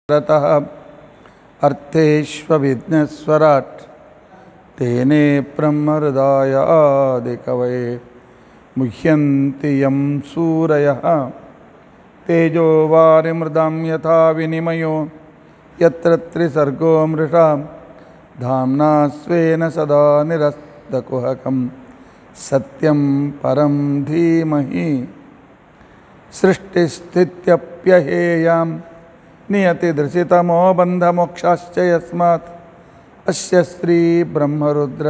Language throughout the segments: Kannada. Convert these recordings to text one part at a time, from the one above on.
रतः अर्थेष्वभिज्ञस्वराट् तेने ब्रह्महृदायादिकवये मुह्यन्ति यं सूरयः तेजो वारिमृदां यथा विनिमयो यत्र त्रिसर्गो मृषा धाम्ना स्वेन सदा निरस्तकुहकं सत्यं परं धीमहि सृष्टिस्थित्यप्यहेयां नियतिदृशितमो बन्धमोक्षाश्च यस्मात् अस्य श्रीब्रह्मरुद्र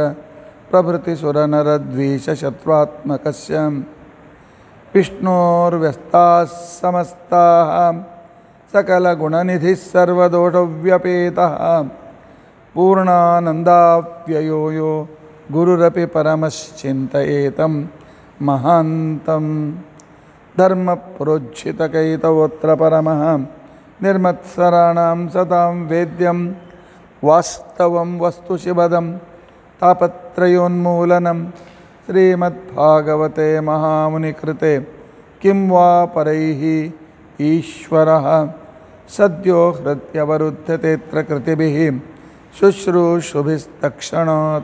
प्रभृतिसुरनरद्वीषशत्रुत्मकस्य विष्णोर्व्यस्ताः समस्ताः सकलगुणनिधिः सर्वदोषव्यपेतः पूर्णानन्दाव्ययो यो गुरुरपि परमश्चिन्तयेतं महान्तं धर्मप्रोज्झितकैतवोऽत्र परमः निर्मत्सराणां सतां वेद्यं वास्तवं वस्तुशिवदं तापत्रयोन्मूलनं श्रीमद्भागवते महामुनिकृते किं वा परैः ईश्वरः सद्यो हृद्यवरुध्यतेऽत्र कृतिभिः शुश्रूषुभिस्तक्षणात्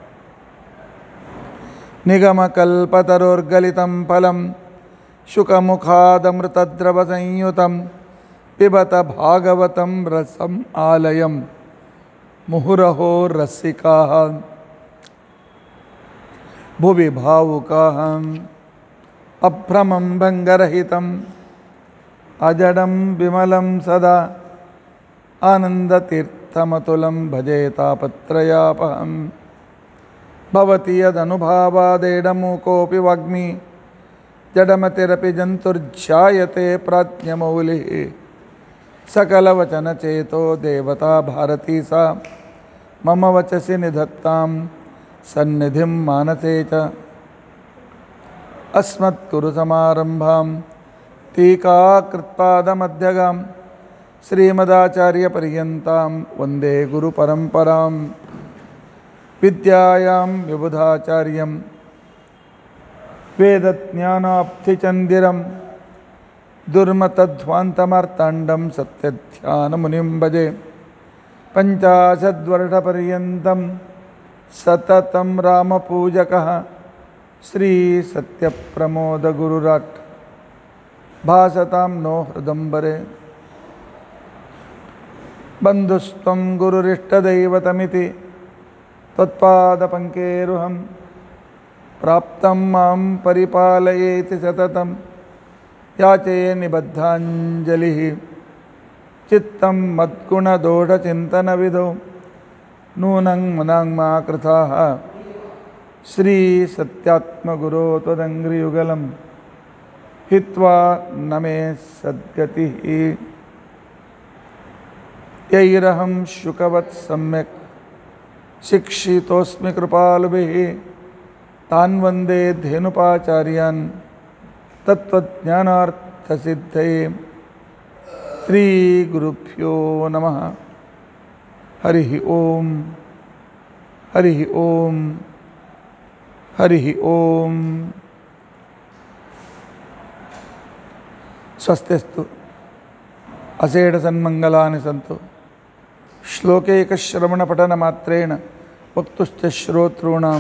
निगमकल्पतरोर्गलितं फलं शुकमुखादमृतद्रवसंयुतं पिबत भागवतं रसम् आलयं मुहुरहो रसिकाः भुवि भावुकाः अभ्रमं भङ्गरहितम् अजडं विमलं सदा आनन्दतीर्थमतुलं भजे तापत्रयापहम् भवति यदनुभावादेडमूकोऽपि वाग्मी जडमतिरपि जन्तुर्जायते प्राज्ञमौलिः सकलवचनचेतो देवता भारती सा मम वचसि निधत्तां सन्निधिं मानसे च अस्मत्कुरुसमारम्भां टीकाकृत्पादमध्यगां श्रीमदाचार्यपर्यन्तां वन्दे गुरुपरम्परां विद्यायां विबुधाचार्यं वेदज्ञानाब्धिचन्दिरं दुर्मतध्वान्तमार्ताण्डं सत्यध्यानमुनिं भजे पञ्चाशद्वर्षपर्यन्तं सततं रामपूजकः श्रीसत्यप्रमोदगुरुराट् भासतां नो हृदम्बरे बन्धुस्त्वं गुरुरिष्टदैवतमिति त्वत्पादपङ्केरुहं प्राप्तं मां परिपालयेति सततं याचे निबद्धाञ्जलिः चित्तं मद्गुणदोषचिन्तनविधौ नूनं मनाङ्मा कृताः श्रीसत्यात्मगुरो त्वदङ्घ्रियुगलं हित्वा न मे सद्गतिः यैरहं शुकवत् सम्यक् शिक्षितोऽस्मि कृपालुभिः तान् वन्दे धेनुपाचार्यान् तत्त्वज्ञानार्थसिद्धये श्रीगुरुभ्यो नमः हरिः ॐ हरिः ॐ हरिः ॐ स्वस्तिस्तु असेढसन्मङ्गलानि सन्तु श्लोकैकश्रवणपठनमात्रेण वक्तुश्च श्रोतॄणां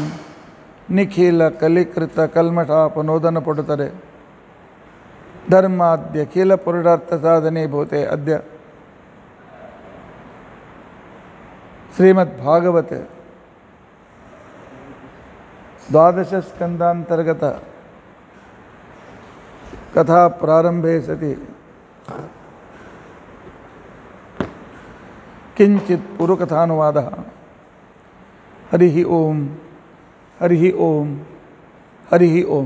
निखिलकलिकृतकल्मषापनोदनपटुतरे धर्माद्यखिलपुरुषार्थसाधने भूते अद्य श्रीमद्भागवते द्वादशस्कन्दान्तर्गत कथाप्रारम्भे सति किञ्चित् पुरुकथानुवादः हरिः ॐ हरिः ॐ हरिः ॐ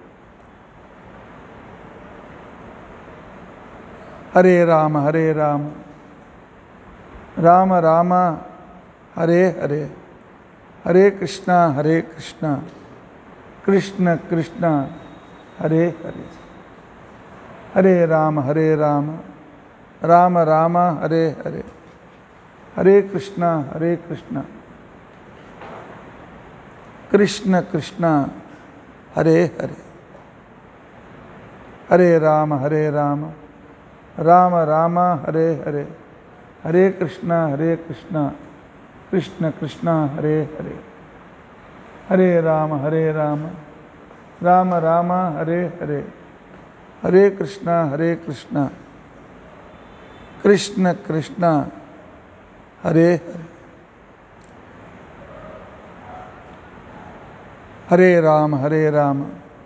हरे राम हरे राम राम राम हरे हरे हरे कृष्ण हरे कृष्ण कृष्ण कृष्ण हरे हरे हरे राम हरे राम राम राम हरे हरे हरे कृष्ण हरे कृष्ण कृष्ण कृष्ण हरे हरे हरे राम हरे राम राम राम हरे हरे ಹರೇ ಕೃಷ್ಣ ಹರೇ ಕೃಷ್ಣ ಕೃಷ್ಣ ಕೃಷ್ಣ ಹರೇ ಹರೇ ಹರೇ ರಾಮ ಹರೇ ರಾಮ ರಾಮ ರಾಮ ಹರೇ ಹರೇ ಹರೇ ಕೃಷ್ಣ ಹರೇ ಕೃಷ್ಣ ಕೃಷ್ಣ ಕೃಷ್ಣ ಹರೇ ಹರೇ ಹರೇ ರಾಮ ಹರೇ ರಾಮ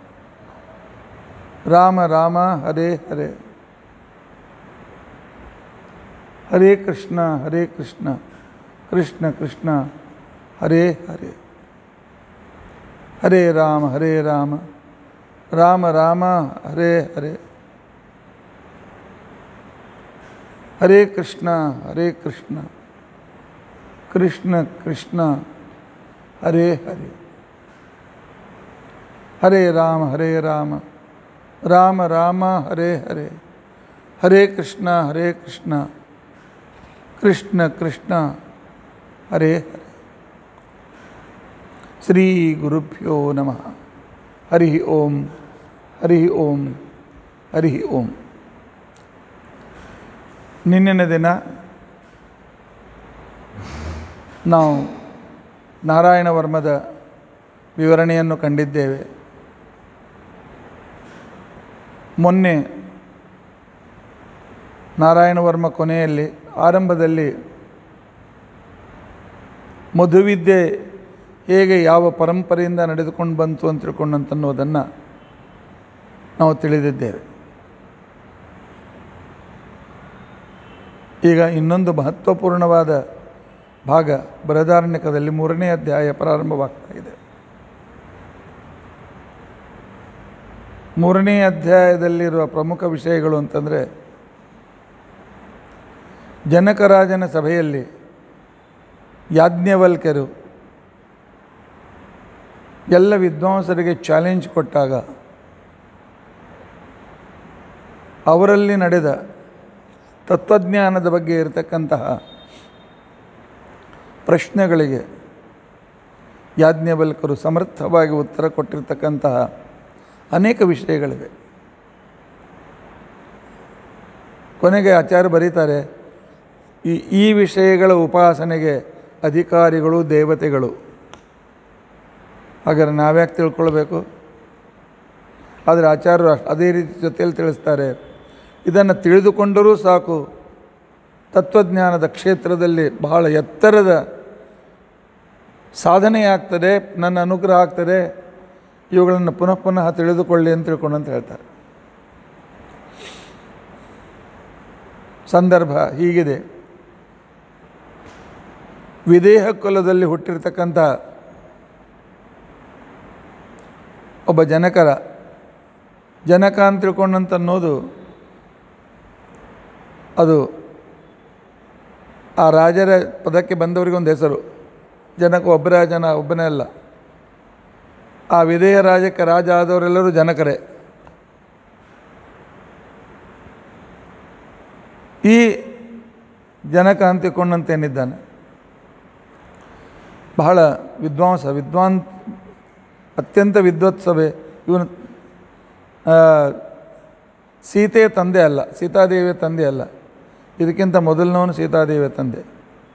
ರಾಮ ರಾಮ ಹರೇ ಹರೇ ಹರೇ ಕೃಷ್ಣ ಹರೇ ಕೃಷ್ಣ ಕೃಷ್ಣ ಕೃಷ್ಣ ಹರೇ ಹರೇ ಹರೇ ರಾಮ ಹರೇ ರಾಮ ರಾಮ ರಾಮ ಹರೇ ಹರೇ ಹರೇ ಕೃಷ್ಣ ಹರೇ ಕೃಷ್ಣ ಕೃಷ್ಣ ಕೃಷ್ಣ ಹರೇ ಹರೇ ಹರೇ ರಾಮ ಹರೇ ರಾಮ ರಾಮ ರಾಮ ಹರೇ ಹರೇ ಹರೇ ಕೃಷ್ಣ ಹರೇ ಕೃಷ್ಣ ಕೃಷ್ಣ ಕೃಷ್ಣ ಹರೇ ಹರೇ ಶ್ರೀ ಗುರುಭ್ಯೋ ನಮಃ ಹರಿ ಓಂ ಹರಿ ಓಂ ಹರಿ ಓಂ ನಿನ್ನಿನ ದಿನ ನಾವು ನಾರಾಯಣ ವರ್ಮದ ವಿವರಣೆಯನ್ನು ಕಂಡಿದ್ದೇವೆ ಮೊನ್ನೆ ನಾರಾಯಣ ವರ್ಮ ಕೊನೆಯಲ್ಲಿ ಆರಂಭದಲ್ಲಿ ಮಧುವಿದ್ಯೆ ಹೇಗೆ ಯಾವ ಪರಂಪರೆಯಿಂದ ನಡೆದುಕೊಂಡು ಬಂತು ಅಂತ ತಿಳ್ಕೊಂಡಂತನ್ನೋದನ್ನು ನಾವು ತಿಳಿದಿದ್ದೇವೆ ಈಗ ಇನ್ನೊಂದು ಮಹತ್ವಪೂರ್ಣವಾದ ಭಾಗ ಬೃಹದಾರಣ್ಯಕದಲ್ಲಿ ಮೂರನೇ ಅಧ್ಯಾಯ ಪ್ರಾರಂಭವಾಗ್ತಾ ಇದೆ ಮೂರನೇ ಅಧ್ಯಾಯದಲ್ಲಿರುವ ಪ್ರಮುಖ ವಿಷಯಗಳು ಅಂತಂದರೆ ಜನಕರಾಜನ ಸಭೆಯಲ್ಲಿ ಯಾಜ್ಞವಲ್ಕ್ಯರು ಎಲ್ಲ ವಿದ್ವಾಂಸರಿಗೆ ಚಾಲೆಂಜ್ ಕೊಟ್ಟಾಗ ಅವರಲ್ಲಿ ನಡೆದ ತತ್ವಜ್ಞಾನದ ಬಗ್ಗೆ ಇರತಕ್ಕಂತಹ ಪ್ರಶ್ನೆಗಳಿಗೆ ಯಾಜ್ಞವಲ್ಕರು ಸಮರ್ಥವಾಗಿ ಉತ್ತರ ಕೊಟ್ಟಿರ್ತಕ್ಕಂತಹ ಅನೇಕ ವಿಷಯಗಳಿವೆ ಕೊನೆಗೆ ಆಚಾರ್ಯ ಬರೀತಾರೆ ಈ ಈ ವಿಷಯಗಳ ಉಪಾಸನೆಗೆ ಅಧಿಕಾರಿಗಳು ದೇವತೆಗಳು ಹಾಗಾದ್ರೆ ನಾವ್ಯಾಕೆ ತಿಳ್ಕೊಳ್ಬೇಕು ಆದರೆ ಆಚಾರ್ಯರು ಅದೇ ರೀತಿ ಜೊತೆಯಲ್ಲಿ ತಿಳಿಸ್ತಾರೆ ಇದನ್ನು ತಿಳಿದುಕೊಂಡರೂ ಸಾಕು ತತ್ವಜ್ಞಾನದ ಕ್ಷೇತ್ರದಲ್ಲಿ ಬಹಳ ಎತ್ತರದ ಸಾಧನೆಯಾಗ್ತದೆ ನನ್ನ ಅನುಗ್ರಹ ಆಗ್ತದೆ ಇವುಗಳನ್ನು ಪುನಃ ಪುನಃ ತಿಳಿದುಕೊಳ್ಳಿ ಅಂತ ತಿಳ್ಕೊಂಡು ಅಂತ ಹೇಳ್ತಾರೆ ಸಂದರ್ಭ ಹೀಗಿದೆ ವಿದೇಹ ಕುಲದಲ್ಲಿ ಹುಟ್ಟಿರ್ತಕ್ಕಂಥ ಒಬ್ಬ ಜನಕರ ಜನಕ ಅಂತ ತಿಳ್ಕೊಂಡಂತ ಅನ್ನೋದು ಅದು ಆ ರಾಜರ ಪದಕ್ಕೆ ಬಂದವರಿಗೊಂದು ಹೆಸರು ಜನಕ ಒಬ್ಬರ ಜನ ಒಬ್ಬನೇ ಅಲ್ಲ ಆ ವಿದೇಹ ರಾಜಕ್ಕೆ ರಾಜ ಆದವರೆಲ್ಲರೂ ಜನಕರೇ ಈ ಜನಕ ಅಂತ ತಿಳ್ಕೊಂಡಂತೇನಿದ್ದಾನೆ ಬಹಳ ವಿದ್ವಾಂಸ ವಿದ್ವಾನ್ ಅತ್ಯಂತ ವಿದ್ವತ್ ಸಭೆ ಇವನು ಸೀತೆಯ ತಂದೆ ಅಲ್ಲ ಸೀತಾದೇವಿಯ ತಂದೆ ಅಲ್ಲ ಇದಕ್ಕಿಂತ ಮೊದಲನವನು ಸೀತಾದೇವಿಯ ತಂದೆ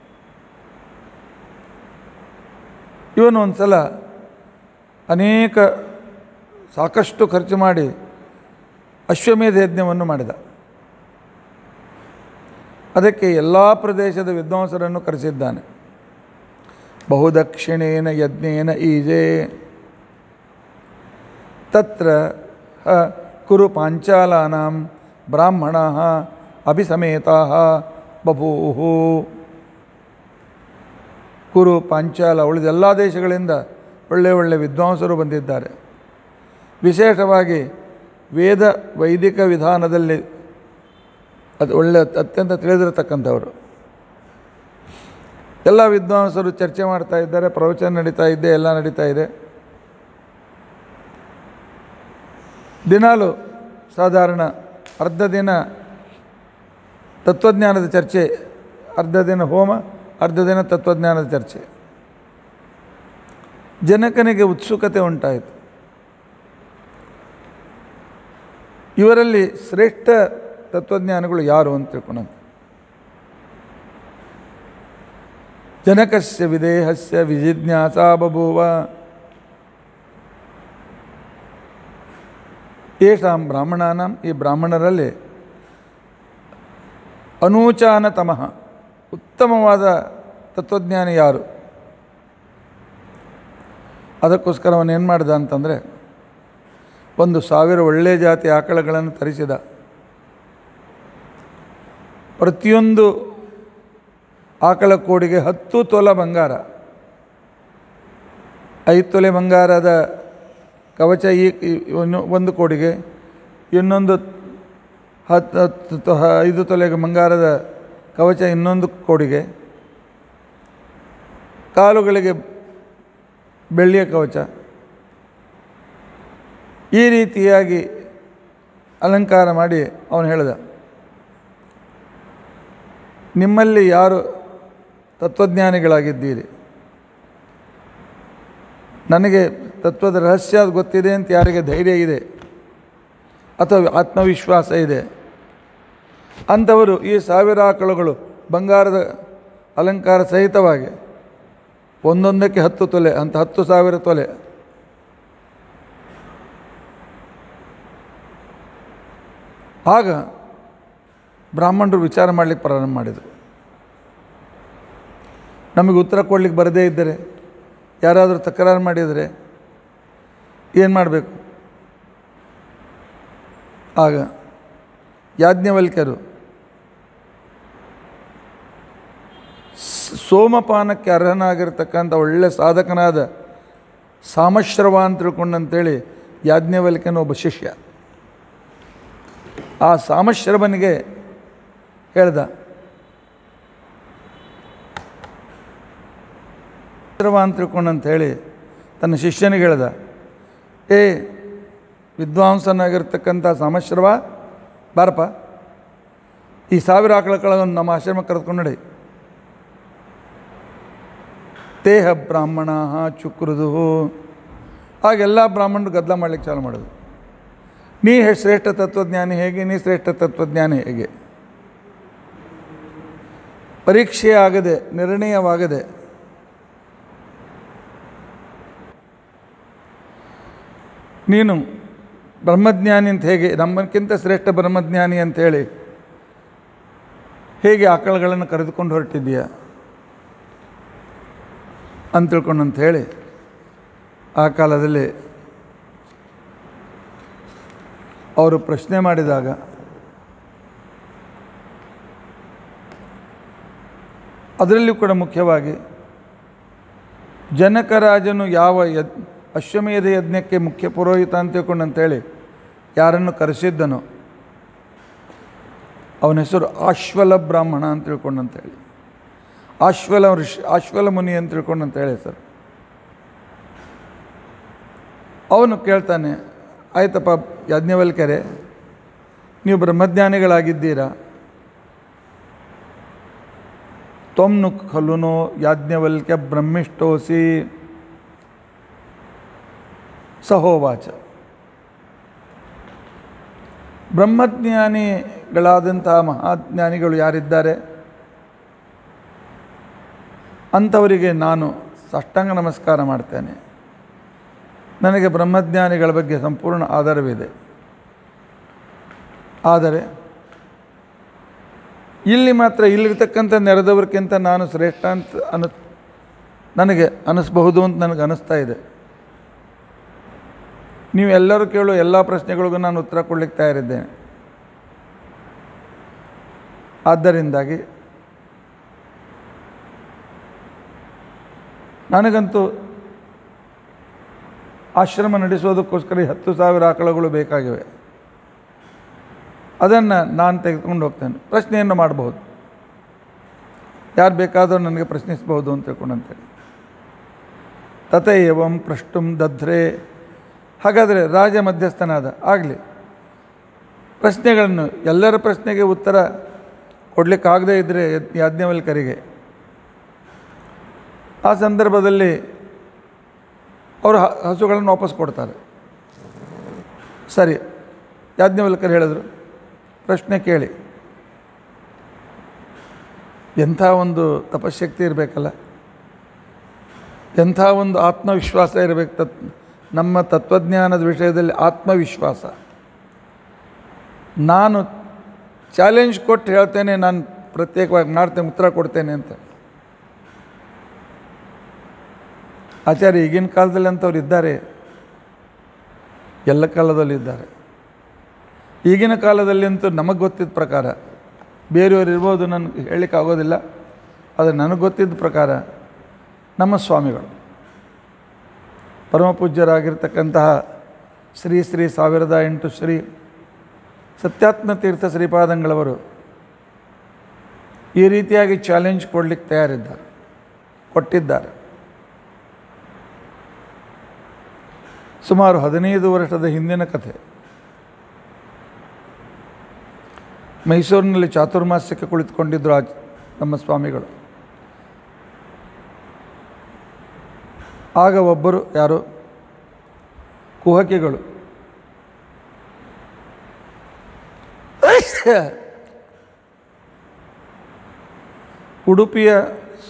ಇವನು ಒಂದು ಸಲ ಅನೇಕ ಸಾಕಷ್ಟು ಖರ್ಚು ಮಾಡಿ ಅಶ್ವಮೇಧ ಯಜ್ಞವನ್ನು ಮಾಡಿದ ಅದಕ್ಕೆ ಎಲ್ಲ ಪ್ರದೇಶದ ವಿದ್ವಾಂಸರನ್ನು ಕರೆಸಿದ್ದಾನೆ ಬಹುದಕ್ಷಿಣೇನ ಯಜ್ಞೇನ ಈಜೆ ತತ್ರ ಹ ಕುರು ಪಾಂಚಾಲಾನಾಂ ಬ್ರಾಹ್ಮಣ ಅಭಿಸಮೇತಾ ಬಭೂಹು ಕುರು ಪಾಂಚಾಲ ಉಳಿದ ಎಲ್ಲ ದೇಶಗಳಿಂದ ಒಳ್ಳೆಯ ಒಳ್ಳೆಯ ವಿದ್ವಾಂಸರು ಬಂದಿದ್ದಾರೆ ವಿಶೇಷವಾಗಿ ವೇದ ವೈದಿಕ ವಿಧಾನದಲ್ಲಿ ಅದು ಒಳ್ಳೆಯ ಅತ್ಯಂತ ತಿಳಿದಿರತಕ್ಕಂಥವರು ಎಲ್ಲ ವಿದ್ವಾಂಸರು ಚರ್ಚೆ ಮಾಡ್ತಾ ಇದ್ದಾರೆ ಪ್ರವಚನ ನಡೀತಾ ಇದೆ ಎಲ್ಲ ನಡೀತಾ ಇದೆ ದಿನಾಲು ಸಾಧಾರಣ ಅರ್ಧ ದಿನ ತತ್ವಜ್ಞಾನದ ಚರ್ಚೆ ಅರ್ಧ ದಿನ ಹೋಮ ಅರ್ಧ ದಿನ ತತ್ವಜ್ಞಾನದ ಚರ್ಚೆ ಜನಕನಿಗೆ ಉತ್ಸುಕತೆ ಉಂಟಾಯಿತು ಇವರಲ್ಲಿ ಶ್ರೇಷ್ಠ ತತ್ವಜ್ಞಾನಿಗಳು ಯಾರು ಅಂತ ತಿಳ್ಕೊಂಡಂತ ಜನಕಸ್ಯ ವಿದೇಹಸ್ಯ ವಿಜಿಜ್ಞಾಸ ಬಭೂವ ಏಷಾಂ ಬ್ರಾಹ್ಮಣಾನಾಂ ಈ ಬ್ರಾಹ್ಮಣರಲ್ಲಿ ಅನೂಚಾನತಮಃ ಉತ್ತಮವಾದ ತತ್ವಜ್ಞಾನಿ ಯಾರು ಅದಕ್ಕೋಸ್ಕರ ಅವನು ಏನು ಮಾಡ್ದ ಅಂತಂದರೆ ಒಂದು ಸಾವಿರ ಒಳ್ಳೆಯ ಜಾತಿ ಆಕಳಗಳನ್ನು ತರಿಸಿದ ಪ್ರತಿಯೊಂದು ಆಕಳ ಕೋಡಿಗೆ ಹತ್ತು ತೊಲ ಬಂಗಾರ ಐದು ತೊಲೆ ಬಂಗಾರದ ಕವಚ ಈ ಈ- ಇನ್ನು ಒಂದು ಕೋಡಿಗೆ ಇನ್ನೊಂದು ಹತ್ತು ಹತ್ತು ತೊ- ಐದು ತೊಲೆಗೆ ಬಂಗಾರದ ಕವಚ ಇನ್ನೊಂದು ಕೋಡಿಗೆ ಕಾಲುಗಳಿಗೆ ಬೆಳ್ಳಿಯ ಕವಚ ಈ ರೀತಿಯಾಗಿ ಅಲಂಕಾರ ಮಾಡಿ ಅವನು ಹೇಳಿದ ನಿಮ್ಮಲ್ಲಿ ಯಾರು ತತ್ವಜ್ಞಾನಿಗಳಾಗಿದ್ದೀರಿ ನನಗೆ ತತ್ವದ ರಹಸ್ಯ ಗೊತ್ತಿದೆ ಅಂತ ಯಾರಿಗೆ ಧೈರ್ಯ ಇದೆ ಅಥವಾ ಆತ್ಮವಿಶ್ವಾಸ ಇದೆ ಅಂಥವರು ಈ ಸಾವಿರ ಆಕಳುಗಳು ಬಂಗಾರದ ಅಲಂಕಾರ ಸಹಿತವಾಗಿ ಒಂದೊಂದಕ್ಕೆ ಹತ್ತು ತೊಲೆ ಅಂತ ಹತ್ತು ಸಾವಿರ ತೊಲೆ ಆಗ ಬ್ರಾಹ್ಮಣರು ವಿಚಾರ ಮಾಡಲಿಕ್ಕೆ ಪ್ರಾರಂಭ ಮಾಡಿದರು ನಮಗೆ ಉತ್ತರ ಕೊಡ್ಲಿಕ್ಕೆ ಬರದೇ ಇದ್ದರೆ ಯಾರಾದರೂ ತಕರಾರು ಮಾಡಿದರೆ ಏನು ಮಾಡಬೇಕು ಆಗ ಯಾಜ್ಞವಲ್ಕ್ಯರು ಸ್- ಸೋಮಪಾನಕ್ಕೆ ಅರ್ಹನಾಗಿರ್ತಕ್ಕಂಥ ಒಳ್ಳೆ ಸಾಧಕನಾದ ಸಾಮಶ್ರವ ಅಂತ ತಿಳ್ಕೊಂಡಂತೇಳಿ ಯಾಜ್ಞವಲ್ಕ್ಯನ ಒಬ್ಬ ಶಿಷ್ಯ ಆ ಸಾಮಶ್ರವನಿಗೆ ಹೇಳ್ದ ಶ್ರವ ಅಂತ ತಿಳ್ಕೊಂಡಂತ ಹೇಳಿ ತನ್ನ ಶಿಷ್ಯನಿಗೆ ಹೇಳ್ದ ಏ ವಿದ್ವಾಂಸನಾಗಿರ್ತಕ್ಕಂಥ ಸಾಮಶ್ರವ ಬಾರಪ್ಪ ಈ ಸಾವಿರ ಆಕಳಗಳನ್ನು ನಮ್ಮ ಆಶ್ರಮಕ್ಕೆ ಕರೆದುಕೊಂಡು ನಡಿ ತೇಹ ಬ್ರಾಹ್ಮಣ ಚುಕ್ರುದು ಆಗೆಲ್ಲ ಬ್ರಾಹ್ಮಣರು ಗದ್ದಲ ಮಾಡ್ಲಿಕ್ಕೆ ಚಾಲು ಮಾಡೋದು ನೀ ಹೇ ಶ್ರೇಷ್ಠ ತತ್ವಜ್ಞಾನಿ ಹೇಗೆ ನೀ ಶ್ರೇಷ್ಠ ತತ್ವಜ್ಞಾನಿ ಹೇಗೆ ಪರೀಕ್ಷೆ ಆಗದೆ ನಿರ್ಣಯವಾಗದೆ ನೀನು ಬ್ರಹ್ಮಜ್ಞಾನಿ ಅಂತ ಹೇಗೆ ನಮ್ಮಕ್ಕಿಂತ ಶ್ರೇಷ್ಠ ಬ್ರಹ್ಮಜ್ಞಾನಿ ಅಂತೇಳಿ ಹೇಗೆ ಆಕಳಗಳನ್ನು ಕರೆದುಕೊಂಡು ಹೊರಟಿದ್ದೀಯ ಅಂತ ತಿಳ್ಕೊಂಡಂತ ಹೇಳಿ ಆ ಕಾಲದಲ್ಲಿ ಅವರು ಪ್ರಶ್ನೆ ಮಾಡಿದಾಗ ಅದರಲ್ಲಿಯೂ ಕೂಡ ಮುಖ್ಯವಾಗಿ ಜನಕರಾಜನು ಯಾವ ಯದ್ ಅಶ್ವಮೇಧ ಯಜ್ಞಕ್ಕೆ ಮುಖ್ಯ ಪುರೋಹಿತ ಅಂತ ತಿಳ್ಕೊಂಡಂತೇಳಿ ಯಾರನ್ನು ಕರೆಸಿದ್ದನೋ ಅವನ ಹೆಸರು ಆಶ್ವಲ ಬ್ರಾಹ್ಮಣ ಅಂತ ತಿಳ್ಕೊಂಡಂತೇಳಿ ಆಶ್ವಲ ಋಷಿ ಆಶ್ವಲ ಮುನಿ ಅಂತ ತಿಳ್ಕೊಂಡಂತೇಳಿ ಹೆಸರು ಅವನು ಕೇಳ್ತಾನೆ ಆಯ್ತಪ್ಪ ಯಾಜ್ಞವಲ್ಕ್ಯರೆ ನೀವು ಬ್ರಹ್ಮಜ್ಞಾನಿಗಳಾಗಿದ್ದೀರಾ ತ್ವಮ್ನು ಖಲುನೋ ಯಾಜ್ಞವಲ್ಕ್ಯ ಬ್ರಹ್ಮಿಷ್ಟೋಸಿ ಸಹೋವಾಚ ಬ್ರಹ್ಮಜ್ಞಾನಿಗಳಾದಂತಹ ಮಹಾಜ್ಞಾನಿಗಳು ಯಾರಿದ್ದಾರೆ ಅಂಥವರಿಗೆ ನಾನು ಸಾಷ್ಟಾಂಗ ನಮಸ್ಕಾರ ಮಾಡ್ತೇನೆ ನನಗೆ ಬ್ರಹ್ಮಜ್ಞಾನಿಗಳ ಬಗ್ಗೆ ಸಂಪೂರ್ಣ ಆಧಾರವಿದೆ ಆದರೆ ಇಲ್ಲಿ ಮಾತ್ರ ಇಲ್ಲಿರ್ತಕ್ಕಂಥ ನೆರೆದವ್ರಿಗಿಂತ ನಾನು ಶ್ರೇಷ್ಠ ಅಂತ ಅನ ನನಗೆ ಅನ್ನಿಸ್ಬಹುದು ಅಂತ ನನಗೆ ಅನ್ನಿಸ್ತಾ ಇದೆ ನೀವು ಎಲ್ಲರೂ ಕೇಳೋ ಎಲ್ಲ ಪ್ರಶ್ನೆಗಳಿಗೂ ನಾನು ಉತ್ತರ ಕೊಡ್ಲಿಕ್ಕೆ ತಯಾರಿದ್ದೇನೆ ಆದ್ದರಿಂದಾಗಿ ನನಗಂತೂ ಆಶ್ರಮ ನಡೆಸೋದಕ್ಕೋಸ್ಕರ ಈ ಹತ್ತು ಸಾವಿರ ಆಕಳಗಳು ಬೇಕಾಗಿವೆ ಅದನ್ನು ನಾನು ತೆಗೆದುಕೊಂಡು ಹೋಗ್ತೇನೆ ಪ್ರಶ್ನೆಯನ್ನು ಮಾಡಬಹುದು ಯಾರು ಬೇಕಾದರೂ ನನಗೆ ಪ್ರಶ್ನಿಸಬಹುದು ಅಂತ ತಿಳ್ಕೊಂಡಂತೇಳಿ ತಥೈವಂ ಪ್ರಷ್ಟುಂ ದಧ್ರೆ ಹಾಗಾದರೆ ರಾಜ ಮಧ್ಯಸ್ಥನಾದ ಆಗಲಿ ಪ್ರಶ್ನೆಗಳನ್ನು ಎಲ್ಲರ ಪ್ರಶ್ನೆಗೆ ಉತ್ತರ ಕೊಡಲಿಕ್ಕಾಗದೇ ಇದ್ದರೆ ಯಾಜ್ಞವಲ್ಕರಿಗೆ ಆ ಸಂದರ್ಭದಲ್ಲಿ ಅವರು ಹ- ಹಸುಗಳನ್ನು ವಾಪಸ್ ಕೊಡ್ತಾರೆ ಸರಿ ಯಾಜ್ಞವಲ್ಕರ್ ಹೇಳಿದರು ಪ್ರಶ್ನೆ ಕೇಳಿ ಎಂಥ ಒಂದು ತಪಶಕ್ತಿ ಇರಬೇಕಲ್ಲ ಎಂಥ ಒಂದು ಆತ್ಮವಿಶ್ವಾಸ ಇರಬೇಕು ತತ್ ನಮ್ಮ ತತ್ವಜ್ಞಾನದ ವಿಷಯದಲ್ಲಿ ಆತ್ಮವಿಶ್ವಾಸ ನಾನು ಚಾಲೆಂಜ್ ಕೊಟ್ಟು ಹೇಳ್ತೇನೆ ನಾನು ಪ್ರತ್ಯೇಕವಾಗಿ ಮಾಡ್ತೇನೆ ಉತ್ತರ ಕೊಡ್ತೇನೆ ಅಂತ ಆಚಾರ್ಯ ಈಗಿನ ಕಾಲದಲ್ಲಿ ಅಂಥವ್ರು ಇದ್ದಾರೆ ಎಲ್ಲ ಕಾಲದಲ್ಲಿ ಇದ್ದಾರೆ ಈಗಿನ ಕಾಲದಲ್ಲಿ ಅಂತೂ ನಮಗೆ ಗೊತ್ತಿದ್ದ ಪ್ರಕಾರ ಬೇರೆಯವರು ಇರ್ಬೋದು ನನಗೆ ಹೇಳಲಿಕ್ಕೆ ಆಗೋದಿಲ್ಲ ಆದರೆ ನನಗೆ ಗೊತ್ತಿದ್ದ ಪ್ರಕಾರ ನಮ್ಮ ಸ್ವಾಮಿಗಳು ಪರಮಪೂಜ್ಯರಾಗಿರ್ತಕ್ಕಂತಹ ಶ್ರೀ ಶ್ರೀ ಸಾವಿರದ ಎಂಟು ಶ್ರೀ ಸತ್ಯಾತ್ಮ ತೀರ್ಥ ಶ್ರೀಪಾದಂಗಳವರು ಈ ರೀತಿಯಾಗಿ ಚಾಲೆಂಜ್ ಕೊಡಲಿಕ್ಕೆ ತಯಾರಿದ್ದಾರೆ ಕೊಟ್ಟಿದ್ದಾರೆ ಸುಮಾರು ಹದಿನೈದು ವರ್ಷದ ಹಿಂದಿನ ಕಥೆ ಮೈಸೂರಿನಲ್ಲಿ ಚಾತುರ್ಮಾಸ್ಯಕ್ಕೆ ಕುಳಿತುಕೊಂಡಿದ್ದರು ಆ ನಮ್ಮ ಸ್ವಾಮಿಗಳು ಆಗ ಒಬ್ಬರು ಯಾರು ಕುಹಕಿಗಳು ಉಡುಪಿಯ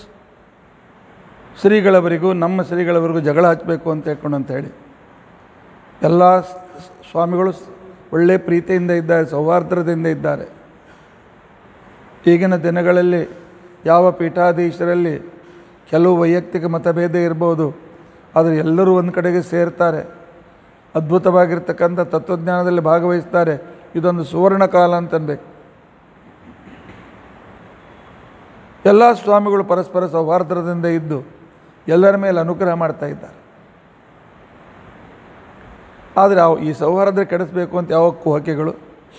ಶ್ರೀಗಳವರಿಗೂ ನಮ್ಮ ಶ್ರೀಗಳವರಿಗೂ ಜಗಳ ಹಚ್ಚಬೇಕು ಅಂತ ಹೇಳ್ಕೊಂಡು ಅಂತ ಹೇಳಿ ಎಲ್ಲ ಸ್- ಸ್- ಸ್ವಾಮಿಗಳು ಸ್- ಒಳ್ಳೆ ಪ್ರೀತಿಯಿಂದ ಇದ್ದಾರೆ ಸೌಹಾರ್ದದಿಂದ ಇದ್ದಾರೆ ಈಗಿನ ದಿನಗಳಲ್ಲಿ ಯಾವ ಪೀಠಾಧೀಶರಲ್ಲಿ ಕೆಲವು ವೈಯಕ್ತಿಕ ಮತಭೇದ ಇರ್ಬೋದು ಆದರೆ ಎಲ್ಲರೂ ಒಂದು ಕಡೆಗೆ ಸೇರ್ತಾರೆ ಅದ್ಭುತವಾಗಿರ್ತಕ್ಕಂಥ ತತ್ವಜ್ಞಾನದಲ್ಲಿ ಭಾಗವಹಿಸ್ತಾರೆ ಇದೊಂದು ಸುವರ್ಣ ಕಾಲ ಅಂತನ್ಬೇಕು ಎಲ್ಲ ಸ್ವಾಮಿಗಳು ಪರಸ್ಪರ ಸೌಹಾರ್ದದಿಂದ ಇದ್ದು ಎಲ್ಲರ ಮೇಲೆ ಅನುಗ್ರಹ ಮಾಡ್ತಾ ಇದ್ದಾರೆ ಆದರೆ ಅವು ಈ ಸೌಹಾರ್ದ ಕೆಡಿಸ್ಬೇಕು ಅಂತ ಯಾವ ಕುಹಕೆಗಳು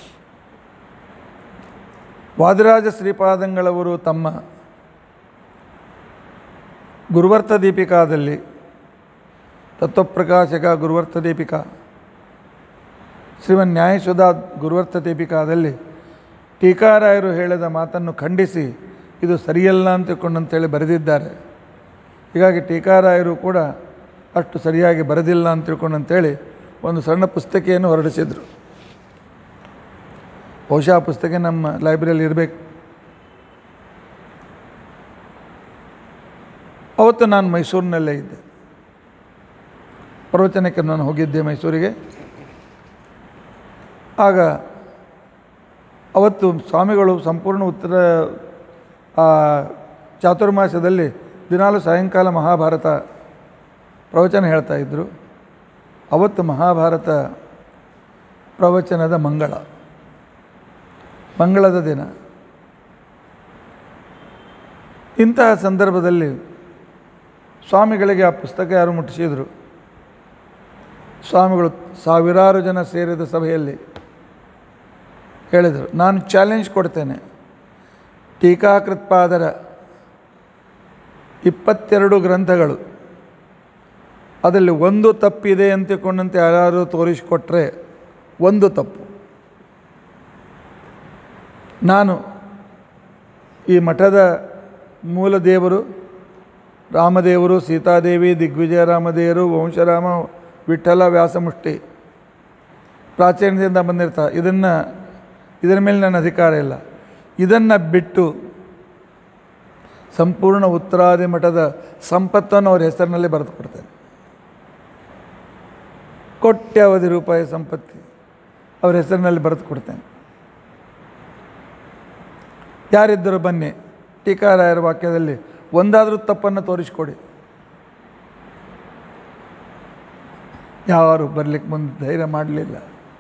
ವಾದಿರಾಜ ಶ್ರೀಪಾದಂಗಳವರು ತಮ್ಮ ಗುರುವರ್ಥ ದೀಪಿಕಾದಲ್ಲಿ ತತ್ವಪ್ರಕಾಶಕ ಗುರುವರ್ಥ ದೀಪಿಕಾ ಶ್ರೀಮನ್ ನ್ಯಾಯಸುಧಾ ಗುರುವರ್ಥ ದೀಪಿಕಾದಲ್ಲಿ ಟೀಕಾರಾಯರು ಹೇಳಿದ ಮಾತನ್ನು ಖಂಡಿಸಿ ಇದು ಸರಿಯಲ್ಲ ಅಂತ ತಿಳ್ಕೊಂಡಂತೇಳಿ ಬರೆದಿದ್ದಾರೆ ಹೀಗಾಗಿ ಟೀಕಾರಾಯರು ಕೂಡ ಅಷ್ಟು ಸರಿಯಾಗಿ ಬರೆದಿಲ್ಲ ಅಂತ ತಿಳ್ಕೊಂಡಂತೇಳಿ ಒಂದು ಸಣ್ಣ ಪುಸ್ತಕೆಯನ್ನು ಹೊರಡಿಸಿದರು ಬಹುಶಃ ಆ ಪುಸ್ತಕ ನಮ್ಮ ಲೈಬ್ರರಿಯಲ್ಲಿ ಇರಬೇಕು ಅವತ್ತು ನಾನು ಮೈಸೂರಿನಲ್ಲೇ ಇದ್ದೆ ಪ್ರವಚನಕ್ಕೆ ನಾನು ಹೋಗಿದ್ದೆ ಮೈಸೂರಿಗೆ ಆಗ ಅವತ್ತು ಸ್ವಾಮಿಗಳು ಸಂಪೂರ್ಣ ಉತ್ತರ ಆ ಚಾತುರ್ಮಾಸದಲ್ಲಿ ದಿನಾಲು ಸಾಯಂಕಾಲ ಮಹಾಭಾರತ ಪ್ರವಚನ ಹೇಳ್ತಾ ಇದ್ದರು ಅವತ್ತು ಮಹಾಭಾರತ ಪ್ರವಚನದ ಮಂಗಳ ಮಂಗಳದ ದಿನ ಇಂತಹ ಸಂದರ್ಭದಲ್ಲಿ ಸ್ವಾಮಿಗಳಿಗೆ ಆ ಪುಸ್ತಕ ಯಾರು ಮುಟ್ಟಿಸಿದರು ಸ್ವಾಮಿಗಳು ಸಾವಿರಾರು ಜನ ಸೇರಿದ ಸಭೆಯಲ್ಲಿ ಹೇಳಿದರು ನಾನು ಚಾಲೆಂಜ್ ಕೊಡ್ತೇನೆ ಟೀಕಾಕೃತ್ಪಾದರ ಇಪ್ಪತ್ತೆರಡು ಗ್ರಂಥಗಳು ಅದರಲ್ಲಿ ಒಂದು ತಪ್ಪಿದೆ ಅಂತ ತಿಳ್ಕೊಂಡಂತೆ ಯಾರು ತೋರಿಸಿಕೊಟ್ರೆ ಒಂದು ತಪ್ಪು ನಾನು ಈ ಮಠದ ಮೂಲ ದೇವರು ರಾಮದೇವರು ಸೀತಾದೇವಿ ದಿಗ್ವಿಜಯ ರಾಮದೇವರು ವಂಶರಾಮ ವಿಠಲ ವ್ಯಾಸಮುಷ್ಟಿ ಪ್ರಾಚೀನದಿಂದ ಬಂದಿರ್ತಾರೆ ಇದನ್ನು ಇದರ ಮೇಲೆ ನನ್ನ ಅಧಿಕಾರ ಇಲ್ಲ ಇದನ್ನು ಬಿಟ್ಟು ಸಂಪೂರ್ಣ ಉತ್ತರಾದಿ ಮಠದ ಸಂಪತ್ತನ್ನು ಅವ್ರ ಹೆಸರಿನಲ್ಲಿ ಬರೆದು ಕೊಡ್ತೇನೆ ಕೋಟ್ಯಾವಧಿ ರೂಪಾಯಿ ಸಂಪತ್ತಿ ಅವ್ರ ಹೆಸರಿನಲ್ಲಿ ಬರೆದು ಕೊಡ್ತೇನೆ ಯಾರಿದ್ದರೂ ಬನ್ನಿ ಟೀಕಾರಾಯರ ವಾಕ್ಯದಲ್ಲಿ ಒಂದಾದರೂ ತಪ್ಪನ್ನು ತೋರಿಸಿಕೊಡಿ ಯಾರು ಬರಲಿಕ್ಕೆ ಮುಂದೆ ಧೈರ್ಯ ಮಾಡಲಿಲ್ಲ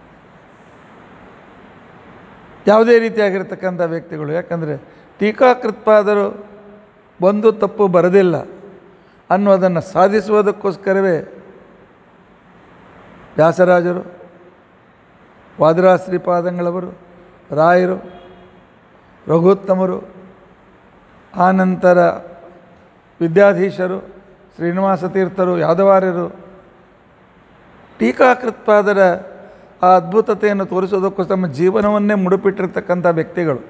ಯಾವುದೇ ರೀತಿಯಾಗಿರ್ತಕ್ಕಂಥ ವ್ಯಕ್ತಿಗಳು ಯಾಕಂದರೆ ಟೀಕಾಕೃತ್ಪಾದರು ಒಂದು ತಪ್ಪು ಬರದಿಲ್ಲ ಅನ್ನೋದನ್ನು ಸಾಧಿಸುವುದಕ್ಕೋಸ್ಕರವೇ ವ್ಯಾಸರಾಜರು ವಾದಿರಾ ಶ್ರೀಪಾದಂಗಳವರು ರಾಯರು ರಘುತ್ತಮರು ಆನಂತರ ವಿದ್ಯಾಧೀಶರು ಶ್ರೀನಿವಾಸ ತೀರ್ಥರು ಯಾದವಾರ್ಯರು ಟೀಕಾಕೃತ್ಪಾದರ ಆ ಅದ್ಭುತತೆಯನ್ನು ತೋರಿಸೋದಕ್ಕೋಸ್ಕರ ತಮ್ಮ ಜೀವನವನ್ನೇ ಮುಡುಪಿಟ್ಟಿರ್ತಕ್ಕಂಥ ವ್ಯಕ್ತಿಗಳು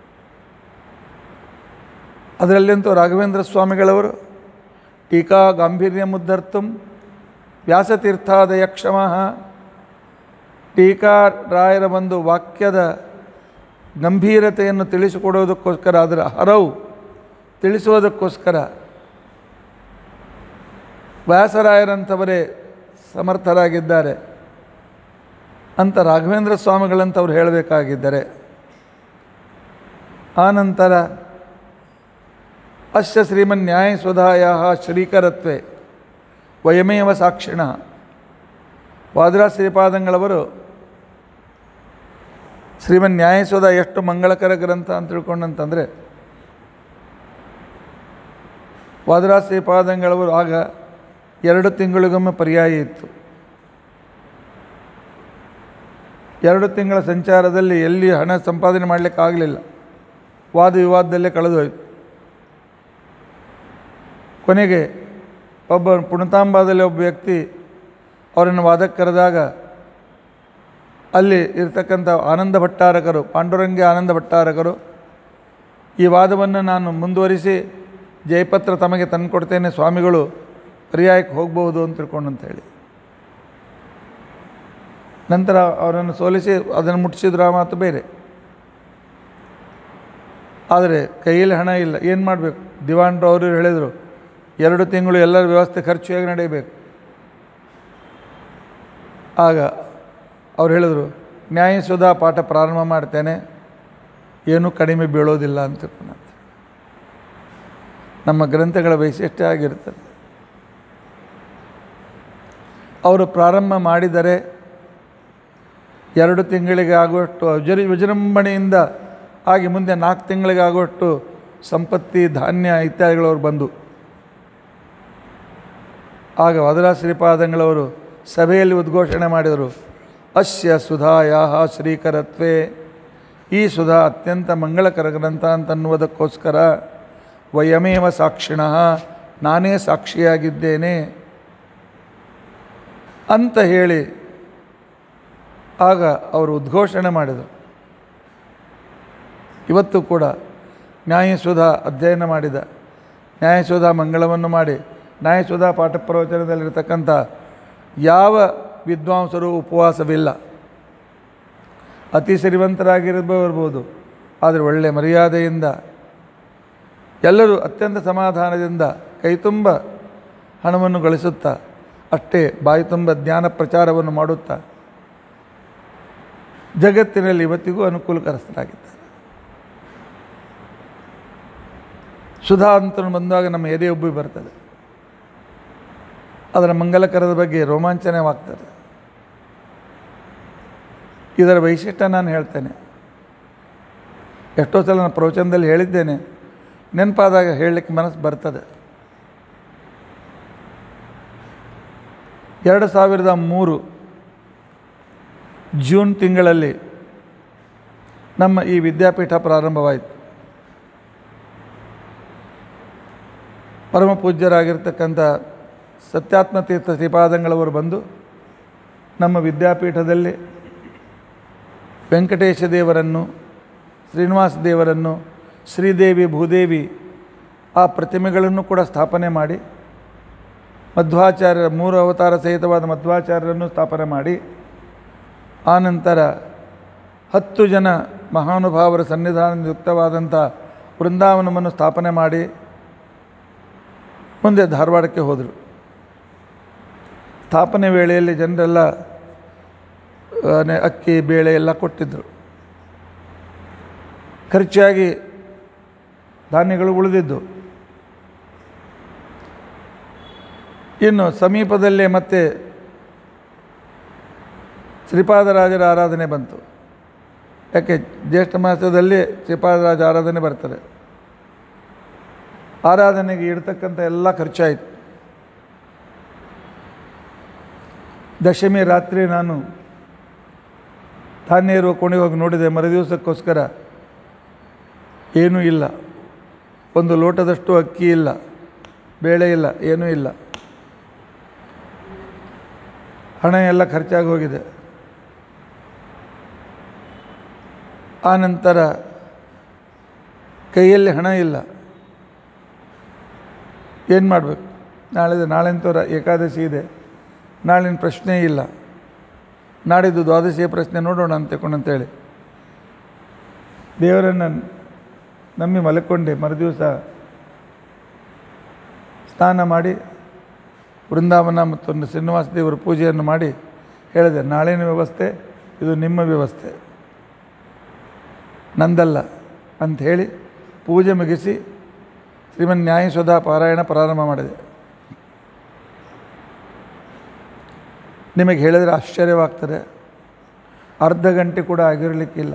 ಅದರಲ್ಲಂತೂ ರಾಘವೇಂದ್ರ ಸ್ವಾಮಿಗಳವರು ಟೀಕಾ ಗಾಂಭೀರ್ಯ ಮುದ್ದರ್ಥಂ ವ್ಯಾಸತೀರ್ಥಾದಯ ಕ್ಷಮಃ ಟೀಕಾ ರಾಯರ ಒಂದು ವಾಕ್ಯದ ಗಂಭೀರತೆಯನ್ನು ತಿಳಿಸಿಕೊಡೋದಕ್ಕೋಸ್ಕರ ಅದರ ಹರವು ತಿಳಿಸುವುದಕ್ಕೋಸ್ಕರ ವ್ಯಾಸರಾಯರಂಥವರೇ ಸಮರ್ಥರಾಗಿದ್ದಾರೆ ಅಂತ ರಾಘವೇಂದ್ರ ಸ್ವಾಮಿಗಳಂತವ್ರು ಹೇಳಬೇಕಾಗಿದ್ದರೆ ಆನಂತರ ಅಸ್ಯ ಶ್ರೀಮನ್ ನ್ಯಾಯ ಸುಧಾಯ ಶ್ರೀಕರತ್ವೆ ವಯಮೇವ ಸಾಕ್ಷಿಣ ವಾದಿರಾ ಶ್ರೀಪಾದಂಗಳವರು ಶ್ರೀಮನ್ ನ್ಯಾಯಸುಧ ಎಷ್ಟು ಮಂಗಳಕರ ಗ್ರಂಥ ಅಂತ ತಿಳ್ಕೊಂಡಂತಂದರೆ ವಾದಿರಾ ಶ್ರೀಪಾದಂಗಳವರು ಆಗ ಎರಡು ತಿಂಗಳಿಗೊಮ್ಮೆ ಪರ್ಯಾಯ ಇತ್ತು ಎರಡು ತಿಂಗಳ ಸಂಚಾರದಲ್ಲಿ ಎಲ್ಲಿ ಹಣ ಸಂಪಾದನೆ ಮಾಡಲಿಕ್ಕೆ ಆಗಲಿಲ್ಲ ವಾದ ವಿವಾದದಲ್ಲೇ ಕಳೆದು ಹೋಯ್ತು ಕೊನೆಗೆ ಒಬ್ಬ ಪುಣತಾಂಬಾದಲ್ಲಿ ಒಬ್ಬ ವ್ಯಕ್ತಿ ಅವರನ್ನು ವಾದಕ್ಕೆ ಕರೆದಾಗ ಅಲ್ಲಿ ಇರ್ತಕ್ಕಂಥ ಆನಂದ ಭಟ್ಟಾರಕರು ಪಾಂಡುರಂಗಿ ಆನಂದ ಭಟ್ಟಾರಕರು ಈ ವಾದವನ್ನು ನಾನು ಮುಂದುವರಿಸಿ ಜಯಪತ್ರ ತಮಗೆ ತಂದುಕೊಡ್ತೇನೆ ಸ್ವಾಮಿಗಳು ಪರ್ಯಾಯಕ್ಕೆ ಹೋಗ್ಬೋದು ಅಂತ ತಿಳ್ಕೊಂಡು ಅಂತ ಹೇಳಿ ನಂತರ ಅವರನ್ನು ಸೋಲಿಸಿ ಅದನ್ನು ಮುಟ್ಟಿಸಿದ್ರು ಆ ಮಾತು ಬೇರೆ ಆದರೆ ಕೈಯಲ್ಲಿ ಹಣ ಇಲ್ಲ ಏನು ಮಾಡಬೇಕು ದಿವಾನ್ರು ಅವರು ಹೇಳಿದರು ಎರಡು ತಿಂಗಳು ಎಲ್ಲರ ವ್ಯವಸ್ಥೆ ಖರ್ಚು ಹೇಗೆ ನಡೆಯಬೇಕು ಆಗ ಅವ್ರು ಹೇಳಿದರು ನ್ಯಾಯಸುಧಾ ಪಾಠ ಪ್ರಾರಂಭ ಮಾಡ್ತೇನೆ ಏನೂ ಕಡಿಮೆ ಬೀಳೋದಿಲ್ಲ ಅಂತ ತಿಳ್ಕೊಂಡಂತೆ ನಮ್ಮ ಗ್ರಂಥಗಳ ವೈಶಿಷ್ಟ್ಯ ಆಗಿರ್ತದೆ ಅವರು ಪ್ರಾರಂಭ ಮಾಡಿದರೆ ಎರಡು ತಿಂಗಳಿಗೆ ಆಗುವಷ್ಟು ವಿಜೃ ವಿಜೃಂಭಣೆಯಿಂದ ಆಗಿ ಮುಂದೆ ನಾಲ್ಕು ತಿಂಗಳಿಗೆ ಆಗುವಷ್ಟು ಸಂಪತ್ತಿ ಧಾನ್ಯ ಇತ್ಯಾದಿಗಳು ಅವ್ರು ಬಂದು ಆಗ ವದರಾ ಶ್ರೀಪಾದಂಗಳವರು ಸಭೆಯಲ್ಲಿ ಉದ್ಘೋಷಣೆ ಮಾಡಿದರು ಅಸ್ಯ ಸುಧಾಯಾ ಶ್ರೀಕರತ್ವೇ ಈ ಸುಧಾ ಅತ್ಯಂತ ಮಂಗಳಕರ ಗ್ರಂಥ ಅಂತನ್ನುವುದಕ್ಕೋಸ್ಕರ ವಯಮೇವ ಸಾಕ್ಷಿಣ ನಾನೇ ಸಾಕ್ಷಿಯಾಗಿದ್ದೇನೆ ಅಂತ ಹೇಳಿ ಆಗ ಅವರು ಉದ್ಘೋಷಣೆ ಮಾಡಿದರು ಇವತ್ತು ಕೂಡ ನ್ಯಾಯಸುಧಾ ಅಧ್ಯಯನ ಮಾಡಿದ ನ್ಯಾಯಸುಧಾ ಮಂಗಳವನ್ನು ಮಾಡಿ ನ್ಯಾಯಸುಧಾ ಪಾಠ ಪ್ರವಚನದಲ್ಲಿರ್ತಕ್ಕಂಥ ಯಾವ ವಿದ್ವಾಂಸರು ಉಪವಾಸವಿಲ್ಲ ಅತಿ ಶ್ರೀಮಂತರಾಗಿರಬಹುದು ಆದರೆ ಒಳ್ಳೆಯ ಮರ್ಯಾದೆಯಿಂದ ಎಲ್ಲರೂ ಅತ್ಯಂತ ಸಮಾಧಾನದಿಂದ ಕೈತುಂಬ ಹಣವನ್ನು ಗಳಿಸುತ್ತಾ ಅಷ್ಟೇ ಬಾಯಿ ತುಂಬ ಜ್ಞಾನ ಪ್ರಚಾರವನ್ನು ಮಾಡುತ್ತಾ ಜಗತ್ತಿನಲ್ಲಿ ಇವತ್ತಿಗೂ ಅನುಕೂಲಕರಸ್ಥರಾಗಿದ್ದಾರೆ ಸುಧಾ ಅಂತ ಬಂದಾಗ ನಮ್ಮ ಎದೆ ಉಬ್ಬಿ ಬರ್ತದೆ ಅದರ ಮಂಗಲಕರದ ಬಗ್ಗೆ ರೋಮಾಂಚನವಾಗ್ತದೆ ಇದರ ವೈಶಿಷ್ಟ್ಯ ನಾನು ಹೇಳ್ತೇನೆ ಎಷ್ಟೋ ಸಲ ನಾನು ಪ್ರವಚನದಲ್ಲಿ ಹೇಳಿದ್ದೇನೆ ನೆನಪಾದಾಗ ಹೇಳಲಿಕ್ಕೆ ಮನಸ್ಸು ಬರ್ತದೆ ಎರಡು ಸಾವಿರದ ಮೂರು ಜೂನ್ ತಿಂಗಳಲ್ಲಿ ನಮ್ಮ ಈ ವಿದ್ಯಾಪೀಠ ಪ್ರಾರಂಭವಾಯಿತು ಪರಮ ಪೂಜ್ಯರಾಗಿರ್ತಕ್ಕಂಥ ಸತ್ಯಾತ್ಮ ತೀರ್ಥ ಶ್ರೀಪಾದಂಗಳವರು ಬಂದು ನಮ್ಮ ವಿದ್ಯಾಪೀಠದಲ್ಲಿ ವೆಂಕಟೇಶ ದೇವರನ್ನು ಶ್ರೀನಿವಾಸ ದೇವರನ್ನು ಶ್ರೀದೇವಿ ಭೂದೇವಿ ಆ ಪ್ರತಿಮೆಗಳನ್ನು ಕೂಡ ಸ್ಥಾಪನೆ ಮಾಡಿ ಮಧ್ವಾಚಾರ್ಯರ ಮೂರು ಅವತಾರ ಸಹಿತವಾದ ಮಧ್ವಾಚಾರ್ಯರನ್ನು ಸ್ಥಾಪನೆ ಮಾಡಿ ಆನಂತರ ಹತ್ತು ಜನ ಮಹಾನುಭಾವರ ಸನ್ನಿಧಾನದಿಂದ ಯುಕ್ತವಾದಂಥ ವೃಂದಾವನವನ್ನು ಸ್ಥಾಪನೆ ಮಾಡಿ ಮುಂದೆ ಧಾರವಾಡಕ್ಕೆ ಹೋದರು ಸ್ಥಾಪನೆ ವೇಳೆಯಲ್ಲಿ ಜನರೆಲ್ಲ ಆ, ನೆ- ಅಕ್ಕಿ ಬೇಳೆ ಎಲ್ಲ ಕೊಟ್ಟಿದ್ದರು ಖರ್ಚಾಗಿ ಧಾನ್ಯಗಳು ಉಳಿದಿದ್ದು ಇನ್ನು ಸಮೀಪದಲ್ಲೇ ಮತ್ತೆ ಶ್ರೀಪಾದರಾಜರ ಆರಾಧನೆ ಬಂತು ಯಾಕೆ ಜ್ಯೇಷ್ಠ ಮಾಸದಲ್ಲಿ ಶ್ರೀಪಾದರಾಜ ಆರಾಧನೆ ಬರ್ತದೆ ಆರಾಧನೆಗೆ ಇಡ್ತಕ್ಕಂಥ ಎಲ್ಲ ಖರ್ಚಾಯಿತು ದಶಮಿ ರಾತ್ರಿ ನಾನು ಧಾನ್ಯ ಇರುವ ಕೋಣೆಗೆ ಹೋಗಿ ನೋಡಿದೆ ಮರುದಿವಸಕ್ಕೋಸ್ಕರ ಏನೂ ಇಲ್ಲ ಒಂದು ಲೋಟದಷ್ಟು ಅಕ್ಕಿ ಇಲ್ಲ ಬೇಳೆ ಇಲ್ಲ ಏನೂ ಇಲ್ಲ ಹಣ ಎಲ್ಲ ಖರ್ಚಾಗಿ ಹೋಗಿದೆ ಆನಂತರ ಕೈಯಲ್ಲಿ ಹಣ ಇಲ್ಲ ಏನು ಮಾಡಬೇಕು ನಾಳೆ ನಾಳೆಂತವರ ಏಕಾದಶಿ ಇದೆ ನಾಳಿನ ಪ್ರಶ್ನೆ ಇಲ್ಲ ನಾಡಿದ್ದು ದ್ವಾದಶಿಯ ಪ್ರಶ್ನೆ ನೋಡೋಣ ಅಂತ ಅಂತೇಳಿ ದೇವರನ್ನು ನಂಬಿ ಮಲ್ಕೊಂಡೆ ಮರುದಿವಸ ಸ್ನಾನ ಮಾಡಿ ವೃಂದಾವನ ಮತ್ತು ಶ್ರೀನಿವಾಸ ದೇವರ ಪೂಜೆಯನ್ನು ಮಾಡಿ ಹೇಳಿದೆ ನಾಳಿನ ವ್ಯವಸ್ಥೆ ಇದು ನಿಮ್ಮ ವ್ಯವಸ್ಥೆ ನಂದಲ್ಲ ಅಂತ ಹೇಳಿ ಪೂಜೆ ಮುಗಿಸಿ ಶ್ರೀಮನ್ ನ್ಯಾಯಸುಧಾ ಪಾರಾಯಣ ಪ್ರಾರಂಭ ಮಾಡಿದೆ ನಿಮಗೆ ಹೇಳಿದರೆ ಆಶ್ಚರ್ಯವಾಗ್ತದೆ ಅರ್ಧ ಗಂಟೆ ಕೂಡ ಆಗಿರಲಿಕ್ಕಿಲ್ಲ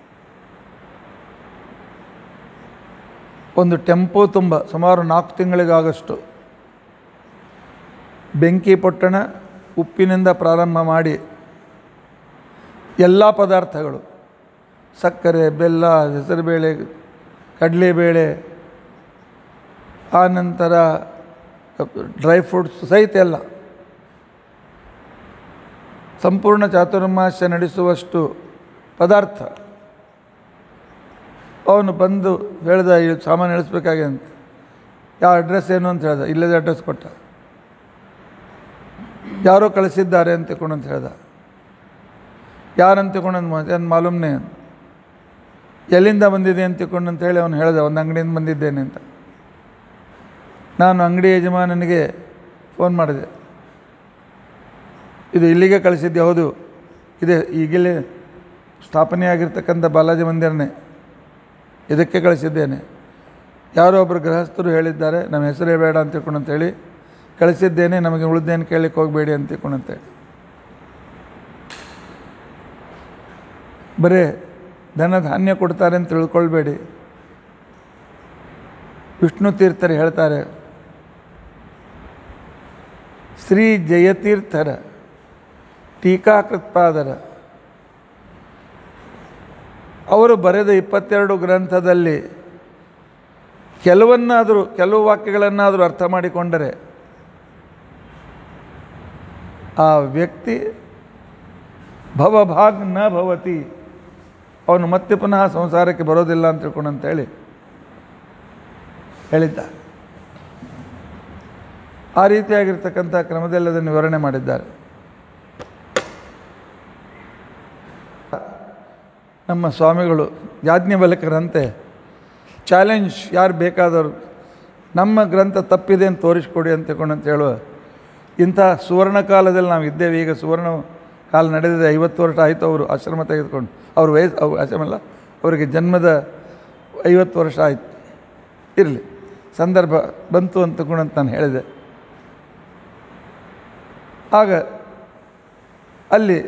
ಒಂದು ಟೆಂಪೋ ತುಂಬ ಸುಮಾರು ನಾಲ್ಕು ತಿಂಗಳಿಗಾಗಷ್ಟು ಬೆಂಕಿ ಪೊಟ್ಟಣ ಉಪ್ಪಿನಿಂದ ಪ್ರಾರಂಭ ಮಾಡಿ ಎಲ್ಲ ಪದಾರ್ಥಗಳು ಸಕ್ಕರೆ ಬೆಲ್ಲ ಹೆಸರುಬೇಳೆ ಕಡಲೆಬೇಳೆ ಆನಂತರ ಡ್ರೈ ಫ್ರೂಟ್ಸ್ ಸಹಿತ ಎಲ್ಲ ಸಂಪೂರ್ಣ ಚಾತುರ್ಮಾಸ್ಯ ನಡೆಸುವಷ್ಟು ಪದಾರ್ಥ ಅವನು ಬಂದು ಹೇಳ್ದ ಈ ಸಾಮಾನು ಇಳಿಸ್ಬೇಕಾಗಿ ಅಂತ ಯಾವ ಅಡ್ರೆಸ್ ಏನು ಅಂತ ಹೇಳ್ದ ಇಲ್ಲದ ಅಡ್ರೆಸ್ ಕೊಟ್ಟ ಯಾರೋ ಕಳಿಸಿದ್ದಾರೆ ಅಂತ ತಿಳ್ಕೊಂಡು ಅಂತ ಹೇಳ್ದ ಯಾರಂತ ತಿಳ್ಕೊಂಡು ಏನು ಮಾಲೂಮ್ನೆ ಎಲ್ಲಿಂದ ಬಂದಿದೆ ಅಂತ ತಿಳ್ಕೊಂಡು ಅಂತ ಹೇಳಿ ಅವನು ಹೇಳ್ದ ಒಂದು ಅಂಗಡಿಯಿಂದ ಬಂದಿದ್ದೇನೆ ಅಂತ ನಾನು ಅಂಗಡಿ ಯಜಮಾನನಿಗೆ ಫೋನ್ ಮಾಡಿದೆ ಇದು ಇಲ್ಲಿಗೆ ಕಳಿಸಿದ್ದೆ ಹೌದು ಇದೆ ಈಗಲೇ ಸ್ಥಾಪನೆಯಾಗಿರ್ತಕ್ಕಂಥ ಬಾಲಾಜಿ ಮಂದಿರನೇ ಇದಕ್ಕೆ ಕಳಿಸಿದ್ದೇನೆ ಯಾರೋ ಒಬ್ಬರು ಗೃಹಸ್ಥರು ಹೇಳಿದ್ದಾರೆ ನಮ್ಮ ಹೆಸರೇ ಬೇಡ ಅಂತ ತಿಳ್ಕೊಂಡು ಅಂತೇಳಿ ಕಳಿಸಿದ್ದೇನೆ ನಮಗೆ ಉಳಿದೇನು ಕೇಳಲಿಕ್ಕೆ ಹೋಗಬೇಡಿ ಅಂತ ತಿಳ್ಕೊಂಡು ಅಂತೇಳಿ ಬರೇ ಧನ ಧಾನ್ಯ ಕೊಡ್ತಾರೆ ಅಂತ ತಿಳ್ಕೊಳ್ಬೇಡಿ ವಿಷ್ಣು ತೀರ್ಥರು ಹೇಳ್ತಾರೆ ಶ್ರೀ ಜಯತೀರ್ಥರ ಟೀಕಾಕೃತ್ಪಾದರ ಅವರು ಬರೆದ ಇಪ್ಪತ್ತೆರಡು ಗ್ರಂಥದಲ್ಲಿ ಕೆಲವನ್ನಾದರೂ ಕೆಲವು ವಾಕ್ಯಗಳನ್ನಾದರೂ ಅರ್ಥ ಮಾಡಿಕೊಂಡರೆ ಆ ವ್ಯಕ್ತಿ ಭವಭಾಗ್ ನ ಭವತಿ ಅವನು ಮತ್ತೆ ಪುನಃ ಸಂಸಾರಕ್ಕೆ ಬರೋದಿಲ್ಲ ಅಂತ ತಿಳ್ಕೊಂಡು ಅಂತೇಳಿ ಹೇಳಿದ್ದ ಆ ರೀತಿಯಾಗಿರ್ತಕ್ಕಂಥ ಕ್ರಮದಲ್ಲಿ ಅದನ್ನು ವಿವರಣೆ ಮಾಡಿದ್ದಾರೆ ನಮ್ಮ ಸ್ವಾಮಿಗಳು ಯಾಜ್ಞವಲ್ಕರಂತೆ ಚಾಲೆಂಜ್ ಯಾರು ಬೇಕಾದವರು ನಮ್ಮ ಗ್ರಂಥ ತಪ್ಪಿದೆ ಅಂತ ತೋರಿಸ್ಕೊಡಿ ಅಂತ ತಿಳ್ಕೊಂಡು ಅಂತ ಹೇಳುವ ಇಂಥ ಸುವರ್ಣ ಕಾಲದಲ್ಲಿ ನಾವು ಇದ್ದೇವೆ ಈಗ ಸುವರ್ಣ ಕಾಲ ನಡೆದಿದೆ ಐವತ್ತು ವರ್ಷ ಆಯಿತು ಅವರು ಆಶ್ರಮ ತೆಗೆದುಕೊಂಡು ಅವ್ರ ವಯಸ್ಸು ಅವ್ರ ಆಶ್ರಮ ಅಲ್ಲ ಅವರಿಗೆ ಜನ್ಮದ ಐವತ್ತು ವರ್ಷ ಆಯಿತು ಇರಲಿ ಸಂದರ್ಭ ಬಂತು ಅಂತ ಕೂಡ ಅಂತ ನಾನು ಹೇಳಿದೆ ಆಗ ಅಲ್ಲಿ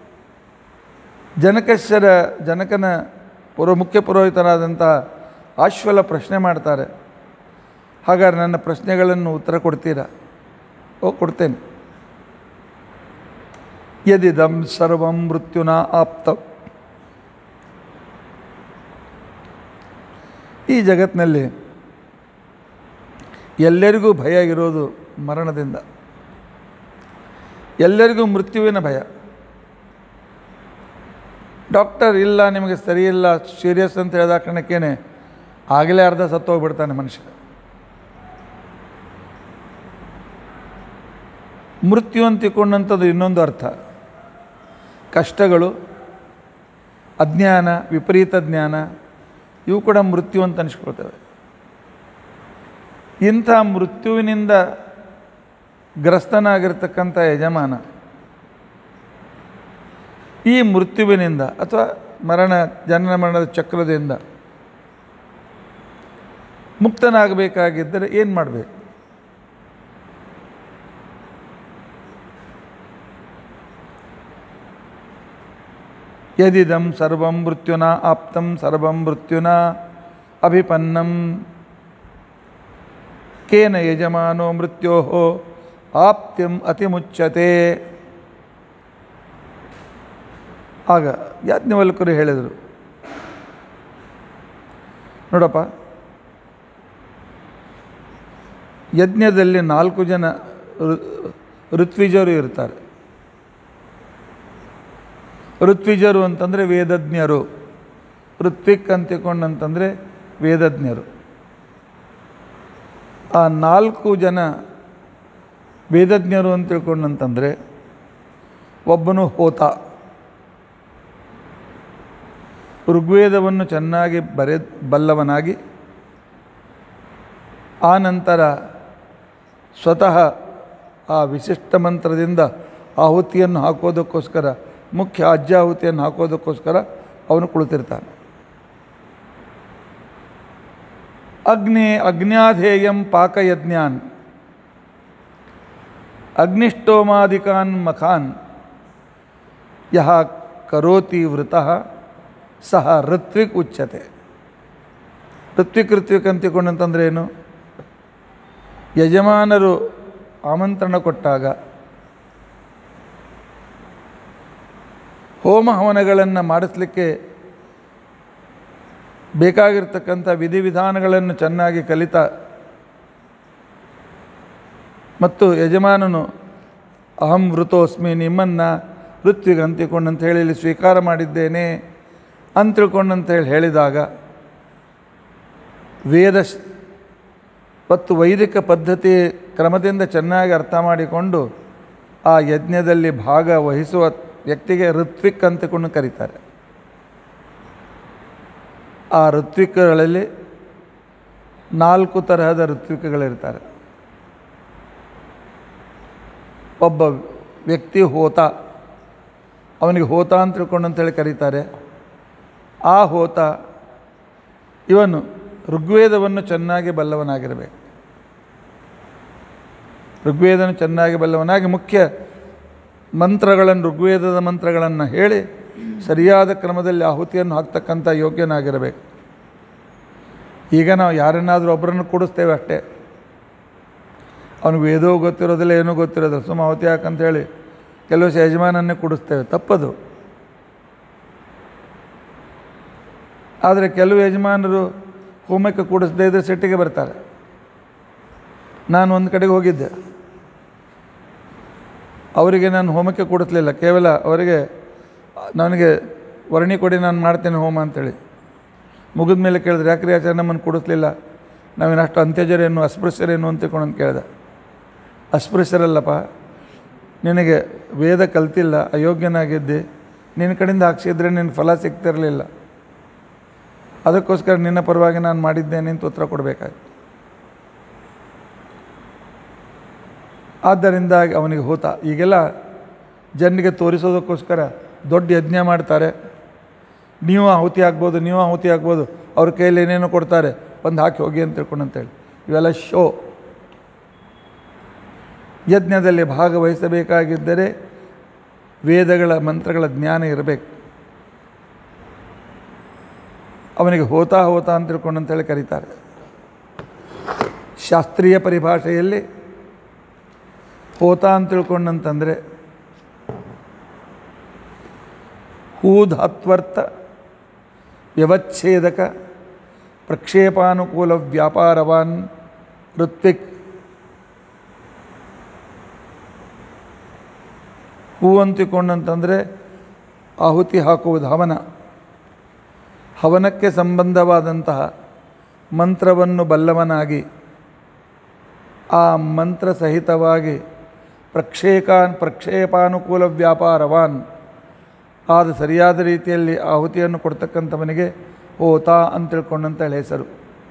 ಜನಕಶ್ಯರ ಜನಕನ ಪುರೋ ಮುಖ್ಯ ಪುರೋಹಿತನಾದಂಥ ಆಶ್ವಲ ಪ್ರಶ್ನೆ ಮಾಡ್ತಾರೆ ಹಾಗಾದ್ರೆ ನನ್ನ ಪ್ರಶ್ನೆಗಳನ್ನು ಉತ್ತರ ಕೊಡ್ತೀರಾ ಓ ಕೊಡ್ತೇನೆ ಯದಿದಂ ಸರ್ವಂ ಮೃತ್ಯುನ ಆಪ್ತ ಈ ಜಗತ್ತಿನಲ್ಲಿ ಎಲ್ಲರಿಗೂ ಭಯ ಇರೋದು ಮರಣದಿಂದ ಎಲ್ಲರಿಗೂ ಮೃತ್ಯುವಿನ ಭಯ ಡಾಕ್ಟರ್ ಇಲ್ಲ ನಿಮಗೆ ಸರಿ ಇಲ್ಲ ಸೀರಿಯಸ್ ಅಂತ ಹೇಳಿದ ಕಾರಣಕ್ಕೇನೆ ಆಗಲೇ ಅರ್ಧ ಸತ್ತೋಗ್ಬಿಡ್ತಾನೆ ಮನುಷ್ಯ ಮೃತ್ಯು ಅಂತ ತಿಳ್ಕೊಂಡಂಥದ್ದು ಇನ್ನೊಂದು ಅರ್ಥ ಕಷ್ಟಗಳು ಅಜ್ಞಾನ ವಿಪರೀತ ಜ್ಞಾನ ಇವು ಕೂಡ ಮೃತ್ಯು ಅಂತ ಅನಿಸ್ಕೊಳ್ತವೆ ಇಂಥ ಮೃತ್ಯುವಿನಿಂದ ಗ್ರಸ್ತನಾಗಿರ್ತಕ್ಕಂಥ ಯಜಮಾನ ಈ ಮೃತ್ಯುವಿನಿಂದ ಅಥವಾ ಮರಣ ಜನನ ಮರಣದ ಚಕ್ರದಿಂದ ಮುಕ್ತನಾಗಬೇಕಾಗಿದ್ದರೆ ಏನು ಮಾಡಬೇಕು ಯದಿದಂ ಸರ್ವಂ ಮೃತ್ಯುನ ಆಪ್ತಂ ಸರ್ವಂ ಮೃತ್ಯುನ ಅಭಿಪನ್ನಂ ಕೇನ ಯಜಮಾನೋ ಮೃತ್ಯೋ ಆಪ್ತ್ಯಂ ಅತಿಮುಚ್ಯತೆ ಆಗ ಯಾಜ್ಞವಲ್ಕರು ಹೇಳಿದರು ನೋಡಪ್ಪ ಯಜ್ಞದಲ್ಲಿ ನಾಲ್ಕು ಜನ ಋ- ಋತ್ವಿಜರು ಇರ್ತಾರೆ ಋತ್ವಿಜರು ಅಂತಂದರೆ ವೇದಜ್ಞರು ಋತ್ವಿಕ್ ಅಂತ ತಿಳ್ಕೊಂಡಂತಂದರೆ ವೇದಜ್ಞರು ಆ ನಾಲ್ಕು ಜನ ವೇದಜ್ಞರು ಅಂತ ತಿಳ್ಕೊಂಡಂತಂದರೆ ಒಬ್ಬನು ಹೋತ ಋಗ್ವೇದವನ್ನು ಚೆನ್ನಾಗಿ ಬರೆ ಬಲ್ಲವನಾಗಿ ಆ ನಂತರ ಸ್ವತಃ ಆ ವಿಶಿಷ್ಟ ಮಂತ್ರದಿಂದ ಆಹುತಿಯನ್ನು ಹಾಕೋದಕ್ಕೋಸ್ಕರ ಮುಖ್ಯ ಅಜ್ಜಾಹುತಿಯನ್ನು ಹಾಕೋದಕ್ಕೋಸ್ಕರ ಅವನು ಕುಳಿತಿರ್ತಾನೆ ಅಗ್ನಿ ಅಗ್ನ್ಯಾಧೇಯಂ ಪಾಕಯಜ್ಞಾನ್ ಅಗ್ನಿಷ್ಟೋಮಾದಿಕಾನ್ ಮಖಾನ್ ಯಹ ಕರೋತಿ ವೃತಃ ಸಹ ಋತ್ವಿಕ್ ಉಚ್ಯತೆ ಋತ್ವಿಕ್ ಋತ್ವಿಕ್ ಅಂತಿಕೊಂಡಂತಂದ್ರೆ ಏನು ಯಜಮಾನರು ಆಮಂತ್ರಣ ಕೊಟ್ಟಾಗ ಹೋಮ ಹವನಗಳನ್ನು ಮಾಡಿಸ್ಲಿಕ್ಕೆ ಬೇಕಾಗಿರ್ತಕ್ಕಂಥ ವಿಧಿವಿಧಾನಗಳನ್ನು ಚೆನ್ನಾಗಿ ಕಲಿತ ಮತ್ತು ಯಜಮಾನನು ಅಹಂ ವೃತೋಸ್ಮಿ ನಿಮ್ಮನ್ನು ಋತ್ವಿಗೆ ಅಂತಿಕೊಂಡಂತ ಹೇಳಿ ಇಲ್ಲಿ ಸ್ವೀಕಾರ ಮಾಡಿದ್ದೇನೆ ಅಂತ ತಿಳ್ಕೊಂಡಂತ ಹೇಳಿ ಹೇಳಿದಾಗ ವೇದ ಶ- ಮತ್ತು ವೈದಿಕ ಪದ್ಧತಿ ಕ್ರಮದಿಂದ ಚೆನ್ನಾಗಿ ಅರ್ಥ ಮಾಡಿಕೊಂಡು ಆ ಯಜ್ಞದಲ್ಲಿ ಭಾಗವಹಿಸುವ ವ್ಯಕ್ತಿಗೆ ಋತ್ವಿಕ್ ಅಂತಕೊಂಡು ಕರೀತಾರೆ ಆ ಋತ್ವಿಕ್ಗಳಲ್ಲಿ ನಾಲ್ಕು ತರಹದ ಋತ್ವಿಕ್ಗಳಿರ್ತಾರೆ ಒಬ್ಬ ವ್ಯಕ್ತಿ ಹೋತ ಅವನಿಗೆ ಹೋತ ಅಂತ ತಿಳ್ಕೊಂಡು ಅಂತೇಳಿ ಕರೀತಾರೆ ಆ ಹೋತ ಇವನು ಋಗ್ವೇದವನ್ನು ಚೆನ್ನಾಗಿ ಬಲ್ಲವನಾಗಿರಬೇಕು ಋಗ್ವೇದನ ಚೆನ್ನಾಗಿ ಬಲ್ಲವನಾಗಿ ಮುಖ್ಯ ಮಂತ್ರಗಳನ್ನು ಋಗ್ವೇದದ ಮಂತ್ರಗಳನ್ನು ಹೇಳಿ ಸರಿಯಾದ ಕ್ರಮದಲ್ಲಿ ಆಹುತಿಯನ್ನು ಹಾಕ್ತಕ್ಕಂಥ ಯೋಗ್ಯನಾಗಿರಬೇಕು ಈಗ ನಾವು ಯಾರನ್ನಾದರೂ ಒಬ್ಬರನ್ನು ಕೂಡಿಸ್ತೇವೆ ಅಷ್ಟೇ ಅವನಿಗೆ ವೇದವೂ ಗೊತ್ತಿರೋದಿಲ್ಲ ಏನೂ ಗೊತ್ತಿರೋದಿಲ್ಲ ಸುಮ್ಮ ಆಹುತಿ ಹಾಕಂತೇಳಿ ಕೆಲವು ಸಹ ಯಜಮಾನನ್ನೇ ಕೂಡಿಸ್ತೇವೆ ತಪ್ಪದು ಆದರೆ ಕೆಲವು ಯಜಮಾನರು ಹೋಮಕ್ಕೆ ಕೂಡಿಸದೇ ಇದ್ದರೆ ಸಿಟ್ಟಿಗೆ ಬರ್ತಾರೆ ನಾನು ಒಂದು ಕಡೆಗೆ ಹೋಗಿದ್ದೆ ಅವರಿಗೆ ನಾನು ಹೋಮಕ್ಕೆ ಕೂಡಿಸ್ಲಿಲ್ಲ ಕೇವಲ ಅವರಿಗೆ ನನಗೆ ವರ್ಣಿ ಕೊಡಿ ನಾನು ಮಾಡ್ತೇನೆ ಹೋಮ ಅಂತೇಳಿ ಮುಗಿದ ಮೇಲೆ ಕೇಳಿದ್ರೆ ಯಾಕ್ರಿ ಆಚಾರ್ಯ ನಮ್ಮನ್ನು ಕೂಡಿಸ್ಲಿಲ್ಲ ನಾವೇನು ಅಷ್ಟು ಅಂತ್ಯಜರೇನು ಅಸ್ಪೃಶ್ಯರೇನು ಅಂತ ತಿಳ್ಕೊಂಡು ಅಂತ ಕೇಳಿದೆ ಅಸ್ಪೃಶ್ಯರಲ್ಲಪ್ಪ ನಿನಗೆ ವೇದ ಕಲ್ತಿಲ್ಲ ಅಯೋಗ್ಯನಾಗಿದ್ದೆ ನಿನ್ನ ಕಡೆಯಿಂದ ಹಾಕ್ಸಿದ್ರೆ ನಿನಗೆ ಫಲ ಸಿಗ್ತಿರಲಿಲ್ಲ ಅದಕ್ಕೋಸ್ಕರ ನಿನ್ನ ಪರವಾಗಿ ನಾನು ಮಾಡಿದ್ದೇನೆ ಅಂತ ಉತ್ತರ ಕೊಡಬೇಕಾಯ್ತು ಆದ್ದರಿಂದ ಅವನಿಗೆ ಹೋತ ಈಗೆಲ್ಲ ಜನರಿಗೆ ತೋರಿಸೋದಕ್ಕೋಸ್ಕರ ದೊಡ್ಡ ಯಜ್ಞ ಮಾಡ್ತಾರೆ ನೀವು ಆಹುತಿ ಆಗ್ಬೋದು ನೀವು ಆಹುತಿ ಆಗ್ಬೋದು ಅವ್ರ ಕೈಯಲ್ಲಿ ಏನೇನೋ ಕೊಡ್ತಾರೆ ಬಂದು ಹಾಕಿ ಹೋಗಿ ಅಂತ ತಿಳ್ಕೊಂಡು ಅಂತೇಳಿ ಇವೆಲ್ಲ ಶೋ ಯಜ್ಞದಲ್ಲಿ ಭಾಗವಹಿಸಬೇಕಾಗಿದ್ದರೆ ವೇದಗಳ ಮಂತ್ರಗಳ ಜ್ಞಾನ ಇರಬೇಕು ಅವನಿಗೆ ಹೋತಾ ಹೋತಾ ಅಂತ ತಿಳ್ಕೊಂಡು ಅಂತೇಳಿ ಕರೀತಾರೆ ಶಾಸ್ತ್ರೀಯ ಪರಿಭಾಷೆಯಲ್ಲಿ ಹೋತಾ ಅಂತ ತಿಳ್ಕೊಂಡಂತಂದರೆ ಹೂಧಾತ್ವರ್ಥ ವ್ಯವಚ್ಛೇದಕ ಪ್ರಕ್ಷೇಪಾನುಕೂಲ ವ್ಯಾಪಾರವಾನ್ ಋತ್ವಿಕ್ ಹೂ ಅಂತಿಕೊಂಡಂತಂದರೆ ಆಹುತಿ ಹಾಕುವುದು ಹವನ ಹವನಕ್ಕೆ ಸಂಬಂಧವಾದಂತಹ ಮಂತ್ರವನ್ನು ಬಲ್ಲವನಾಗಿ ಆ ಮಂತ್ರ ಸಹಿತವಾಗಿ ಪ್ರಕ್ಷೇಕಾನ್ ಪ್ರಕ್ಷೇಪಾನುಕೂಲ ವ್ಯಾಪಾರವಾನ್ ಆದ ಸರಿಯಾದ ರೀತಿಯಲ್ಲಿ ಆಹುತಿಯನ್ನು ಕೊಡ್ತಕ್ಕಂಥವನಿಗೆ ಹೋತ ಅಂತ ತಿಳ್ಕೊಂಡಂತೇಳಿ ಹೆಸರು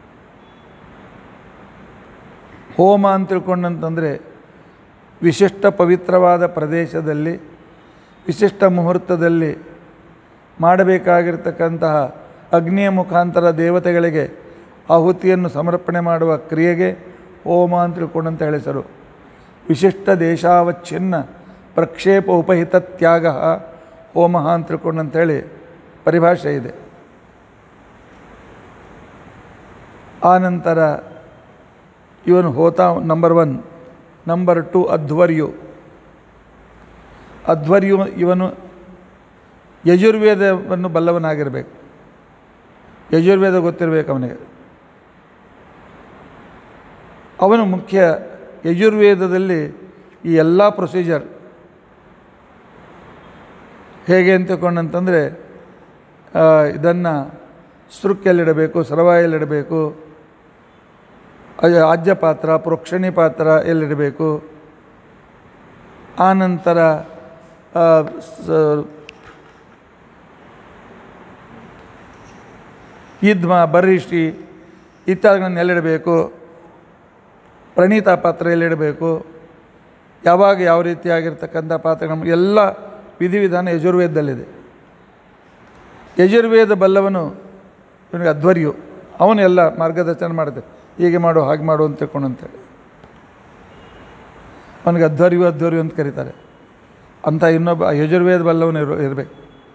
ಹೋಮ ಅಂತ ತಿಳ್ಕೊಂಡಂತಂದರೆ ವಿಶಿಷ್ಟ ಪವಿತ್ರವಾದ ಪ್ರದೇಶದಲ್ಲಿ ವಿಶಿಷ್ಟ ಮುಹೂರ್ತದಲ್ಲಿ ಮಾಡಬೇಕಾಗಿರ್ತಕ್ಕಂತಹ ಅಗ್ನಿಯ ಮುಖಾಂತರ ದೇವತೆಗಳಿಗೆ ಆಹುತಿಯನ್ನು ಸಮರ್ಪಣೆ ಮಾಡುವ ಕ್ರಿಯೆಗೆ ಹೋಮ ಅಂತ ತಿಳ್ಕೊಂಡಂತ ಹೆಸರು ವಿಶಿಷ್ಟ ದೇಶಾವಚ್ಛಿನ್ನ ಪ್ರಕ್ಷೇಪ ಉಪಹಿತ ತ್ಯಾಗ ಹೋಮ ಅಂತ ತಿಳ್ಕೊಂಡಂತೇಳಿ ಪರಿಭಾಷೆ ಇದೆ ಆನಂತರ ಇವನು ಹೋತ ನಂಬರ್ ಒನ್ ನಂಬರ್ ಟು ಅಧ್ವರ್ಯು ಅಧ್ವರ್ಯು ಇವನು ಯಜುರ್ವೇದವನ್ನು ಬಲ್ಲವನಾಗಿರಬೇಕು ಯಜುರ್ವೇದ ಗೊತ್ತಿರಬೇಕು ಅವನಿಗೆ ಅವನು ಮುಖ್ಯ ಯಜುರ್ವೇದದಲ್ಲಿ ಈ ಎಲ್ಲ ಪ್ರೊಸೀಜರ್ ಹೇಗೆ ಅಂತ ತಿಳ್ಕೊಂಡಂತಂದರೆ ಇದನ್ನು ಸೃಕ್ಕೆಲ್ಲಿಡಬೇಕು ಸರವಾಯಲ್ಲಿಡಬೇಕು ಆಜ್ಯ ಪಾತ್ರ ಪ್ರೋಕ್ಷಣಿ ಪಾತ್ರ ಎಲ್ಲಿಡಬೇಕು ಆನಂತರ ಆ, ಸ- ಇದ್ಮ ಬರಿಷ್ಟಿ ಇತ್ಯಾದಿಗಳನ್ನು ಎಲ್ಲಿಡಬೇಕು ಪ್ರಣೀತ ಪಾತ್ರ ಎಲ್ಲಿಡಬೇಕು ಯಾವಾಗ ಯಾವ ರೀತಿಯಾಗಿರ್ತಕ್ಕಂಥ ಪಾತ್ರಗಳು ಎಲ್ಲ ವಿಧಿವಿಧಾನ ಯಜುರ್ವೇದದಲ್ಲಿದೆ ಯಜುರ್ವೇದ ಬಲ್ಲವನು ಇವನಿಗೆ ಅಧ್ವರ್ಯು ಅವನು ಎಲ್ಲ ಮಾರ್ಗದರ್ಶನ ಮಾಡುತ್ತೆ ಹೀಗೆ ಮಾಡು ಹಾಗೆ ಮಾಡು ಅಂತ ತಿಳ್ಕೊಂಡು ಅಂತೇಳಿ ಅವನಿಗೆ ಅಧ್ವರ್ಯು ಅಧ್ವರ್ಯು ಅಂತ ಕರೀತಾರೆ ಅಂಥ ಇನ್ನೊಬ್ಬ ಯಜುರ್ವೇದ ಬಲ್ಲವನು ಇರು ಇರಬೇಕು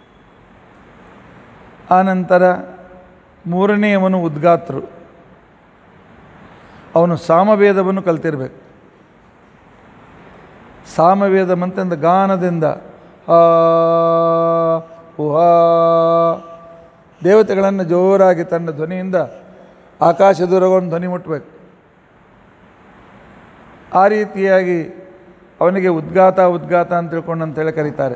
ಆನಂತರ ಮೂರನೆಯವನು ಉದ್ಗಾತೃ ಅವನು ಸಾಮವೇದವನ್ನು ಕಲ್ತಿರಬೇಕು ಸಾಮವೇದ ಮಂತ್ರದ ಗಾನದಿಂದ ಆ ಉಹಾ ದೇವತೆಗಳನ್ನು ಜೋರಾಗಿ ತನ್ನ ಧ್ವನಿಯಿಂದ ಆಕಾಶ ದೂರಗೊಂಡು ಧ್ವನಿ ಮುಟ್ಟಬೇಕು ಆ ರೀತಿಯಾಗಿ ಅವನಿಗೆ ಉದ್ಗಾತ ಉದ್ಗಾತ ಅಂತ ತಿಳ್ಕೊಂಡು ಅಂತೇಳಿ ಕರೀತಾರೆ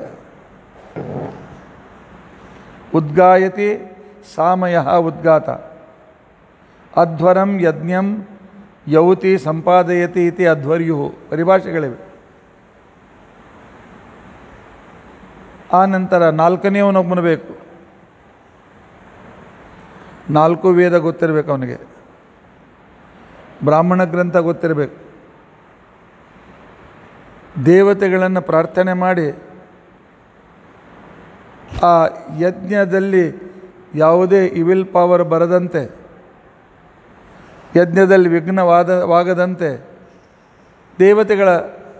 ಉದ್ಗಾಯತಿ ಸಾಮಯ ಉದ್ಗಾತ ಅಧ್ವರಂ ಯಜ್ಞಂ ಯೌತಿ ಸಂಪಾದಯತಿ ಇತಿ ಅಧ್ವರ್ಯು ಪರಿಭಾಷೆಗಳಿವೆ ಆ ನಂತರ ನಾಲ್ಕನೆಯವನೊಬ್ಬನು ಬೇಕು ನಾಲ್ಕು ವೇದ ಗೊತ್ತಿರಬೇಕು ಅವನಿಗೆ ಬ್ರಾಹ್ಮಣ ಗ್ರಂಥ ಗೊತ್ತಿರಬೇಕು ದೇವತೆಗಳನ್ನು ಪ್ರಾರ್ಥನೆ ಮಾಡಿ ಆ ಯಜ್ಞದಲ್ಲಿ ಯಾವುದೇ ಇವಿಲ್ ಪವರ್ ಬರದಂತೆ ಯಜ್ಞದಲ್ಲಿ ವಿಘ್ನವಾದ ವಾಗದಂತೆ ದೇವತೆಗಳ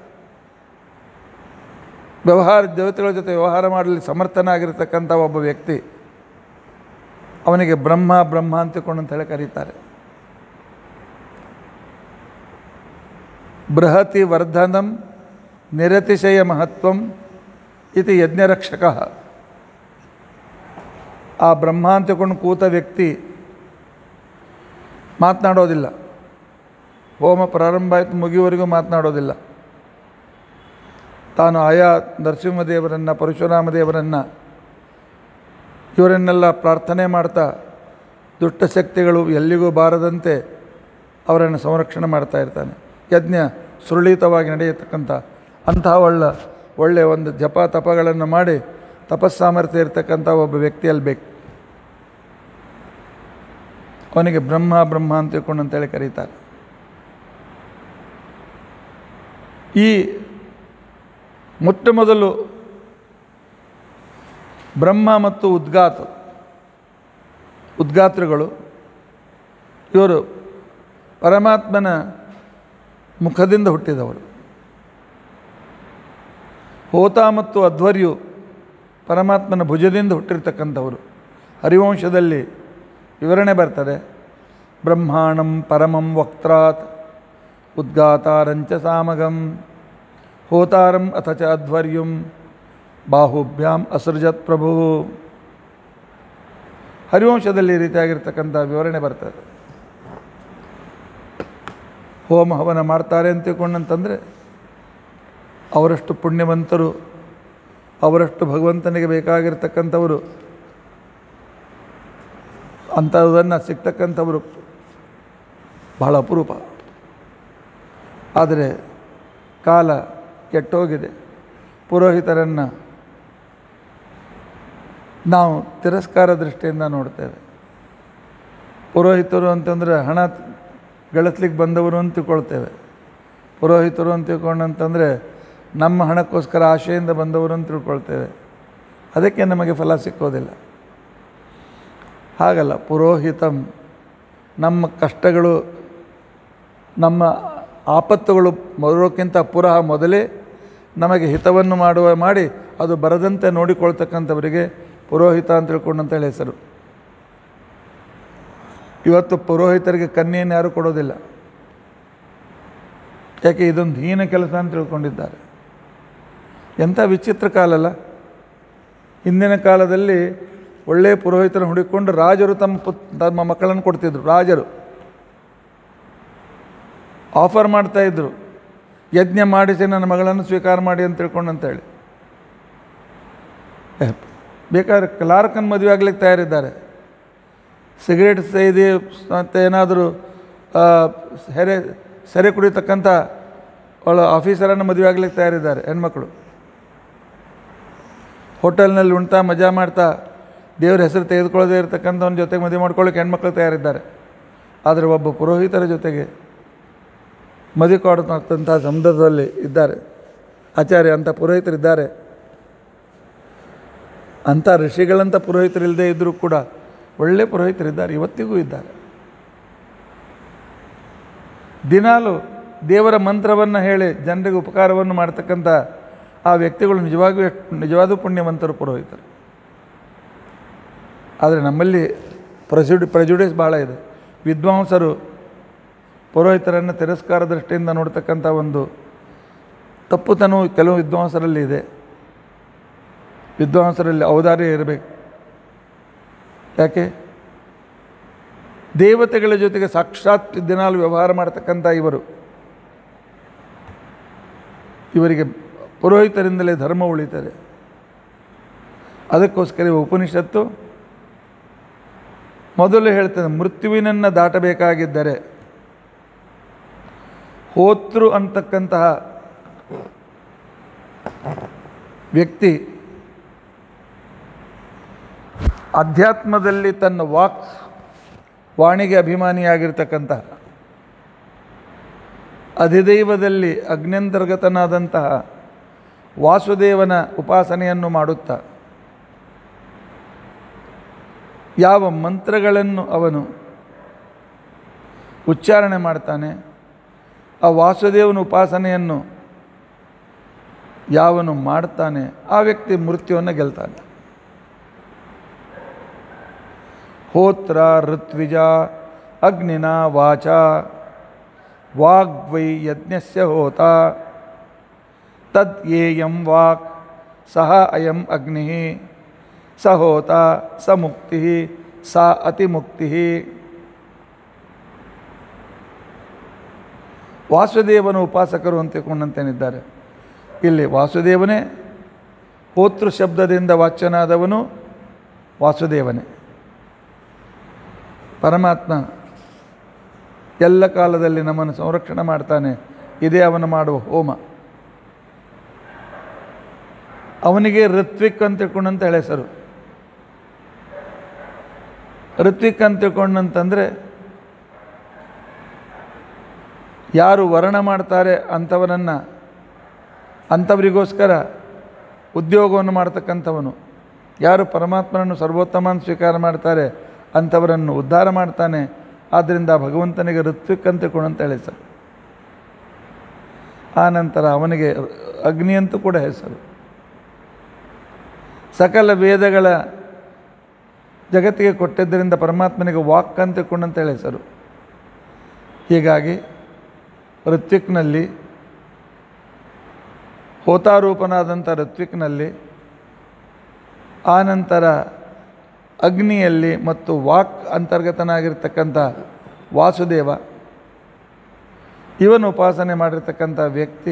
ವ್ಯವಹಾರ ದೇವತೆಗಳ ಜೊತೆ ವ್ಯವಹಾರ ಮಾಡಲಿ ಸಮರ್ಥನಾಗಿರ್ತಕ್ಕಂಥ ಒಬ್ಬ ವ್ಯಕ್ತಿ ಅವನಿಗೆ ಬ್ರಹ್ಮ ಬ್ರಹ್ಮ ಅಂತಕೊಂಡು ಅಂತ ಹೇಳಿ ಕರೀತಾರೆ ಬೃಹತಿ ವರ್ಧನಂ ನಿರತಿಶಯ ಮಹತ್ವಂ ಇದು ಯಜ್ಞರಕ್ಷಕ ಆ ಬ್ರಹ್ಮ ಅಂತಕೊಂಡು ಕೂತ ವ್ಯಕ್ತಿ ಮಾತನಾಡೋದಿಲ್ಲ ಹೋಮ ಪ್ರಾರಂಭ ಆಯಿತು ಮುಗಿಯುವವರೆಗೂ ಮಾತನಾಡೋದಿಲ್ಲ ತಾನು ಆಯಾ ನರಸಿಂಹದೇವರನ್ನು ಪರಶುರಾಮ ದೇವರನ್ನು ಇವರನ್ನೆಲ್ಲ ಪ್ರಾರ್ಥನೆ ಮಾಡ್ತಾ ದುಷ್ಟಶಕ್ತಿಗಳು ಎಲ್ಲಿಗೂ ಬಾರದಂತೆ ಅವರನ್ನು ಸಂರಕ್ಷಣೆ ಮಾಡ್ತಾ ಇರ್ತಾನೆ ಯಜ್ಞ ಸುರಳಿತವಾಗಿ ನಡೆಯತಕ್ಕಂಥ ಅಂತಹ ಒಳ್ಳ ಒಳ್ಳೆಯ ಒಂದು ಜಪ ತಪಗಳನ್ನು ಮಾಡಿ ತಪಸ್ಸಾಮರ್ಥ್ಯ ಇರತಕ್ಕಂಥ ಒಬ್ಬ ವ್ಯಕ್ತಿಯಲ್ಲಿ ಬೇಕು ಅವನಿಗೆ ಬ್ರಹ್ಮ ಬ್ರಹ್ಮ ಅಂತ ತಿಳ್ಕೊಂಡು ಅಂತೇಳಿ ಕರೀತಾರೆ ಈ ಮೊಟ್ಟ ಮೊದಲು ಬ್ರಹ್ಮ ಮತ್ತು ಉದ್ಗಾತ ಉದ್ಗಾತೃಗಳು ಇವರು ಪರಮಾತ್ಮನ ಮುಖದಿಂದ ಹುಟ್ಟಿದವರು ಹೋತ ಮತ್ತು ಅಧ್ವರ್ಯು ಪರಮಾತ್ಮನ ಭುಜದಿಂದ ಹುಟ್ಟಿರ್ತಕ್ಕಂಥವರು ಹರಿವಂಶದಲ್ಲಿ ವಿವರಣೆ ಬರ್ತದೆ ಬ್ರಹ್ಮಾಣಂ ಪರಮಂ ವಕ್ತ್ರಾತ್ ಉದ್ಗಾತಾರಂಚ ಸಾಮಗಂ ಹೋತಾರಂ ಅಥ ಚ ಅಧ್ವರ್ಯುಂ ಬಾಹುಭ್ಯಾಂ ಅಸೃಜತ್ ಪ್ರಭು ಹರಿವಂಶದಲ್ಲಿ ಈ ರೀತಿಯಾಗಿರ್ತಕ್ಕಂಥ ವಿವರಣೆ ಬರ್ತದೆ ಹೋಮ ಹವನ ಮಾಡ್ತಾರೆ ಅಂತ ತಿಳ್ಕೊಂಡಂತಂದರೆ ಅವರಷ್ಟು ಪುಣ್ಯವಂತರು ಅವರಷ್ಟು ಭಗವಂತನಿಗೆ ಬೇಕಾಗಿರ್ತಕ್ಕಂಥವರು ಅಂಥದನ್ನು ಸಿಗ್ತಕ್ಕಂಥವರು ಬಹಳ ಅಪರೂಪ ಆದರೆ ಕಾಲ ಕೆಟ್ಟೋಗಿದೆ ಪುರೋಹಿತರನ್ನು ನಾವು ತಿರಸ್ಕಾರ ದೃಷ್ಟಿಯಿಂದ ನೋಡ್ತೇವೆ ಪುರೋಹಿತರು ಅಂತಂದರೆ ಹಣ ಗಳಿಸ್ಲಿಕ್ಕೆ ಬಂದವರು ಅಂತ ತಿಳ್ಕೊಳ್ತೇವೆ ಪುರೋಹಿತರು ಅಂತ ತಿಳ್ಕೊಂಡಂತಂದರೆ ನಮ್ಮ ಹಣಕ್ಕೋಸ್ಕರ ಆಶೆಯಿಂದ ಬಂದವರು ಅಂತ ತಿಳ್ಕೊಳ್ತೇವೆ ಅದಕ್ಕೆ ನಮಗೆ ಫಲ ಸಿಕ್ಕೋದಿಲ್ಲ ಹಾಗಲ್ಲ ಪುರೋಹಿತಂ ನಮ್ಮ ಕಷ್ಟಗಳು ನಮ್ಮ ಆಪತ್ತುಗಳು ಬರೋಕ್ಕಿಂತ ಪುರಃ ಮೊದಲೇ ನಮಗೆ ಹಿತವನ್ನು ಮಾಡುವ ಮಾಡಿ ಅದು ಬರದಂತೆ ನೋಡಿಕೊಳ್ತಕ್ಕಂಥವರಿಗೆ ಪುರೋಹಿತ ಅಂತ ತಿಳ್ಕೊಂಡಂತೇಳಿ ಹೆಸರು ಇವತ್ತು ಪುರೋಹಿತರಿಗೆ ಕನ್ಯೆಯನ್ನು ಯಾರೂ ಕೊಡೋದಿಲ್ಲ ಯಾಕೆ ಇದೊಂದು ಹೀನ ಕೆಲಸ ಅಂತ ತಿಳ್ಕೊಂಡಿದ್ದಾರೆ ಎಂಥ ವಿಚಿತ್ರ ಕಾಲ ಅಲ್ಲ ಹಿಂದಿನ ಕಾಲದಲ್ಲಿ ಒಳ್ಳೆಯ ಪುರೋಹಿತರನ್ನು ಹುಡುಕಿಕೊಂಡು ರಾಜರು ತಮ್ಮ ಪುತ್ ತಮ್ಮ ಮಕ್ಕಳನ್ನು ಕೊಡ್ತಿದ್ರು ರಾಜರು ಆಫರ್ ಮಾಡ್ತಾಯಿದ್ರು ಯಜ್ಞ ಮಾಡಿಸಿ ನನ್ನ ಮಗಳನ್ನು ಸ್ವೀಕಾರ ಮಾಡಿ ಅಂತ ತಿಳ್ಕೊಂಡು ಅಂತೇಳಿ ಏ, ಬೇಕಾದ್ರೆ ಕ್ಲಾರ್ಕನ್ ಮದುವೆ ಆಗ್ಲಿಕ್ಕೆ ತಯಾರಿದ್ದಾರೆ ಸಿಗರೇಟ್ ಸೇದಿ ಮತ್ತು ಏನಾದರೂ ಸೆರೆ ಸೆರೆ ಕುಡಿತಕ್ಕಂಥ ಅವಳ ಆಫೀಸರನ್ನು ಮದುವೆ ಆಗ್ಲಿಕ್ಕೆ ತಯಾರಿದ್ದಾರೆ ಹೆಣ್ಮಕ್ಳು ಹೋಟೆಲ್ನಲ್ಲಿ ಉಣ್ತಾ ಮಜಾ ಮಾಡ್ತಾ ದೇವ್ರ ಹೆಸರು ತೆಗೆದುಕೊಳ್ಳದೇ ಇರತಕ್ಕಂಥವನ ಜೊತೆಗೆ ಮದುವೆ ಮಾಡ್ಕೊಳ್ಳೋಕೆ ಹೆಣ್ಮಕ್ಳು ತಯಾರಿದ್ದಾರೆ ಆದರೆ ಒಬ್ಬ ಪುರೋಹಿತರ ಜೊತೆಗೆ ಮದುವೆ ಕೊಡ್ತಕ್ಕಂಥ ಸಂದರ್ಭದಲ್ಲಿ ಇದ್ದಾರೆ ಆಚಾರ್ಯ ಅಂಥ ಪುರೋಹಿತರಿದ್ದಾರೆ ಅಂಥ ಋಷಿಗಳಂಥ ಪುರೋಹಿತರಿಲ್ಲದೆ ಇದ್ದರೂ ಕೂಡ ಒಳ್ಳೆ ಪುರೋಹಿತರಿದ್ದಾರೆ ಇವತ್ತಿಗೂ ಇದ್ದಾರೆ ದಿನಾಲು ದೇವರ ಮಂತ್ರವನ್ನು ಹೇಳಿ ಜನರಿಗೆ ಉಪಕಾರವನ್ನು ಮಾಡ್ತಕ್ಕಂಥ ಆ ವ್ಯಕ್ತಿಗಳು ನಿಜವಾಗಿಯೂ ಎಷ್ಟು ನಿಜವಾದ ಪುಣ್ಯವಂತರು ಪುರೋಹಿತರು ಆದರೆ ನಮ್ಮಲ್ಲಿ ಪ್ರಜುಡಿ ಪ್ರಜುಡಿಸ್ ಭಾಳ ಇದೆ ವಿದ್ವಾಂಸರು ಪುರೋಹಿತರನ್ನು ತಿರಸ್ಕಾರ ದೃಷ್ಟಿಯಿಂದ ನೋಡ್ತಕ್ಕಂಥ ಒಂದು ತಪ್ಪುತನವು ಕೆಲವು ವಿದ್ವಾಂಸರಲ್ಲಿ ಇದೆ ವಿದ್ವಾಂಸರಲ್ಲಿ ಔದಾರ್ಯ ಇರಬೇಕು ಯಾಕೆ ದೇವತೆಗಳ ಜೊತೆಗೆ ಸಾಕ್ಷಾತ್ ದಿನಾಲು ವ್ಯವಹಾರ ಮಾಡ್ತಕ್ಕಂಥ ಇವರು ಇವರಿಗೆ ಪುರೋಹಿತರಿಂದಲೇ ಧರ್ಮ ಉಳಿತದೆ ಅದಕ್ಕೋಸ್ಕರ ಇವ ಉಪನಿಷತ್ತು ಮೊದಲು ಹೇಳ್ತದೆ ಮೃತ್ಯುವಿನನ್ನು ದಾಟಬೇಕಾಗಿದ್ದರೆ ಹೋತೃ ಅಂತಕ್ಕಂತಹ ವ್ಯಕ್ತಿ ಅಧ್ಯಾತ್ಮದಲ್ಲಿ ತನ್ನ ವಾಕ್ ವಾಣಿಗೆ ಅಭಿಮಾನಿಯಾಗಿರ್ತಕ್ಕಂತಹ ಅಧಿದೈವದಲ್ಲಿ ಅಗ್ನ್ಯಂತರ್ಗತನಾದಂತಹ ವಾಸುದೇವನ ಉಪಾಸನೆಯನ್ನು ಮಾಡುತ್ತಾ ಯಾವ ಮಂತ್ರಗಳನ್ನು ಅವನು ಉಚ್ಚಾರಣೆ ಮಾಡ್ತಾನೆ ಆ ವಾಸುದೇವನ ಉಪಾಸನೆಯನ್ನು ಯಾವನು ಮಾಡ್ತಾನೆ ಆ ವ್ಯಕ್ತಿ ಮೃತ್ಯುವನ್ನು ಗೆಲ್ತಾನೆ ಹೋತ್ರ ಋತ್ವಿಜ ಅಗ್ನಿನ ವಾಚ ವಾಗ್ವೈ ಯಜ್ಞಸ್ಯ ಹೋತ ತದ್ ಏಯಂ ವಾಕ್ ಸಹ ಅಯಂ ಅಗ್ನಿ ಸ ಹೋತ ಸ ಮುಕ್ತಿ ಸ ಅತಿಮುಕ್ತಿ ವಾಸುದೇವನ ಉಪಾಸಕರು ಅಂತ ತಿಳ್ಕೊಂಡಂತೇನಿದ್ದಾರೆ ಇಲ್ಲಿ ವಾಸುದೇವನೇ ಹೋತೃ ಶಬ್ದದಿಂದ ವಾಚ್ಯನಾದವನು ವಾಸುದೇವನೇ ಪರಮಾತ್ಮ ಎಲ್ಲ ಕಾಲದಲ್ಲಿ ನಮ್ಮನ್ನು ಸಂರಕ್ಷಣೆ ಮಾಡ್ತಾನೆ ಇದೇ ಅವನು ಮಾಡುವ ಹೋಮ ಅವನಿಗೆ ಋತ್ವಿಕ್ ಅಂತ ತಿಳ್ಕೊಂಡಂತ ಹೇಳಿ ಹೆಸರು ಋತ್ವಿಕ್ ಅಂತ ತಿಳ್ಕೊಂಡಂತಂದರೆ ಯಾರು ವರ್ಣ ಮಾಡ್ತಾರೆ ಅಂಥವನನ್ನು ಅಂಥವರಿಗೋಸ್ಕರ ಉದ್ಯೋಗವನ್ನು ಮಾಡ್ತಕ್ಕಂಥವನು ಯಾರು ಪರಮಾತ್ಮನನ್ನು ಸರ್ವೋತ್ತಮನ ಸ್ವೀಕಾರ ಮಾಡ್ತಾರೆ ಅಂಥವರನ್ನು ಉದ್ಧಾರ ಮಾಡ್ತಾನೆ ಆದ್ದರಿಂದ ಭಗವಂತನಿಗೆ ಋತ್ವಿಕ್ ಅಂತ ತಿಳ್ಕೊಂಡಂತ ಹೇಳಿ ಹೆಸರು ಆ ನಂತರ ಅವನಿಗೆ ಅಗ್ನಿ ಅಂತೂ ಕೂಡ ಹೆಸರು ಸಕಲ ವೇದಗಳ ಜಗತ್ತಿಗೆ ಕೊಟ್ಟಿದ್ದರಿಂದ ಪರಮಾತ್ಮನಿಗೆ ವಾಕ್ ಅಂತ ತಿಳ್ಕೊಂಡಂತ ಹೇಳಿ ಹೆಸರು ಹೀಗಾಗಿ ಋತ್ವಿಕ್ನಲ್ಲಿ ಹೋತಾರೂಪನಾದಂಥ ಋತ್ವಿಕ್ನಲ್ಲಿ ಆನಂತರ ಅಗ್ನಿಯಲ್ಲಿ ಮತ್ತು ವಾಕ್ ಅಂತರ್ಗತನಾಗಿರ್ತಕ್ಕಂಥ ವಾಸುದೇವ ಇವನು ಉಪಾಸನೆ ಮಾಡಿರ್ತಕ್ಕಂಥ ವ್ಯಕ್ತಿ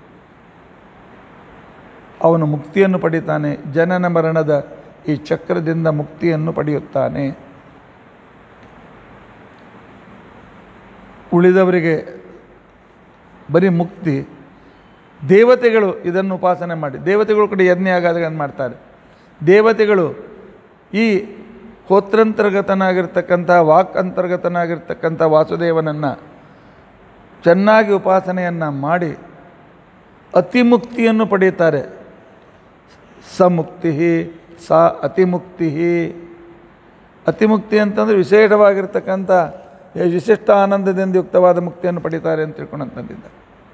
ಅವನು ಮುಕ್ತಿಯನ್ನು ಪಡಿತಾನೆ ಜನನ ಮರಣದ ಈ ಚಕ್ರದಿಂದ ಮುಕ್ತಿಯನ್ನು ಪಡೆಯುತ್ತಾನೆ ಉಳಿದವರಿಗೆ ಬರೀ ಮುಕ್ತಿ ದೇವತೆಗಳು ಇದನ್ನು ಉಪಾಸನೆ ಮಾಡಿ ದೇವತೆಗಳು ಕೂಡ ಯಜ್ಞ ಆಗಾದಗಳನ್ನು ಮಾಡ್ತಾರೆ ದೇವತೆಗಳು ಈ ಹೋತ್ರಂತರ್ಗತನಾಗಿರ್ತಕ್ಕಂಥ ವಾಕ್ ಅಂತರ್ಗತನಾಗಿರ್ತಕ್ಕಂಥ ವಾಸುದೇವನನ್ನು ಚೆನ್ನಾಗಿ ಉಪಾಸನೆಯನ್ನು ಮಾಡಿ ಅತಿಮುಕ್ತಿಯನ್ನು ಪಡೆಯುತ್ತಾರೆ ಸಮುಕ್ತಿ ಸ ಅತಿಮುಕ್ತಿ ಅತಿಮುಕ್ತಿ ಅಂತಂದರೆ ವಿಶೇಷವಾಗಿರ್ತಕ್ಕಂಥ ವಿಶಿಷ್ಟ ಆನಂದದಿಂದ ಯುಕ್ತವಾದ ಮುಕ್ತಿಯನ್ನು ಪಡೀತಾರೆ ಅಂತ ತಿಳ್ಕೊಂಡಂತಂದಿದ್ದ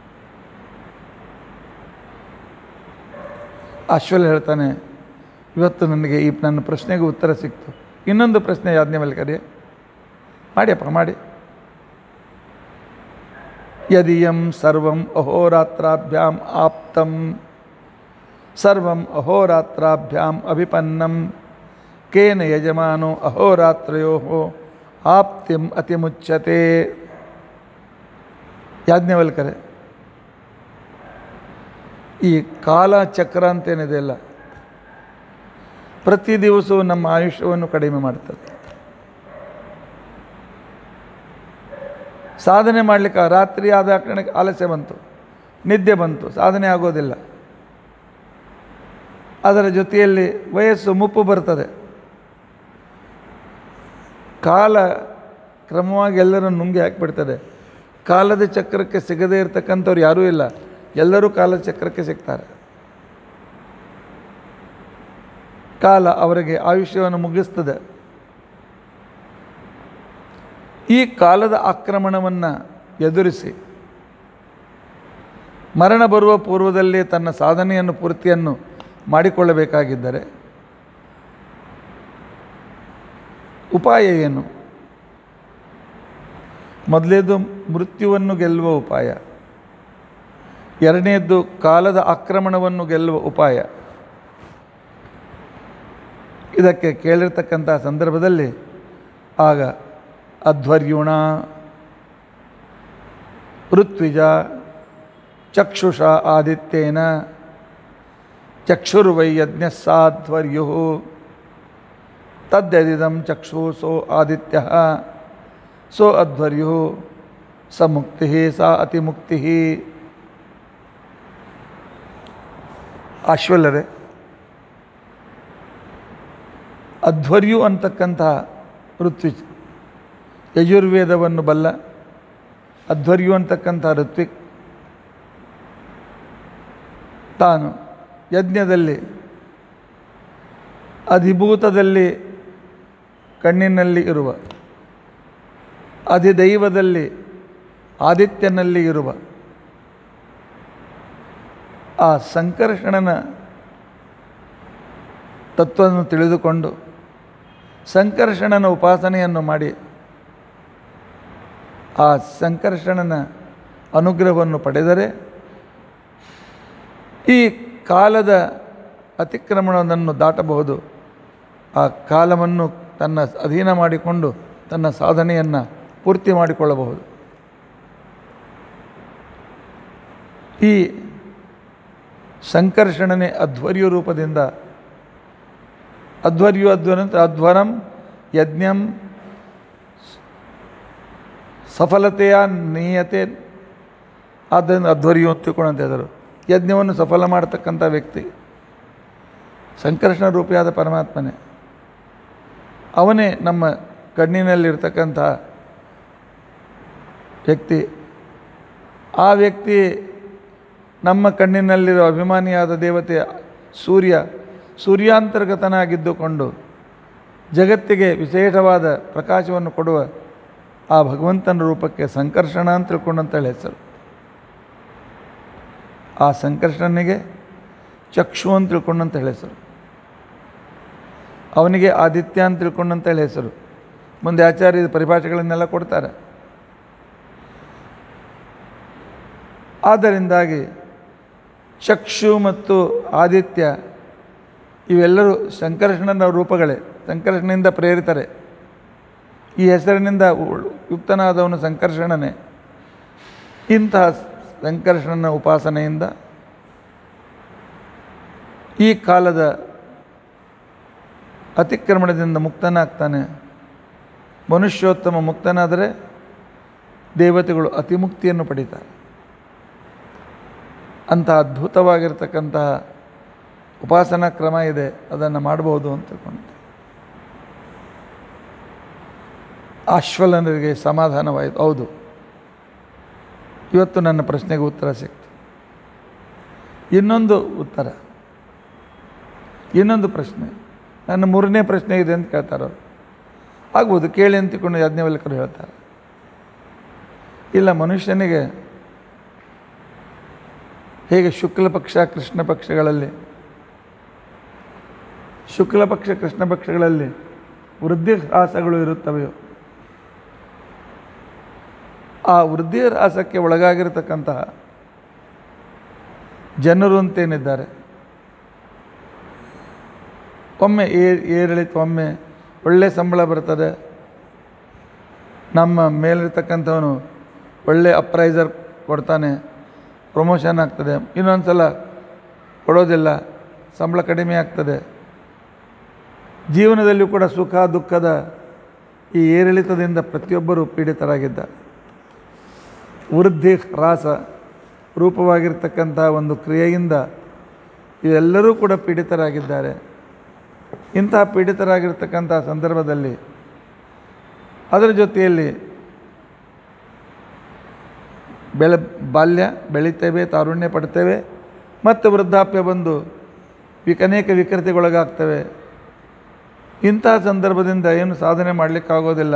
ಅಶ್ವಲ್ ಹೇಳ್ತಾನೆ ಇವತ್ತು ನನಗೆ ಈ ನನ್ನ ಪ್ರಶ್ನೆಗೆ ಉತ್ತರ ಸಿಕ್ತು ಇನ್ನೊಂದು ಪ್ರಶ್ನೆ ಯಾಜ್ಞವಲ್ಕರೇ ಮಾಡಿಯಪ್ಪ ಮಾಡಿ ಯದಿಯಂ ಸರ್ವಂ ಅಹೋರಾತ್ರಾಭ್ಯಾಂ ಆಪ್ತಂ ಸರ್ವಂ ಅಹೋರಾತ್ರಾಭ್ಯಾಂ ಅಭಿಪನ್ನಂ ಕೇನ ಯಜಮಾನೋ ಅಹೋರಾತ್ರಯೋ ಆಪ್ತಿಂ ಅತಿಮುಚ್ಯತೆ ಯಾಜ್ಞವಲ್ಕರೆ ಈ ಕಾಲಚಕ್ರ ಅಂತೇನಿದೆಯಲ್ಲ ಪ್ರತಿ ದಿವಸವೂ ನಮ್ಮ ಆಯುಷ್ಯವನ್ನು ಕಡಿಮೆ ಮಾಡ್ತದೆ ಸಾಧನೆ ಮಾಡಲಿಕ್ಕೆ ರಾತ್ರಿ ಆದ ಕಾರಣಕ್ಕೆ ಆಲಸ್ಯ ಬಂತು ನಿದ್ದೆ ಬಂತು ಸಾಧನೆ ಆಗೋದಿಲ್ಲ ಅದರ ಜೊತೆಯಲ್ಲಿ ವಯಸ್ಸು ಮುಪ್ಪು ಬರ್ತದೆ ಕಾಲ ಕ್ರಮವಾಗಿ ಎಲ್ಲರನ್ನು ನುಂಗಿ ಹಾಕಿಬಿಡ್ತದೆ ಕಾಲದ ಚಕ್ರಕ್ಕೆ ಸಿಗದೇ ಇರತಕ್ಕಂಥವ್ರು ಯಾರೂ ಇಲ್ಲ ಎಲ್ಲರೂ ಕಾಲಚಕ್ರಕ್ಕೆ ಸಿಗ್ತಾರೆ ಕಾಲ ಅವರಿಗೆ ಆಯುಷ್ಯವನ್ನು ಮುಗಿಸ್ತದೆ ಈ ಕಾಲದ ಆಕ್ರಮಣವನ್ನು ಎದುರಿಸಿ ಮರಣ ಬರುವ ಪೂರ್ವದಲ್ಲೇ ತನ್ನ ಸಾಧನೆಯನ್ನು ಪೂರ್ತಿಯನ್ನು ಮಾಡಿಕೊಳ್ಳಬೇಕಾಗಿದ್ದರೆ ಉಪಾಯ ಏನು ಮೊದಲೇದು ಮೃತ್ಯುವನ್ನು ಗೆಲ್ಲುವ ಉಪಾಯ ಎರಡನೇದ್ದು ಕಾಲದ ಆಕ್ರಮಣವನ್ನು ಗೆಲ್ಲುವ ಉಪಾಯ ಇದಕ್ಕೆ ಕೇಳಿರ್ತಕ್ಕಂಥ ಸಂದರ್ಭದಲ್ಲಿ ಆಗ ಅಧ್ವರ್ಯುಣ ಋತ್ವಿಜ ಚಕ್ಷುಷ ಆದಿತ್ಯೇನ ಚಕ್ಷುರ್ವೈ ಯಜ್ಞಸ್ಸಾಧ್ವರ್ಯು ತದ್ಯದಿದಂ ಚಕ್ಷು ಸೋ ಆದಿತ್ಯ ಸೋ ಅಧ್ವರ್ಯು ಸ ಮುಕ್ತಿ ಸ ಅತಿಮುಕ್ತಿ ಅಶ್ವಲ್ಲರೆ ಅಧ್ವರ್ಯು ಅಂತಕ್ಕಂತಹ ಋತ್ವಿಜ್ ಯಜುರ್ವೇದವನ್ನು ಬಲ್ಲ ಅಧ್ವರ್ಯು ಅಂತಕ್ಕಂಥ ಋತ್ವಿಕ್ ತಾನು ಯಜ್ಞದಲ್ಲಿ ಅಧಿಭೂತದಲ್ಲಿ ಕಣ್ಣಿನಲ್ಲಿ ಇರುವ ಅಧಿದೈವದಲ್ಲಿ ಆದಿತ್ಯನಲ್ಲಿ ಇರುವ ಆ ಸಂಕರ್ಷಣನ ತತ್ವವನ್ನು ತಿಳಿದುಕೊಂಡು ಸಂಕರ್ಷಣನ ಉಪಾಸನೆಯನ್ನು ಮಾಡಿ ಆ ಸಂಕರ್ಷಣನ ಅನುಗ್ರಹವನ್ನು ಪಡೆದರೆ ಈ ಕಾಲದ ಅತಿಕ್ರಮಣವನ್ನು ದಾಟಬಹುದು ಆ ಕಾಲವನ್ನು ತನ್ನ ಅಧೀನ ಮಾಡಿಕೊಂಡು ತನ್ನ ಸಾಧನೆಯನ್ನು ಪೂರ್ತಿ ಮಾಡಿಕೊಳ್ಳಬಹುದು ಈ ಸಂಕರ್ಷಣನೆ ಅಧ್ವರ್ಯ ರೂಪದಿಂದ ಅಧ್ವರ್ಯು ಅಧ್ವನ ಅಧ್ವರಂ ಯಜ್ಞಂ ಸಫಲತೆಯ ನೀಯತೆ ಆದ್ದರಿಂದ ಅಧ್ವರ್ಯು ಅಂತ ತಿಳ್ಕೊಂಡಂತ ಹೇಳಿದರು ಯಜ್ಞವನ್ನು ಸಫಲ ಮಾಡತಕ್ಕಂಥ ವ್ಯಕ್ತಿ ಸಂಕರ್ಷಣ ರೂಪಿಯಾದ ಪರಮಾತ್ಮನೇ ಅವನೇ ನಮ್ಮ ಕಣ್ಣಿನಲ್ಲಿರ್ತಕ್ಕಂಥ ವ್ಯಕ್ತಿ ಆ ವ್ಯಕ್ತಿ ನಮ್ಮ ಕಣ್ಣಿನಲ್ಲಿರೋ ಅಭಿಮಾನಿಯಾದ ದೇವತೆ ಸೂರ್ಯ ಸೂರ್ಯಾಂತರ್ಗತನಾಗಿದ್ದುಕೊಂಡು ಜಗತ್ತಿಗೆ ವಿಶೇಷವಾದ ಪ್ರಕಾಶವನ್ನು ಕೊಡುವ ಆ ಭಗವಂತನ ರೂಪಕ್ಕೆ ಸಂಕರ್ಷಣ ಅಂತ ತಿಳ್ಕೊಂಡಂತೇಳಿ ಹೆಸರು ಆ ಸಂಕರ್ಷಣನಿಗೆ ಚಕ್ಷು ಅಂತ ತಿಳ್ಕೊಂಡಂತ ಹೇಳಿ ಹೆಸರು ಅವನಿಗೆ ಆದಿತ್ಯ ಅಂತ ತಿಳ್ಕೊಂಡಂತ ಹೇಳಿ ಹೆಸರು ಮುಂದೆ ಆಚಾರ್ಯ ಪರಿಭಾಷೆಗಳನ್ನೆಲ್ಲ ಕೊಡ್ತಾರೆ ಆದ್ದರಿಂದಾಗಿ ಚಕ್ಷು ಮತ್ತು ಆದಿತ್ಯ ಇವೆಲ್ಲರೂ ಸಂಕರ್ಷಣನ ರೂಪಗಳೇ ಸಂಕರ್ಷಣೆಯಿಂದ ಪ್ರೇರಿತರೆ ಈ ಹೆಸರಿನಿಂದ ಉ- ಯುಕ್ತನಾದವನು ಸಂಕರ್ಷಣನೇ ಇಂತಹ ಸಂಕರ್ಷಣನ ಉಪಾಸನೆಯಿಂದ ಈ ಕಾಲದ ಅತಿಕ್ರಮಣದಿಂದ ಮುಕ್ತನಾಗ್ತಾನೆ ಮನುಷ್ಯೋತ್ತಮ ಮುಕ್ತನಾದರೆ ದೇವತೆಗಳು ಅತಿಮುಕ್ತಿಯನ್ನು ಪಡೀತಾರೆ ಅಂಥ ಅದ್ಭುತವಾಗಿರ್ತಕ್ಕಂತಹ ಉಪಾಸನಾ ಕ್ರಮ ಇದೆ ಅದನ್ನು ಮಾಡಬಹುದು ಅಂತ ತಿಳ್ಕೊಂಡಿದ್ದೆ ಆಶ್ವಲನರಿಗೆ ಸಮಾಧಾನವಾಯಿತು ಹೌದು ಇವತ್ತು ನನ್ನ ಪ್ರಶ್ನೆಗೆ ಉತ್ತರ ಸಿಕ್ತು ಇನ್ನೊಂದು ಉತ್ತರ ಇನ್ನೊಂದು ಪ್ರಶ್ನೆ ನನ್ನ ಮೂರನೇ ಪ್ರಶ್ನೆ ಇದೆ ಅಂತ ಕೇಳ್ತಾರೆ ಅವರು ಆಗ್ಬೋದು ಕೇಳಿ ಅಂತ ತಿಳ್ಕೊಂಡು ಯಾಜ್ಞವಲ್ಕರು ಹೇಳ್ತಾರೆ ಇಲ್ಲ ಮನುಷ್ಯನಿಗೆ ಹೇಗೆ ಶುಕ್ಲ ಪಕ್ಷ ಕೃಷ್ಣ ಪಕ್ಷಗಳಲ್ಲಿ ಶುಕ್ಲ ಪಕ್ಷ ಕೃಷ್ಣ ಪಕ್ಷಗಳಲ್ಲಿ ವೃದ್ಧಿಹಾಸಗಳು ಇರುತ್ತವೆಯೋ ಆ ವೃದ್ಧಿಹಾಸಕ್ಕೆ ಒಳಗಾಗಿರತಕ್ಕಂತಹ ಜನರು ಅಂತೇನಿದ್ದಾರೆ ಒಮ್ಮೆ ಏ- ಏರಿಳಿತ ಒಮ್ಮೆ ಒಳ್ಳೆ ಸಂಬಳ ಬರ್ತದೆ ನಮ್ಮ ಮೇಲಿರ್ತಕ್ಕಂಥವನು ಒಳ್ಳೆ ಅಪ್ರೈಸರ್ ಕೊಡ್ತಾನೆ ಪ್ರಮೋಷನ್ ಆಗ್ತದೆ ಇನ್ನೊಂದು ಸಲ ಕೊಡೋದಿಲ್ಲ ಸಂಬಳ ಕಡಿಮೆ ಆಗ್ತದೆ ಜೀವನದಲ್ಲಿಯೂ ಕೂಡ ಸುಖ ದುಃಖದ ಈ ಏರಿಳಿತದಿಂದ ಪ್ರತಿಯೊಬ್ಬರೂ ಪೀಡಿತರಾಗಿದ್ದಾರೆ ವೃದ್ಧಿ ಹ್ರಾಸ ರೂಪವಾಗಿರ್ತಕ್ಕಂಥ ಒಂದು ಕ್ರಿಯೆಯಿಂದ ಇವೆಲ್ಲರೂ ಕೂಡ ಪೀಡಿತರಾಗಿದ್ದಾರೆ ಇಂತಹ ಪೀಡಿತರಾಗಿರ್ತಕ್ಕಂಥ ಸಂದರ್ಭದಲ್ಲಿ ಅದರ ಜೊತೆಯಲ್ಲಿ ಬೆಳೆ ಬಾಲ್ಯ ಬೆಳಿತೇವೆ ತಾರುಣ್ಯ ಪಡ್ತೇವೆ ಮತ್ತು ವೃದ್ಧಾಪ್ಯ ಬಂದು ವಿಕ್ ಅನೇಕ ವಿಕೃತಿಗೊಳಗಾಗ್ತವೆ ಇಂಥ ಸಂದರ್ಭದಿಂದ ಏನು ಸಾಧನೆ ಮಾಡಲಿಕ್ಕಾಗೋದಿಲ್ಲ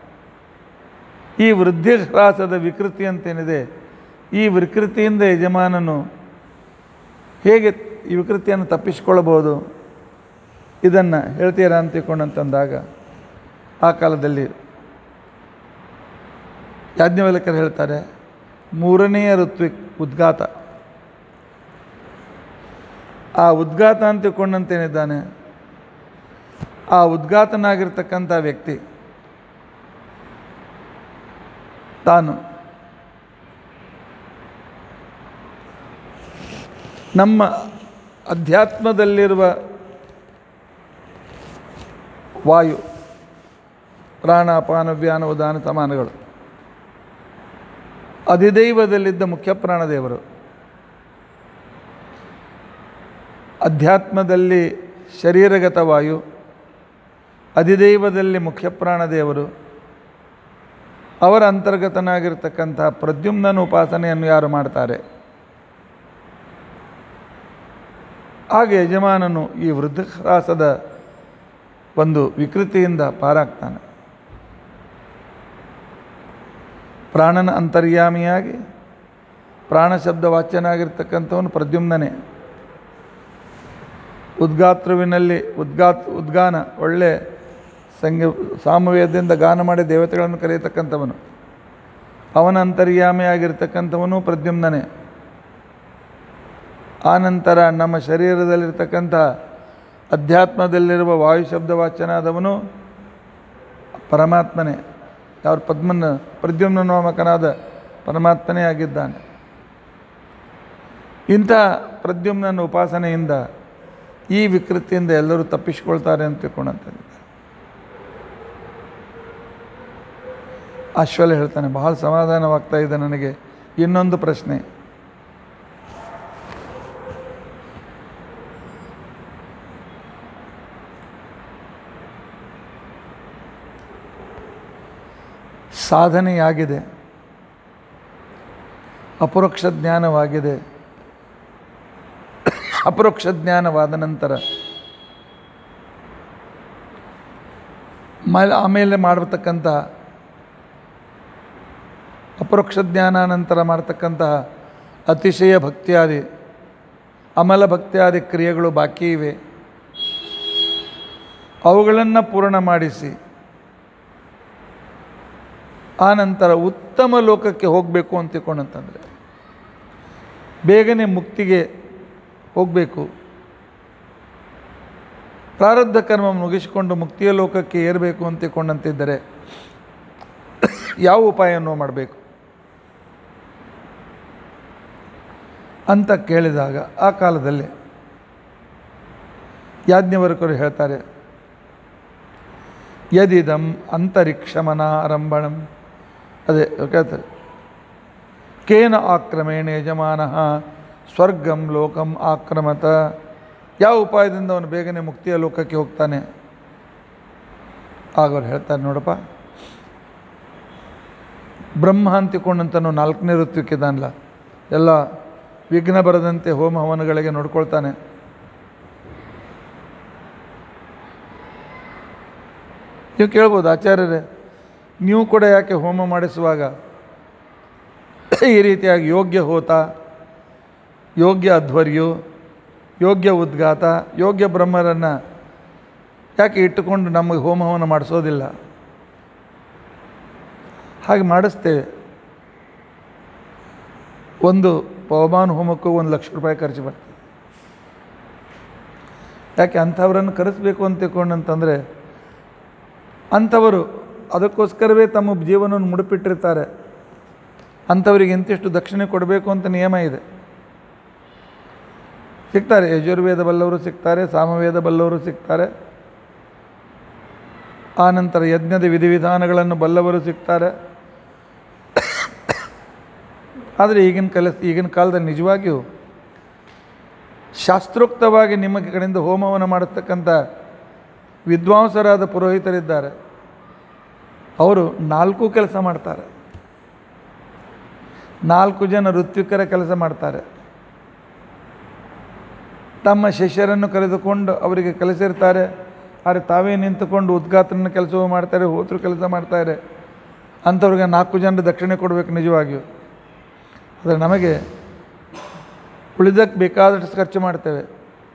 ಈ ವೃದ್ಧಿಹ್ರಾಸದ ವಿಕೃತಿ ಅಂತೇನಿದೆ ಈ ವಿಕೃತಿಯಿಂದ ಯಜಮಾನನು ಹೇಗೆ ಈ ವಿಕೃತಿಯನ್ನು ತಪ್ಪಿಸಿಕೊಳ್ಳಬಹುದು ಇದನ್ನು ಹೇಳ್ತೀರಾ ಅಂತ ತಿಳ್ಕೊಂಡಂತಂದಾಗ ಆ ಕಾಲದಲ್ಲಿ ಯಾಜ್ಞವಲ್ಕರು ಹೇಳ್ತಾರೆ ಮೂರನೆಯ ಋತ್ವಿಕ್ ಉದ್ಘಾತ ಆ ಉದ್ಘಾತ ಅಂತ ತಿಳ್ಕೊಂಡಂತೇನಿದ್ದಾನೆ ಆ ಉದ್ಘಾತನಾಗಿರ್ತಕ್ಕಂಥ ವ್ಯಕ್ತಿ ತಾನು ನಮ್ಮ ಅಧ್ಯಾತ್ಮದಲ್ಲಿರುವ ವಾಯು ಪ್ರಾಣ ಅಪಾನ ವ್ಯಾನ ಉದಾನ ಸಮಾನಗಳು ಅಧಿದೈವದಲ್ಲಿದ್ದ ಮುಖ್ಯ ಪ್ರಾಣದೇವರು ಅಧ್ಯಾತ್ಮದಲ್ಲಿ ಶರೀರಗತ ವಾಯು ಅಧಿದೈವದಲ್ಲಿ ಮುಖ್ಯ ಪ್ರಾಣದೇವರು ಅವರ ಅಂತರ್ಗತನಾಗಿರ್ತಕ್ಕಂಥ ಪ್ರದ್ಯುಮ್ನನ ಉಪಾಸನೆಯನ್ನು ಯಾರು ಮಾಡ್ತಾರೆ ಹಾಗೆ ಯಜಮಾನನು ಈ ವೃದ್ಧರಾಸದ ಒಂದು ವಿಕೃತಿಯಿಂದ ಪಾರಾಗ್ತಾನೆ ಪ್ರಾಣನ ಅಂತರ್ಯಾಮಿಯಾಗಿ ಪ್ರಾಣ ಶಬ್ದ ವಾಚ್ಯನಾಗಿರ್ತಕ್ಕಂಥವನು ಪ್ರದ್ಯುಮ್ನನೇ ಉದ್ಗಾತೃವಿನಲ್ಲಿ ಉದ್ಗಾತ್ ಉದ್ಗಾನ ಒಳ್ಳೆ ಸಂಗ ಸಾಮವೇದದಿಂದ ಗಾನ ಮಾಡಿ ದೇವತೆಗಳನ್ನು ಕರೆಯತಕ್ಕಂಥವನು ಅವನ ಅಂತರ್ಯಾಮಿಯಾಗಿರ್ತಕ್ಕಂಥವನು ಪ್ರದ್ಯುಮ್ನನೇ ಆನಂತರ ನಮ್ಮ ಶರೀರದಲ್ಲಿರ್ತಕ್ಕಂಥ ಅಧ್ಯಾತ್ಮದಲ್ಲಿರುವ ವಾಯು ಶಬ್ದ ವಾಚನಾದವನು ಪರಮಾತ್ಮನೇ ಯಾವ ಪದ್ಮನ ಪ್ರದ್ಯುಮ್ನ ನಾಮಕನಾದ ಪರಮಾತ್ಮನೇ ಆಗಿದ್ದಾನೆ ಇಂಥ ಪ್ರದ್ಯುಮ್ನನ ಉಪಾಸನೆಯಿಂದ ಈ ವಿಕೃತಿಯಿಂದ ಎಲ್ಲರೂ ತಪ್ಪಿಸಿಕೊಳ್ತಾರೆ ಅಂತ ತಿಳ್ಕೊಂಡಂತಂದಿದ್ದ ಅಶ್ವಲ ಹೇಳ್ತಾನೆ ಬಹಳ ಸಮಾಧಾನವಾಗ್ತಾ ಇದೆ ನನಗೆ ಇನ್ನೊಂದು ಪ್ರಶ್ನೆ ಸಾಧನೆಯಾಗಿದೆ ಅಪರೋಕ್ಷ ಜ್ಞಾನವಾಗಿದೆ ಅಪರೋಕ್ಷ ಜ್ಞಾನವಾದ ನಂತರ ಮೇಲೆ ಆಮೇಲೆ ಮಾಡತಕ್ಕಂಥ ಅಪರೋಕ್ಷ ಜ್ಞಾನ ನಂತರ ಮಾಡ್ತಕ್ಕಂತಹ ಅತಿಶಯ ಭಕ್ತಿಯಾದಿ ಅಮಲ ಭಕ್ತಿಯಾದಿ ಕ್ರಿಯೆಗಳು ಬಾಕಿ ಇವೆ ಅವುಗಳನ್ನು ಪೂರ್ಣ ಮಾಡಿಸಿ ಆ ನಂತರ ಉತ್ತಮ ಲೋಕಕ್ಕೆ ಹೋಗಬೇಕು ಅಂತ ತಿಳ್ಕೊಂಡಂತಂದರೆ ಬೇಗನೆ ಮುಕ್ತಿಗೆ ಹೋಗಬೇಕು ಪ್ರಾರಬ್ಧ ಕರ್ಮ ಮುಗಿಸಿಕೊಂಡು ಮುಕ್ತಿಯ ಲೋಕಕ್ಕೆ ಏರಬೇಕು ಅಂತ ತಿಳ್ಕೊಂಡಂತಿದ್ದರೆ ಯಾವ ಉಪಾಯವನ್ನು ಮಾಡಬೇಕು ಅಂತ ಕೇಳಿದಾಗ ಆ ಕಾಲದಲ್ಲಿ ಯಾಜ್ಞವರ್ಕರು ಹೇಳ್ತಾರೆ ಯದಿದಂ ಅಂತರಿಕ್ಷಮನಾರಂಭಣಂ ಅದೇ ಕೇಳ್ತಾರೆ ಕೇನ ಆಕ್ರಮೇಣ ಯಜಮಾನ ಸ್ವರ್ಗಂ ಲೋಕಂ ಆಕ್ರಮತ ಯಾವ ಉಪಾಯದಿಂದ ಅವನು ಬೇಗನೆ ಮುಕ್ತಿಯ ಲೋಕಕ್ಕೆ ಹೋಗ್ತಾನೆ ಆಗ ಅವ್ರು ಹೇಳ್ತಾರೆ ನೋಡಪ್ಪ ಬ್ರಹ್ಮ ಅಂತಿಕೊಂಡಂತನು ನಾಲ್ಕನೇ ಋತ್ವಿಕ್ಕಿದ್ದಾನಲ್ಲ ಎಲ್ಲ ವಿಘ್ನ ಬರದಂತೆ ಹೋಮ ಹವನಗಳಿಗೆ ನೋಡ್ಕೊಳ್ತಾನೆ ನೀವು ಕೇಳ್ಬೋದು ಆಚಾರ್ಯರೇ ನೀವು ಕೂಡ ಯಾಕೆ ಹೋಮ ಮಾಡಿಸುವಾಗ ಈ ರೀತಿಯಾಗಿ ಯೋಗ್ಯ ಹೋತ ಯೋಗ್ಯ ಅಧ್ವರ್ಯು ಯೋಗ್ಯ ಉದ್ಘಾತ ಯೋಗ್ಯ ಬ್ರಹ್ಮರನ್ನು ಯಾಕೆ ಇಟ್ಟುಕೊಂಡು ನಮಗೆ ಹೋಮವನ್ನು ಮಾಡಿಸೋದಿಲ್ಲ ಹಾಗೆ ಮಾಡಿಸ್ತೇವೆ ಒಂದು ಪವಮಾನ ಹೋಮಕ್ಕೂ ಒಂದು ಲಕ್ಷ ರೂಪಾಯಿ ಖರ್ಚು ಬರ್ತದೆ ಯಾಕೆ ಅಂಥವ್ರನ್ನು ಕರೆಸ್ಬೇಕು ಅಂತ ತಿಳ್ಕೊಂಡಂತಂದರೆ ಅಂಥವರು ಅದಕ್ಕೋಸ್ಕರವೇ ತಮ್ಮ ಜೀವನವನ್ನು ಮುಡುಪಿಟ್ಟಿರ್ತಾರೆ ಅಂಥವರಿಗೆ ಇಂತಿಷ್ಟು ದಕ್ಷಿಣೆ ಕೊಡಬೇಕು ಅಂತ ನಿಯಮ ಇದೆ ಸಿಗ್ತಾರೆ ಯಜುರ್ವೇದ ಬಲ್ಲವರು ಸಿಗ್ತಾರೆ ಸಾಮವೇದ ಬಲ್ಲವರು ಸಿಗ್ತಾರೆ ಆನಂತರ ಯಜ್ಞದ ವಿಧಿವಿಧಾನಗಳನ್ನು ಬಲ್ಲವರು ಸಿಗ್ತಾರೆ ಆದರೆ ಈಗಿನ ಕಲ ಈಗಿನ ಕಾಲದಲ್ಲಿ ನಿಜವಾಗಿಯೂ ಶಾಸ್ತ್ರೋಕ್ತವಾಗಿ ನಿಮ್ಮ ಕಡೆಯಿಂದ ಹೋಮವನ್ನು ಮಾಡತಕ್ಕಂಥ ವಿದ್ವಾಂಸರಾದ ಪುರೋಹಿತರಿದ್ದಾರೆ ಅವರು ನಾಲ್ಕು ಕೆಲಸ ಮಾಡ್ತಾರೆ ನಾಲ್ಕು ಜನ ಋತ್ವಿಕರ ಕೆಲಸ ಮಾಡ್ತಾರೆ ತಮ್ಮ ಶಿಷ್ಯರನ್ನು ಕರೆದುಕೊಂಡು ಅವರಿಗೆ ಕಲಿಸಿರ್ತಾರೆ ಆದರೆ ತಾವೇ ನಿಂತುಕೊಂಡು ಉದ್ಘಾಟನ ಕೆಲಸವೂ ಮಾಡ್ತಾರೆ ಹೋತರು ಕೆಲಸ ಮಾಡ್ತಾರೆ ಅಂಥವ್ರಿಗೆ ನಾಲ್ಕು ಜನರು ದಕ್ಷಿಣೆ ಕೊಡಬೇಕು ನಿಜವಾಗಿಯೂ ಆದರೆ ನಮಗೆ ಉಳಿದಕ್ಕೆ ಬೇಕಾದಷ್ಟು ಖರ್ಚು ಮಾಡ್ತೇವೆ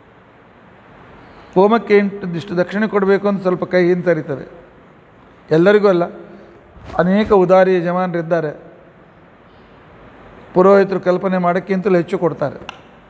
ಹೋಮಕ್ಕೆ ಎಂಟು ಇಷ್ಟು ದಕ್ಷಿಣೆ ಕೊಡಬೇಕು ಅಂತ ಸ್ವಲ್ಪ ಕೈ ಹಿಂತರಿತದೆ ಎಲ್ಲರಿಗೂ ಅಲ್ಲ ಅನೇಕ ಉದಾರಿ ಯಜಮಾನರಿದ್ದಾರೆ ಪುರೋಹಿತರು ಕಲ್ಪನೆ ಮಾಡೋಕ್ಕಿಂತಲೂ ಹೆಚ್ಚು ಕೊಡ್ತಾರೆ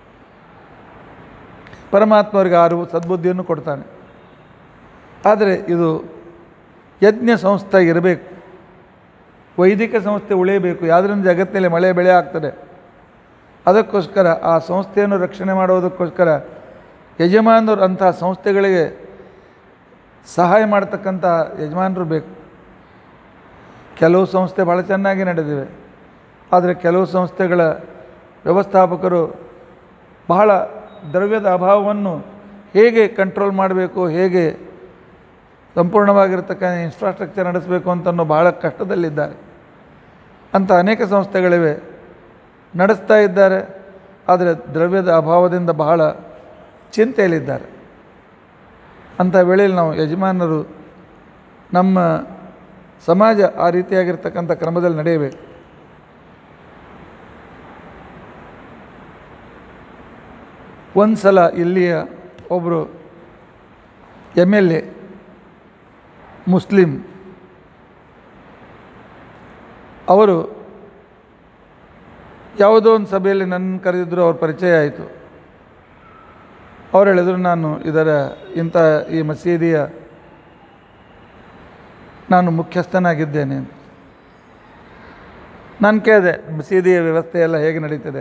ಪರಮಾತ್ಮ ಅವರಿಗೆ ಆರು ಸದ್ಬುದ್ಧಿಯನ್ನು ಕೊಡ್ತಾನೆ ಆದರೆ ಇದು ಯಜ್ಞ ಸಂಸ್ಥೆ ಇರಬೇಕು ವೈದಿಕ ಸಂಸ್ಥೆ ಉಳಿಯಬೇಕು ಯಾವುದರಿಂದ ಜಗತ್ತಿನಲ್ಲಿ ಮಳೆ ಬೆಳೆ ಆಗ್ತದೆ ಅದಕ್ಕೋಸ್ಕರ ಆ ಸಂಸ್ಥೆಯನ್ನು ರಕ್ಷಣೆ ಮಾಡೋದಕ್ಕೋಸ್ಕರ ಯಜಮಾನರು ಅಂತಹ ಸಂಸ್ಥೆಗಳಿಗೆ ಸಹಾಯ ಮಾಡ್ತಕ್ಕಂಥ ಯಜಮಾನರು ಬೇಕು ಕೆಲವು ಸಂಸ್ಥೆ ಭಾಳ ಚೆನ್ನಾಗಿ ನಡೆದಿವೆ ಆದರೆ ಕೆಲವು ಸಂಸ್ಥೆಗಳ ವ್ಯವಸ್ಥಾಪಕರು ಬಹಳ ದ್ರವ್ಯದ ಅಭಾವವನ್ನು ಹೇಗೆ ಕಂಟ್ರೋಲ್ ಮಾಡಬೇಕು ಹೇಗೆ ಸಂಪೂರ್ಣವಾಗಿರ್ತಕ್ಕಂಥ ಇನ್ಫ್ರಾಸ್ಟ್ರಕ್ಚರ್ ನಡೆಸಬೇಕು ಅಂತನೋ ಬಹಳ ಕಷ್ಟದಲ್ಲಿದ್ದಾರೆ ಅಂಥ ಅನೇಕ ಸಂಸ್ಥೆಗಳಿವೆ ನಡೆಸ್ತಾ ಇದ್ದಾರೆ ಆದರೆ ದ್ರವ್ಯದ ಅಭಾವದಿಂದ ಬಹಳ ಚಿಂತೆಯಲ್ಲಿದ್ದಾರೆ ಅಂಥ ವೇಳೆಯಲ್ಲಿ ನಾವು ಯಜಮಾನರು ನಮ್ಮ ಸಮಾಜ ಆ ರೀತಿಯಾಗಿರ್ತಕ್ಕಂಥ ಕ್ರಮದಲ್ಲಿ ನಡೆಯಬೇಕು ಒಂದು ಸಲ ಇಲ್ಲಿಯ ಒಬ್ಬರು ಎಮ್ ಎಲ್ ಎ ಮುಸ್ಲಿಂ ಅವರು ಯಾವುದೋ ಒಂದು ಸಭೆಯಲ್ಲಿ ನನ್ನ ಕರೆದಿದ್ದರು ಅವ್ರ ಪರಿಚಯ ಆಯಿತು ಅವ್ರು ಹೇಳಿದರು ನಾನು ಇದರ ಇಂಥ ಈ ಮಸೀದಿಯ ನಾನು ಮುಖ್ಯಸ್ಥನಾಗಿದ್ದೇನೆ ಅಂತ ನಾನು ಕೇಳಿದೆ ಮಸೀದಿಯ ವ್ಯವಸ್ಥೆ ಎಲ್ಲ ಹೇಗೆ ನಡೀತದೆ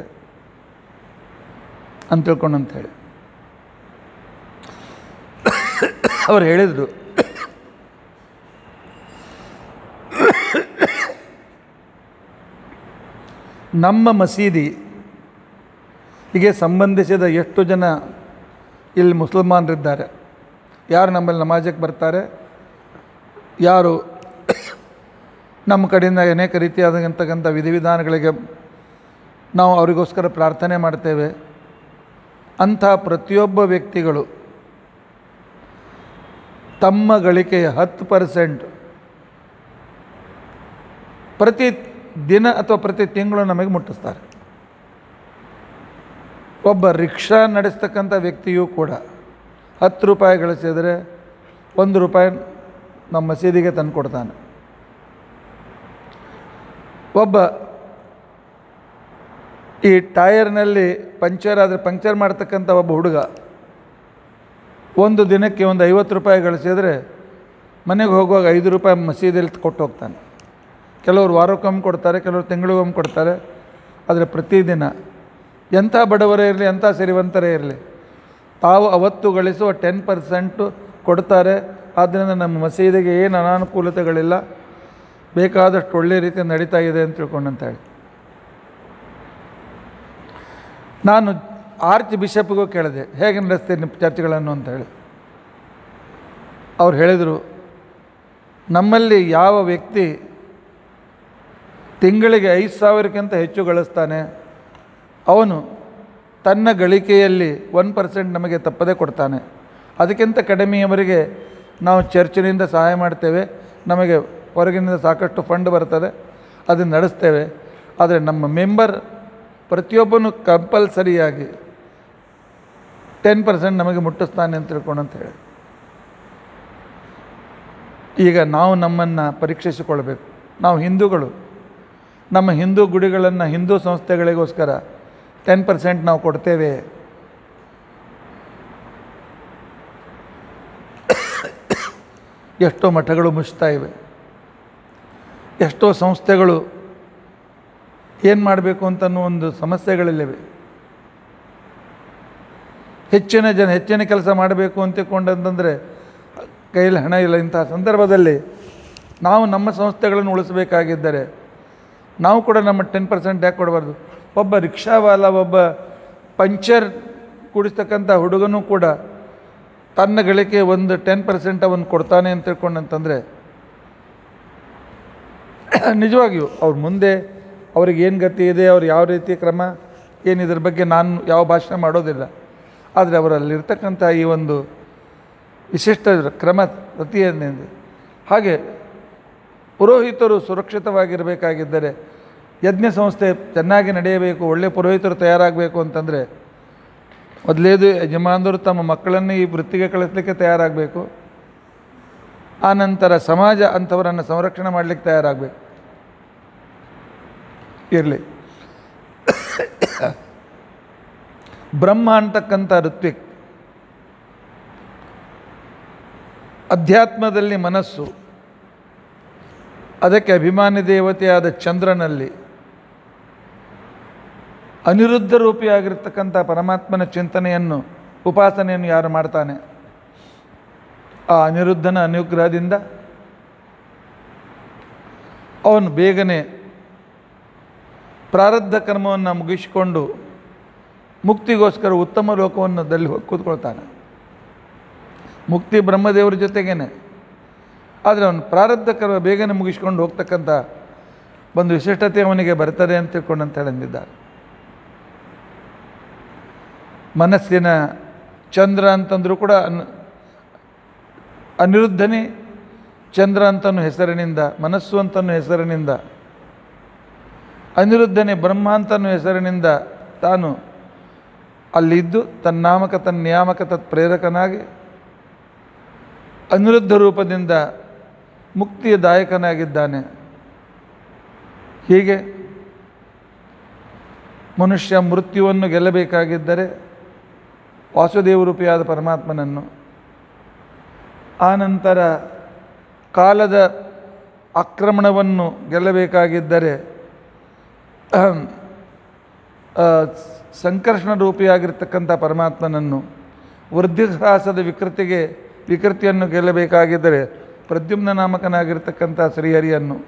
ಅಂತ ತಿಳ್ಕೊಂಡು ಅಂತ ಹೇಳಿ ಅವ್ರು ಹೇಳಿದರು ನಮ್ಮ ಮಸೀದಿ ಹೀಗೆ ಸಂಬಂಧಿಸಿದ ಎಷ್ಟು ಜನ ಇಲ್ಲಿ ಮುಸಲ್ಮಾನರಿದ್ದಾರೆ ಯಾರು ನಮ್ಮಲ್ಲಿ ನಮಾಜಕ್ಕೆ ಬರ್ತಾರೆ ಯಾರು ನಮ್ಮ ಕಡೆಯಿಂದ ಅನೇಕ ರೀತಿಯಾದಂತಕ್ಕಂಥ ವಿಧಿವಿಧಾನಗಳಿಗೆ ನಾವು ಅವರಿಗೋಸ್ಕರ ಪ್ರಾರ್ಥನೆ ಮಾಡ್ತೇವೆ ಅಂಥ ಪ್ರತಿಯೊಬ್ಬ ವ್ಯಕ್ತಿಗಳು ತಮ್ಮ ಗಳಿಕೆಯ ಹತ್ತು ಪರ್ಸೆಂಟ್ ಪ್ರತಿ ದಿನ ಅಥವಾ ಪ್ರತಿ ತಿಂಗಳು ನಮಗೆ ಮುಟ್ಟಿಸ್ತಾರೆ ಒಬ್ಬ ರಿಕ್ಷಾ ನಡೆಸ್ತಕ್ಕಂಥ ವ್ಯಕ್ತಿಯೂ ಕೂಡ ಹತ್ತು ರೂಪಾಯಿ ಗಳಿಸಿದರೆ ಒಂದು ರೂಪಾಯಿ ನಮ್ಮ ಮಸೀದಿಗೆ ತಂದು ಕೊಡ್ತಾನೆ ಒಬ್ಬ ಈ ಟೈರ್ನಲ್ಲಿ ಪಂಚರ್ ಆದರೆ ಪಂಚರ್ ಮಾಡ್ತಕ್ಕಂಥ ಒಬ್ಬ ಹುಡುಗ ಒಂದು ದಿನಕ್ಕೆ ಒಂದು ಐವತ್ತು ರೂಪಾಯಿ ಗಳಿಸಿದರೆ ಮನೆಗೆ ಹೋಗುವಾಗ ಐದು ರೂಪಾಯಿ ಮಸೀದಿಯಲ್ಲಿ ಕೊಟ್ಟು ಹೋಗ್ತಾನೆ ಕೆಲವರು ವಾರಕ್ಕೊಮ್ಮೆ ಕೊಡ್ತಾರೆ ಕೆಲವರು ತಿಂಗಳಿಗೊಮ್ಮೆ ಕೊಡ್ತಾರೆ ಆದರೆ ಪ್ರತಿದಿನ ಎಂಥ ಬಡವರೇ ಇರಲಿ ಎಂಥ ಸಿರಿವಂತರೇ ಇರಲಿ ತಾವು ಅವತ್ತು ಗಳಿಸುವ ಟೆನ್ ಪರ್ಸೆಂಟು ಕೊಡ್ತಾರೆ ಆದ್ದರಿಂದ ನಮ್ಮ ಮಸೀದಿಗೆ ಏನು ಅನಾನುಕೂಲತೆಗಳಿಲ್ಲ ಬೇಕಾದಷ್ಟು ಒಳ್ಳೆಯ ರೀತಿ ನಡೀತಾ ಇದೆ ಅಂತ ತಿಳ್ಕೊಂಡಂತ ಹೇಳಿ ನಾನು ಆರ್ಚ್ ಬಿಷಪ್ಗೂ ಕೇಳಿದೆ ಹೇಗೆ ನಡೆಸ್ತೀರಿ ನಿಮ್ಮ ಚರ್ಚ್ಗಳನ್ನು ಅಂತ ಹೇಳಿ ಅವ್ರು ಹೇಳಿದರು ನಮ್ಮಲ್ಲಿ ಯಾವ ವ್ಯಕ್ತಿ ತಿಂಗಳಿಗೆ ಐದು ಸಾವಿರಕ್ಕಿಂತ ಹೆಚ್ಚು ಗಳಿಸ್ತಾನೆ ಅವನು ತನ್ನ ಗಳಿಕೆಯಲ್ಲಿ ಒನ್ ಪರ್ಸೆಂಟ್ ನಮಗೆ ತಪ್ಪದೇ ಕೊಡ್ತಾನೆ ಅದಕ್ಕಿಂತ ಕಡಿಮೆಯವರಿಗೆ ನಾವು ಚರ್ಚಿನಿಂದ ಸಹಾಯ ಮಾಡ್ತೇವೆ ನಮಗೆ ಹೊರಗಿನಿಂದ ಸಾಕಷ್ಟು ಫಂಡ್ ಬರ್ತದೆ ಅದನ್ನು ನಡೆಸ್ತೇವೆ ಆದರೆ ನಮ್ಮ ಮೆಂಬರ್ ಪ್ರತಿಯೊಬ್ಬನು ಕಂಪಲ್ಸರಿಯಾಗಿ ಟೆನ್ ಪರ್ಸೆಂಟ್ ನಮಗೆ ಮುಟ್ಟಿಸ್ತಾನೆ ಅಂತ ತಿಳ್ಕೊಂಡು ಅಂತ ಹೇಳಿ ಈಗ ನಾವು ನಮ್ಮನ್ನು ಪರೀಕ್ಷಿಸಿಕೊಳ್ಬೇಕು ನಾವು ಹಿಂದೂಗಳು ನಮ್ಮ ಹಿಂದೂ ಗುಡಿಗಳನ್ನು ಹಿಂದೂ ಸಂಸ್ಥೆಗಳಿಗೋಸ್ಕರ ಟೆನ್ ಪರ್ಸೆಂಟ್ ನಾವು ಕೊಡ್ತೇವೆ ಎಷ್ಟೋ ಮಠಗಳು ಮುಚ್ತಾ ಇವೆ ಎಷ್ಟೋ ಸಂಸ್ಥೆಗಳು ಏನು ಮಾಡಬೇಕು ಅಂತನ್ನೋ ಒಂದು ಸಮಸ್ಯೆಗಳಿಲ್ಲಿವೆ ಹೆಚ್ಚಿನ ಜನ ಹೆಚ್ಚಿನ ಕೆಲಸ ಮಾಡಬೇಕು ಅಂತಕೊಂಡಂತಂದರೆ ಕೈಯಲ್ಲಿ ಹಣ ಇಲ್ಲ ಇಂತಹ ಸಂದರ್ಭದಲ್ಲಿ ನಾವು ನಮ್ಮ ಸಂಸ್ಥೆಗಳನ್ನು ಉಳಿಸಬೇಕಾಗಿದ್ದರೆ ನಾವು ಕೂಡ ನಮ್ಮ ಟೆನ್ ಪರ್ಸೆಂಟ್ ಯಾಕೆ ಕೊಡಬಾರ್ದು ಒಬ್ಬ ರಿಕ್ಷಾವಾಲ ಒಬ್ಬ ಪಂಚರ್ ಕುಡಿಸ್ತಕ್ಕಂಥ ಹುಡುಗನೂ ಕೂಡ ತನ್ನ ಗಳಿಕೆ ಒಂದು ಟೆನ್ ಪರ್ಸೆಂಟ್ ಅವನು ಕೊಡ್ತಾನೆ ಅಂತ ತಿಳ್ಕೊಂಡಂತಂದರೆ ನಿಜವಾಗಿಯೂ ಅವ್ರು ಮುಂದೆ ಅವ್ರಿಗೆ ಏನು ಗತಿ ಇದೆ ಅವ್ರು ಯಾವ ರೀತಿ ಕ್ರಮ ಏನು ಇದ್ರ ಬಗ್ಗೆ ನಾನು ಯಾವ ಭಾಷಣ ಮಾಡೋದಿಲ್ಲ ಆದರೆ ಅವರಲ್ಲಿರ್ತಕ್ಕಂಥ ಈ ಒಂದು ವಿಶಿಷ್ಟ ಕ್ರಮ ಪ್ರತಿಯೊಂದಿದೆ ಹಾಗೆ ಪುರೋಹಿತರು ಸುರಕ್ಷಿತವಾಗಿರಬೇಕಾಗಿದ್ದರೆ ಯಜ್ಞ ಸಂಸ್ಥೆ ಚೆನ್ನಾಗಿ ನಡೆಯಬೇಕು ಒಳ್ಳೆಯ ಪುರೋಹಿತರು ತಯಾರಾಗಬೇಕು ಅಂತಂದರೆ ಮೊದಲೇದು ಯಜಮಾನರು ತಮ್ಮ ಮಕ್ಕಳನ್ನು ಈ ವೃತ್ತಿಗೆ ಕಳಿಸ್ಲಿಕ್ಕೆ ತಯಾರಾಗಬೇಕು ಆನಂತರ ಸಮಾಜ ಅಂಥವರನ್ನು ಸಂರಕ್ಷಣೆ ಮಾಡಲಿಕ್ಕೆ ತಯಾರಾಗಬೇಕು ಇರಲಿ ಬ್ರಹ್ಮ ಅಂತಕ್ಕಂಥ ಋತ್ವಿಕ್ ಅಧ್ಯಾತ್ಮದಲ್ಲಿ ಮನಸ್ಸು ಅದಕ್ಕೆ ಅಭಿಮಾನಿ ದೇವತೆಯಾದ ಚಂದ್ರನಲ್ಲಿ ಅನಿರುದ್ಧ ರೂಪಿಯಾಗಿರ್ತಕ್ಕಂಥ ಪರಮಾತ್ಮನ ಚಿಂತನೆಯನ್ನು ಉಪಾಸನೆಯನ್ನು ಯಾರು ಮಾಡ್ತಾನೆ ಆ ಅನಿರುದ್ಧನ ಅನುಗ್ರಹದಿಂದ ಅವನು ಬೇಗನೆ ಪ್ರಾರಬ್ಧ ಕರ್ಮವನ್ನು ಮುಗಿಸಿಕೊಂಡು ಮುಕ್ತಿಗೋಸ್ಕರ ಉತ್ತಮ ಲೋಕವನ್ನು ದಲ್ಲಿ ಹೋಗಿ ಕೂತ್ಕೊಳ್ತಾನೆ ಮುಕ್ತಿ ಬ್ರಹ್ಮದೇವರ ಜೊತೆಗೇನೆ ಆದರೆ ಅವನು ಪ್ರಾರಬ್ಧ ಕರ್ಮ ಬೇಗನೆ ಮುಗಿಸ್ಕೊಂಡು ಹೋಗ್ತಕ್ಕಂಥ ಒಂದು ವಿಶಿಷ್ಟತೆ ಅವನಿಗೆ ಬರ್ತದೆ ಅಂತ ತಿಳ್ಕೊಂಡು ಅಂತ ಹೇಳಿದ್ದಾರೆ ಮನಸ್ಸಿನ ಚಂದ್ರ ಅಂತಂದರೂ ಕೂಡ ಅನ್ ಅನಿರುದ್ಧನೇ ಚಂದ್ರ ಅಂತನೂ ಹೆಸರಿನಿಂದ ಮನಸ್ಸು ಅಂತನೂ ಹೆಸರಿನಿಂದ ಅನಿರುದ್ಧನೇ ಬ್ರಹ್ಮ ಅಂತನೂ ಹೆಸರಿನಿಂದ ತಾನು ಅಲ್ಲಿದ್ದು ತನ್ನಾಮಕ ತನ್ನ ನಿಯಾಮಕ ತತ್ ಪ್ರೇರಕನಾಗಿ ಅನಿರುದ್ಧ ರೂಪದಿಂದ ಮುಕ್ತಿಯ ದಾಯಕನಾಗಿದ್ದಾನೆ ಹೀಗೆ ಮನುಷ್ಯ ಮೃತ್ಯುವನ್ನು ಗೆಲ್ಲಬೇಕಾಗಿದ್ದರೆ ವಾಸುದೇವ ರೂಪಿಯಾದ ಪರಮಾತ್ಮನನ್ನು ಆನಂತರ ಕಾಲದ ಆಕ್ರಮಣವನ್ನು ಗೆಲ್ಲಬೇಕಾಗಿದ್ದರೆ ಅಹಂ, ಆ, ಸಂಕರ್ಷಣ ರೂಪಿಯಾಗಿರ್ತಕ್ಕಂಥ ಪರಮಾತ್ಮನನ್ನು ವೃದ್ಧಿಹ್ರಾಸದ ವಿಕೃತಿಗೆ ವಿಕೃತಿಯನ್ನು ಗೆಲ್ಲಬೇಕಾಗಿದ್ದರೆ ಪ್ರದ್ಯುಮ್ನ ನಾಮಕನಾಗಿರ್ತಕ್ಕಂಥ ಶ್ರೀಹರಿಯನ್ನು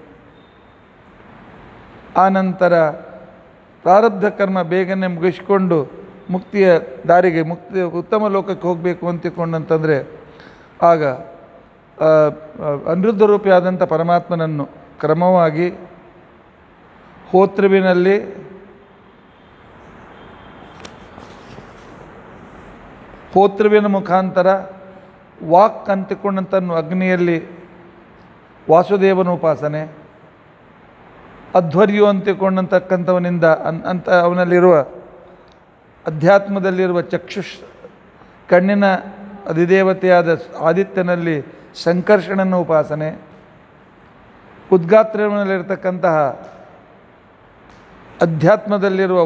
ಆನಂತರ ಪ್ರಾರಬ್ಧ ಕರ್ಮ ಬೇಗನೆ ಮುಗಿಸ್ಕೊಂಡು ಮುಕ್ತಿಯ ದಾರಿಗೆ ಮುಕ್ತಿ ಉತ್ತಮ ಲೋಕಕ್ಕೆ ಹೋಗಬೇಕು ಅಂತಿಕೊಂಡಂತಂದರೆ ಆಗ ಆ, ಆ, ಅನಿರುದ್ಧ ರೂಪಿಯಾದಂಥ ಪರಮಾತ್ಮನನ್ನು ಕ್ರಮವಾಗಿ ಹೋತೃವಿನಲ್ಲಿ ಹೋತೃವಿನ ಮುಖಾಂತರ ವಾಕ್ ಅಂತಿಕೊಂಡಂತನ್ನು ಅಗ್ನಿಯಲ್ಲಿ ವಾಸುದೇವನ ಉಪಾಸನೆ ಅಧ್ವರ್ಯು ಅಂತಿಕೊಂಡಂತಕ್ಕಂಥವನಿಂದ ಅನ್ ಅಂತ ಅವನಲ್ಲಿರುವ ಅಧ್ಯಾತ್ಮದಲ್ಲಿರುವ ಚಕ್ಷುಷ್ ಕಣ್ಣಿನ ಅಧಿದೇವತೆಯಾದ ಆದಿತ್ಯನಲ್ಲಿ ಸಂಕರ್ಷಣನ ಉಪಾಸನೆ ಉದ್ಗಾತ್ರನಲ್ಲಿರ್ತಕ್ಕಂತಹ ಅಧ್ಯಾತ್ಮದಲ್ಲಿರುವ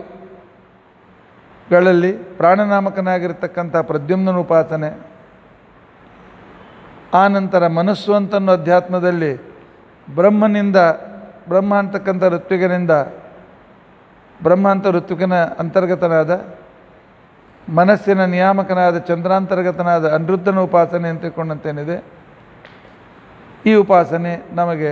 ವಾಯುಗಳಲ್ಲಿ ಪ್ರಾಣನಾಮಕನಾಗಿರ್ತಕ್ಕಂಥ ಪ್ರದ್ಯುಮ್ನ ಉಪಾಸನೆ ಆನಂತರ ಮನಸ್ಸು ಅಂತನ್ನೋ ಅಧ್ಯಾತ್ಮದಲ್ಲಿ ಬ್ರಹ್ಮನಿಂದ ಬ್ರಹ್ಮ ಅಂತಕ್ಕಂಥ ಋತ್ವಿಗನಿಂದ ಬ್ರಹ್ಮ ಅಂತ ಋತ್ವಿಕನ ಅಂತರ್ಗತನಾದ ಮನಸ್ಸಿನ ನಿಯಾಮಕನಾದ ಚಂದ್ರಾಂತರ್ಗತನಾದ ಅನಿರುದ್ಧನ ಉಪಾಸನೆ ಅಂತ ತಿಳ್ಕೊಂಡಂತೇನಿದೆ ಈ ಉಪಾಸನೆ ನಮಗೆ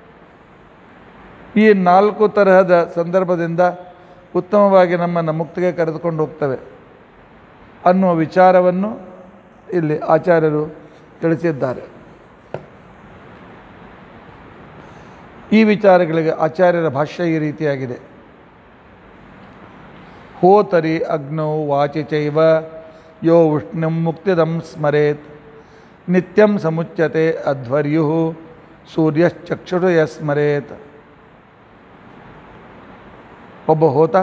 ಈ ನಾಲ್ಕು ತರಹದ ಸಂದರ್ಭದಿಂದ ಉತ್ತಮವಾಗಿ ನಮ್ಮನ್ನು ಮುಕ್ತಿಗೆ ಕರೆದುಕೊಂಡು ಹೋಗ್ತವೆ ಅನ್ನುವ ವಿಚಾರವನ್ನು ಇಲ್ಲಿ ಆಚಾರ್ಯರು ತಿಳಿಸಿದ್ದಾರೆ ಈ ವಿಚಾರಗಳಿಗೆ ಆಚಾರ್ಯರ ಭಾಷ್ಯ ಈ ರೀತಿಯಾಗಿದೆ ಹೋತರಿ ಅಗ್ನೌ ವಾಚಿ ಚೈವ ಯೋ ಉಷ್ಣಂ ಮುಕ್ತಿದಂ ಸ್ಮರೇತ್ ನಿತ್ಯಂ ಸಮುಚ್ಯತೆ ಅಧ್ವರ್ಯು ಸೂರ್ಯಶ್ಚಕ್ಷುರು ಸ್ಮರೇತ್ ಒಬ್ಬ ಹೋತ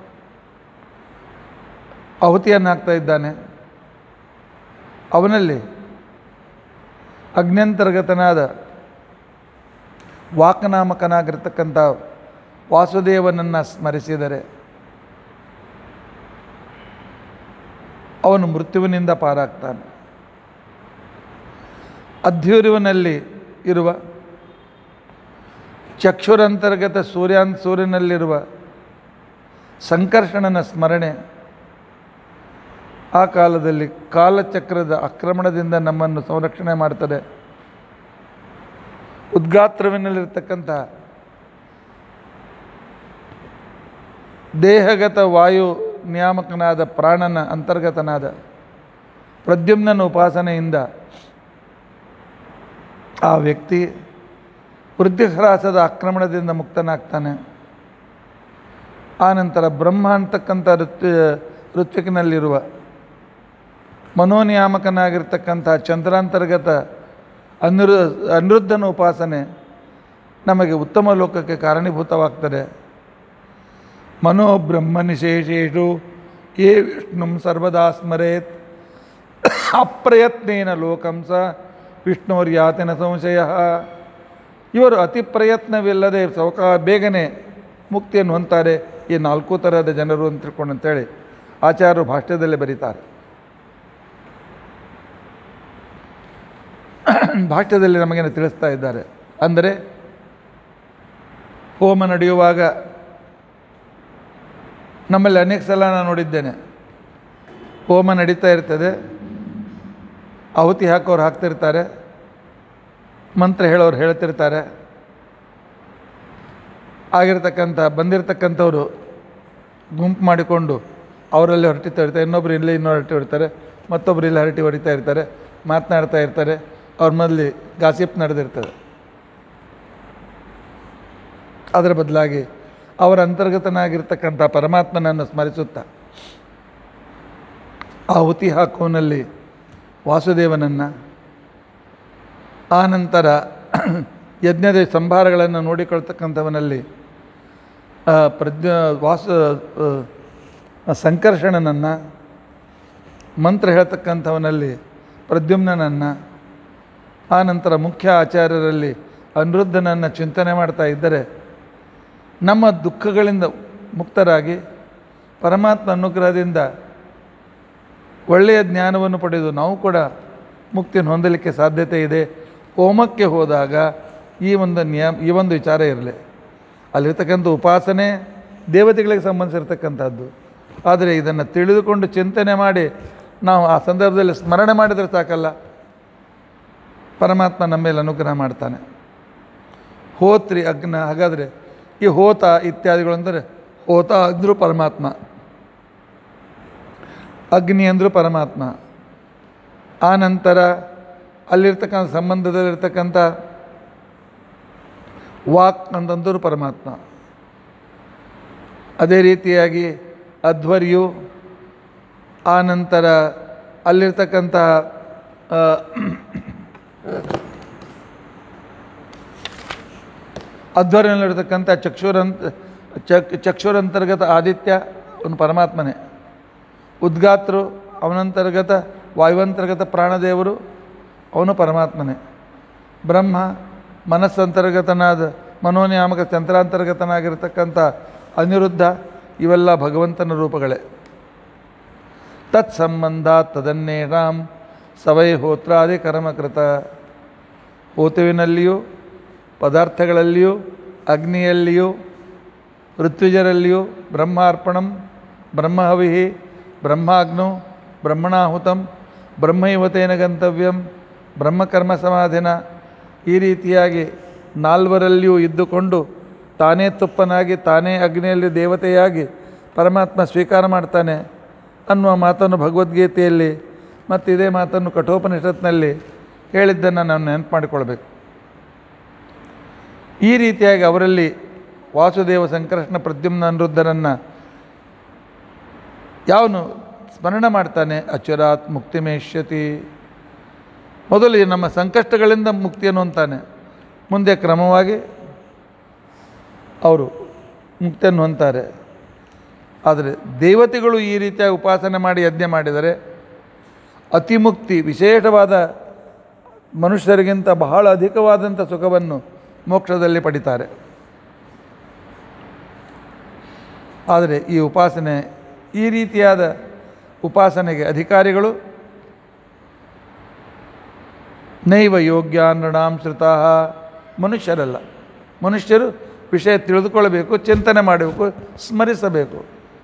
ಆಹುತಿಯನ್ನು ಹಾಕ್ತಾ ಇದ್ದಾನೆ ಅವನಲ್ಲಿ ಅಗ್ನ್ಯಂತರ್ಗತನಾದ ವಾಕ್ನಾಮಕನಾಗಿರ್ತಕ್ಕಂಥ ವಾಸುದೇವನನ್ನು ಸ್ಮರಿಸಿದರೆ ಅವನು ಮೃತ್ಯುವಿನಿಂದ ಪಾರಾಗ್ತಾನೆ ಅಧ್ಯೂರುವಿನಲ್ಲಿ ಇರುವ ಚಕ್ಷುರಂತರ್ಗತ ಸೂರ್ಯಾನ್ ಸೂರ್ಯನಲ್ಲಿರುವ ಸಂಕರ್ಷಣನ ಸ್ಮರಣೆ ಆ ಕಾಲದಲ್ಲಿ ಕಾಲಚಕ್ರದ ಆಕ್ರಮಣದಿಂದ ನಮ್ಮನ್ನು ಸಂರಕ್ಷಣೆ ಮಾಡ್ತದೆ ಉದ್ಗಾತ್ರವಿನಲ್ಲಿರ್ತಕ್ಕಂಥ ದೇಹಗತ ವಾಯು ನಿಯಾಮಕನಾದ ಪ್ರಾಣನ ಅಂತರ್ಗತನಾದ ಪ್ರದ್ಯುಮ್ನನ ಉಪಾಸನೆಯಿಂದ ಆ ವ್ಯಕ್ತಿ ವೃದ್ಧಿಹ್ರಾಸದ ಆಕ್ರಮಣದಿಂದ ಮುಕ್ತನಾಗ್ತಾನೆ ಆನಂತರ ಬ್ರಹ್ಮ ಅಂತಕ್ಕಂಥ ಋತ್ವ ಋತ್ವಿಕಿನಲ್ಲಿರುವ ಮನೋನಿಯಾಮಕನಾಗಿರ್ತಕ್ಕಂಥ ಚಂದ್ರಾಂತರ್ಗತ ಅನಿರು ಅನಿರುದ್ಧನ ಉಪಾಸನೆ ನಮಗೆ ಉತ್ತಮ ಲೋಕಕ್ಕೆ ಕಾರಣೀಭೂತವಾಗ್ತದೆ ಮನೋ ಬ್ರಹ್ಮನಿಶೇಷೇಷು ಯೇ ವಿಷ್ಣು ಸರ್ವದಾ ಸ್ಮರೇತ್ ಅಪ್ರಯತ್ನೇನ ಲೋಕಂ ಸ ವಿಷ್ಣುರ್ಯಾತಿನ ಸಂಶಯ ಇವರು ಅತಿ ಪ್ರಯತ್ನವಿಲ್ಲದೆ ಸೌಕ ಬೇಗನೆ ಮುಕ್ತಿಯನ್ನು ಹೊಂತಾರೆ ಈ ನಾಲ್ಕು ಥರದ ಜನರು ಅಂತ ತಿಳ್ಕೊಂಡು ಅಂತೇಳಿ ಆಚಾರ್ಯರು ಭಾಷ್ಯದಲ್ಲಿ ಬರೀತಾರೆ ಭಾಷ್ಯದಲ್ಲಿ ನಮಗೇನು ತಿಳಿಸ್ತಾ ಇದ್ದಾರೆ ಅಂದರೆ ಹೋಮ ನಡೆಯುವಾಗ ನಮ್ಮಲ್ಲಿ ಅನೇಕ ಸಲ ನಾನು ನೋಡಿದ್ದೇನೆ ಹೋಮ ನಡೀತಾ ಇರ್ತದೆ ಆಹುತಿ ಹಾಕೋರು ಹಾಕ್ತಿರ್ತಾರೆ ಮಂತ್ರ ಹೇಳೋರು ಹೇಳ್ತಿರ್ತಾರೆ ಆಗಿರ್ತಕ್ಕಂಥ ಬಂದಿರತಕ್ಕಂಥವ್ರು ಗುಂಪು ಮಾಡಿಕೊಂಡು ಅವರಲ್ಲಿ ಹೊರಟಿತಾ ಇರ್ತಾರೆ ಇನ್ನೊಬ್ರು ಇಲ್ಲೇ ಇನ್ನೊರು ಹರಟಿ ಹೊಡಿತಾರೆ ಮತ್ತೊಬ್ರು ಇಲ್ಲಿ ಹರಟಿ ಹೊಡಿತಾ ಇರ್ತಾರೆ ಮಾತನಾಡ್ತಾ ಇರ್ತಾರೆ ಅವ್ರ ಮೊದಲು ಗಾಸಿಪ್ ನಡೆದಿರ್ತದೆ ಅದರ ಬದಲಾಗಿ ಅವರ ಅಂತರ್ಗತನಾಗಿರ್ತಕ್ಕಂಥ ಪರಮಾತ್ಮನನ್ನು ಸ್ಮರಿಸುತ್ತಾ ಆಹುತಿ ಹಾಕುವನಲ್ಲಿ ವಾಸುದೇವನನ್ನು ಆನಂತರ ಯಜ್ಞದ ಸಂಭಾರಗಳನ್ನು ನೋಡಿಕೊಳ್ತಕ್ಕಂಥವನಲ್ಲಿ ಆ, ಪ್ರಜ್ಞ ವಾಸು ಆ, ಸಂಕರ್ಷಣನನ್ನು ಮಂತ್ರ ಹೇಳ್ತಕ್ಕಂಥವನಲ್ಲಿ ಪ್ರದ್ಯುಮ್ನನನ್ನು ಆನಂತರ ಮುಖ್ಯ ಆಚಾರ್ಯರಲ್ಲಿ ಅನಿರುದ್ಧನನ್ನು ಚಿಂತನೆ ಮಾಡ್ತಾ ಇದ್ದರೆ ನಮ್ಮ ದುಃಖಗಳಿಂದ ಮುಕ್ತರಾಗಿ ಪರಮಾತ್ಮ ಅನುಗ್ರಹದಿಂದ ಒಳ್ಳೆಯ ಜ್ಞಾನವನ್ನು ಪಡೆದು ನಾವು ಕೂಡ ಮುಕ್ತಿಯನ್ನು ಹೊಂದಲಿಕ್ಕೆ ಸಾಧ್ಯತೆ ಇದೆ ಹೋಮಕ್ಕೆ ಹೋದಾಗ ಈ ಒಂದು ನಿಯಮ ಈ ಒಂದು ವಿಚಾರ ಇರಲಿ ಅಲ್ಲಿರ್ತಕ್ಕಂಥ ಉಪಾಸನೆ ದೇವತೆಗಳಿಗೆ ಸಂಬಂಧಿಸಿರ್ತಕ್ಕಂಥದ್ದು ಆದರೆ ಇದನ್ನು ತಿಳಿದುಕೊಂಡು ಚಿಂತನೆ ಮಾಡಿ ನಾವು ಆ ಸಂದರ್ಭದಲ್ಲಿ ಸ್ಮರಣೆ ಮಾಡಿದರೆ ಸಾಕಲ್ಲ ಪರಮಾತ್ಮ ನಮ್ಮ ಮೇಲೆ ಅನುಗ್ರಹ ಮಾಡ್ತಾನೆ ಹೋತ್ರಿ ಅಗ್ನ ಹಾಗಾದರೆ ಈ ಹೋತ ಇತ್ಯಾದಿಗಳು ಅಂದರೆ ಹೋತ ಅಂದರೂ ಪರಮಾತ್ಮ ಅಗ್ನಿ ಅಂದರೂ ಪರಮಾತ್ಮ ಆ ನಂತರ ಅಲ್ಲಿರ್ತಕ್ಕಂಥ ಸಂಬಂಧದಲ್ಲಿರ್ತಕ್ಕಂಥ ವಾಕ್ ಅಂತಂದರೂ ಪರಮಾತ್ಮ ಅದೇ ರೀತಿಯಾಗಿ ಅಧ್ವರ್ಯು ಆ ನಂತರ ಅಲ್ಲಿರ್ತಕ್ಕಂಥ ಆ, ಅಧ್ವರ್ಯನಲ್ಲಿರ್ತಕ್ಕಂಥ ಚಕ್ಷುರಂತ ಚಕ್ ಚಕ್ಷುರಂತರ್ಗತ ಆದಿತ್ಯ ಅವನು ಪರಮಾತ್ಮನೇ ಉದ್ಗಾತರು ಅವನಂತರ್ಗತ ವಾಯುವಂತರ್ಗತ ಪ್ರಾಣದೇವರು ಅವನು ಪರಮಾತ್ಮನೇ ಬ್ರಹ್ಮ ಮನಸ್ಸಂತರ್ಗತನಾದ ಮನೋನಿಯಾಮಕ ಚಂದ್ರಾಂತರ್ಗತನಾಗಿರ್ತಕ್ಕಂಥ ಅನಿರುದ್ಧ ಇವೆಲ್ಲ ಭಗವಂತನ ರೂಪಗಳೇ ತತ್ಸಂಬಂಧ ತದನ್ನೇಷಾಂ ಸವೈ ಹೋತ್ರಾದಿ ಕರ್ಮಕೃತ ಹೋತುವಿನಲ್ಲಿಯೂ ಪದಾರ್ಥಗಳಲ್ಲಿಯೂ ಅಗ್ನಿಯಲ್ಲಿಯೂ ಋತ್ವಿಜರಲ್ಲಿಯೂ ಬ್ರಹ್ಮಾರ್ಪಣಂ ಬ್ರಹ್ಮಹವಿಹಿ ಬ್ರಹ್ಮಾಗ್ನೌ ಬ್ರಹ್ಮಣಾಹುತಂ ಬ್ರಹ್ಮೈವತೇನ ಗಂತವ್ಯಂ ಬ್ರಹ್ಮಕರ್ಮ ಸಮಾಧಿನ ಈ ರೀತಿಯಾಗಿ ನಾಲ್ವರಲ್ಲಿಯೂ ಇದ್ದುಕೊಂಡು ತಾನೇ ತುಪ್ಪನಾಗಿ ತಾನೇ ಅಗ್ನಿಯಲ್ಲಿ ದೇವತೆಯಾಗಿ ಪರಮಾತ್ಮ ಸ್ವೀಕಾರ ಮಾಡ್ತಾನೆ ಅನ್ನುವ ಮಾತನ್ನು ಭಗವದ್ಗೀತೆಯಲ್ಲಿ ಮತ್ತು ಇದೇ ಮಾತನ್ನು ಕಠೋಪನಿಷತ್ನಲ್ಲಿ ಹೇಳಿದ್ದನ್ನು ನಾವು ನೆನಪು ಮಾಡಿಕೊಳ್ಬೇಕು ಈ ರೀತಿಯಾಗಿ ಅವರಲ್ಲಿ ವಾಸುದೇವ ಸಂಕರ್ಷಣ ಪ್ರದ್ಯುಮ್ನ ಅನಿರುದ್ಧರನ್ನು ಯಾವನು ಸ್ಮರಣೆ ಮಾಡ್ತಾನೆ ಅಚರಾತ್ ಮುಕ್ತಿಮೇಷ್ಯತಿ ಮೊದಲು ಈ ನಮ್ಮ ಸಂಕಷ್ಟಗಳಿಂದ ಮುಕ್ತಿಯನ್ನು ಹೊಂತಾನೆ ಮುಂದೆ ಕ್ರಮವಾಗಿ ಅವರು ಮುಕ್ತಿಯನ್ನು ಹೊಂತಾರೆ ಆದರೆ ದೇವತೆಗಳು ಈ ರೀತಿಯಾಗಿ ಉಪಾಸನೆ ಮಾಡಿ ಯಜ್ಞ ಮಾಡಿದರೆ ಅತಿಮುಕ್ತಿ ವಿಶೇಷವಾದ ಮನುಷ್ಯರಿಗಿಂತ ಬಹಳ ಅಧಿಕವಾದಂಥ ಸುಖವನ್ನು ಮೋಕ್ಷದಲ್ಲಿ ಪಡಿತಾರೆ ಆದರೆ ಈ ಉಪಾಸನೆ ಈ ರೀತಿಯಾದ ಉಪಾಸನೆಗೆ ಅಧಿಕಾರಿಗಳು ನೈವ ಯೋಗ್ಯ ನೃಣಾಂ ಶ್ರುತಾ ಮನುಷ್ಯರಲ್ಲ ಮನುಷ್ಯರು ವಿಷಯ ತಿಳಿದುಕೊಳ್ಳಬೇಕು ಚಿಂತನೆ ಮಾಡಬೇಕು ಸ್ಮರಿಸಬೇಕು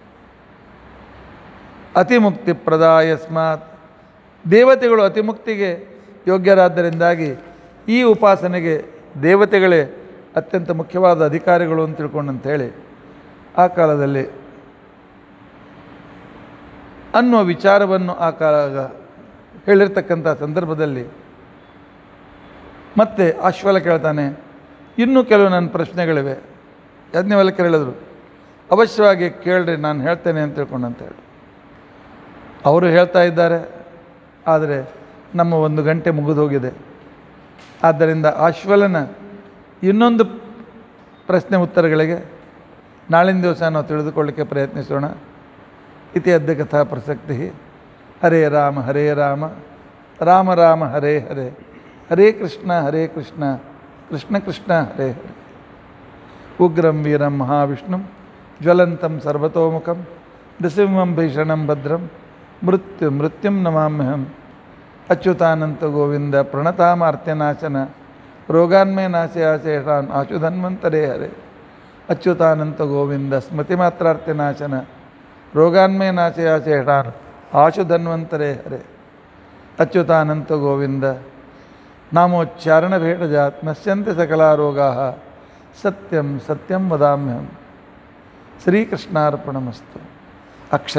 ಅತಿಮುಕ್ತಿ ಪ್ರದಾಯಸ್ಮಾತ್ ದೇವತೆಗಳು ಅತಿಮುಕ್ತಿಗೆ ಯೋಗ್ಯರಾದ್ದರಿಂದಾಗಿ ಈ ಉಪಾಸನೆಗೆ ದೇವತೆಗಳೇ ಅತ್ಯಂತ ಮುಖ್ಯವಾದ ಅಧಿಕಾರಿಗಳು ಅಂತ ತಿಳ್ಕೊಂಡು ಅಂತೇಳಿ ಆ ಕಾಲದಲ್ಲಿ ಅನ್ನುವ ವಿಚಾರವನ್ನು ಆ ಕಾಲ ಹೇಳಿರ್ತಕ್ಕಂಥ ಸಂದರ್ಭದಲ್ಲಿ ಮತ್ತೆ ಆಶ್ವಲ ಕೇಳ್ತಾನೆ ಇನ್ನೂ ಕೆಲವು ನನ್ನ ಪ್ರಶ್ನೆಗಳಿವೆ ಯಜ್ಞವಲ್ಕರು ಹೇಳಿದರು ಅವಶ್ಯವಾಗಿ ಕೇಳ್ರಿ ನಾನು ಹೇಳ್ತೇನೆ ಅಂತ ತಿಳ್ಕೊಂಡು ಅಂತ ಹೇಳಿ ಅವರು ಹೇಳ್ತಾ ಇದ್ದಾರೆ ಆದರೆ ನಮ್ಮ ಒಂದು ಗಂಟೆ ಮುಗಿದು ಹೋಗಿದೆ ಆದ್ದರಿಂದ ಆಶ್ವಲನ ಇನ್ನೊಂದು ಪ್ರಶ್ನೆ ಉತ್ತರಗಳಿಗೆ ನಾಳಿನ ದಿವಸ ನಾವು ತಿಳಿದುಕೊಳ್ಳಿಕ್ಕೆ ಪ್ರಯತ್ನಿಸೋಣ ಇತಿ ಅದ್ಯ ಕಥಾ ಪ್ರಸಕ್ತಿ ಹರೇ ರಾಮ ಹರೇ ರಾಮ ರಾಮ ರಾಮ ಹರೇ ಹರೇ ಹರೇ ಕೃಷ್ಣ ಹರೇ ಕೃಷ್ಣ ಕೃಷ್ಣ ಕೃಷ್ಣ ಹರೇ ಹರೇ ಉಗ್ರಂ ವೀರಂ ಮಹಾವಿಷ್ಣುಂ ಜ್ವಲಂತಂ ಸರ್ವತೋಮುಖಂ ನೃಸಿಂಹಂ ಭೀಷಣಂ ಭದ್ರಂ ಮೃತ್ಯು ಮೃತ್ಯುಂ ನಮಾಮ್ಯಹಂ ಅಚ್ಯುತಾನಂತ ಗೋವಿಂದ ಪ್ರಣತಾಮಾರ್ತ್ಯನಾಶನ ರೋಗಾನ್ಮೇ ನಾಶಯಾಶೇಷಾನ್ ಆಶುಧನ್ವಂತರೇ ಹರೇ ಅಚ್ಯುತಾನಂತ ಗೋವಿಂದ ಸ್ಮೃತಿಮಾತ್ರಾರ್ತ್ಯನಾಶನ ರೋಗಾನ್ಮೇ ನಾಶಯಾಶೇಷಾನ್ ಆಶುಧನ್ವಂತರೇ ಹರೇ ಅಚ್ಯುತಾನಂತ ಗೋವಿಂದ ನಾಮೋಚ್ಚಾರಣ ಭೇಟಜಾತ್ ನಶ್ಯಂತೆ ಸಕಲಾ ರೋಗಾ ಸತ್ಯಂ ಸತ್ಯಂ ವದಾಮ್ಯಹಂ ಶ್ರೀಕೃಷ್ಣಾರ್ಪಣಮಸ್ತು ಅಕ್ಷ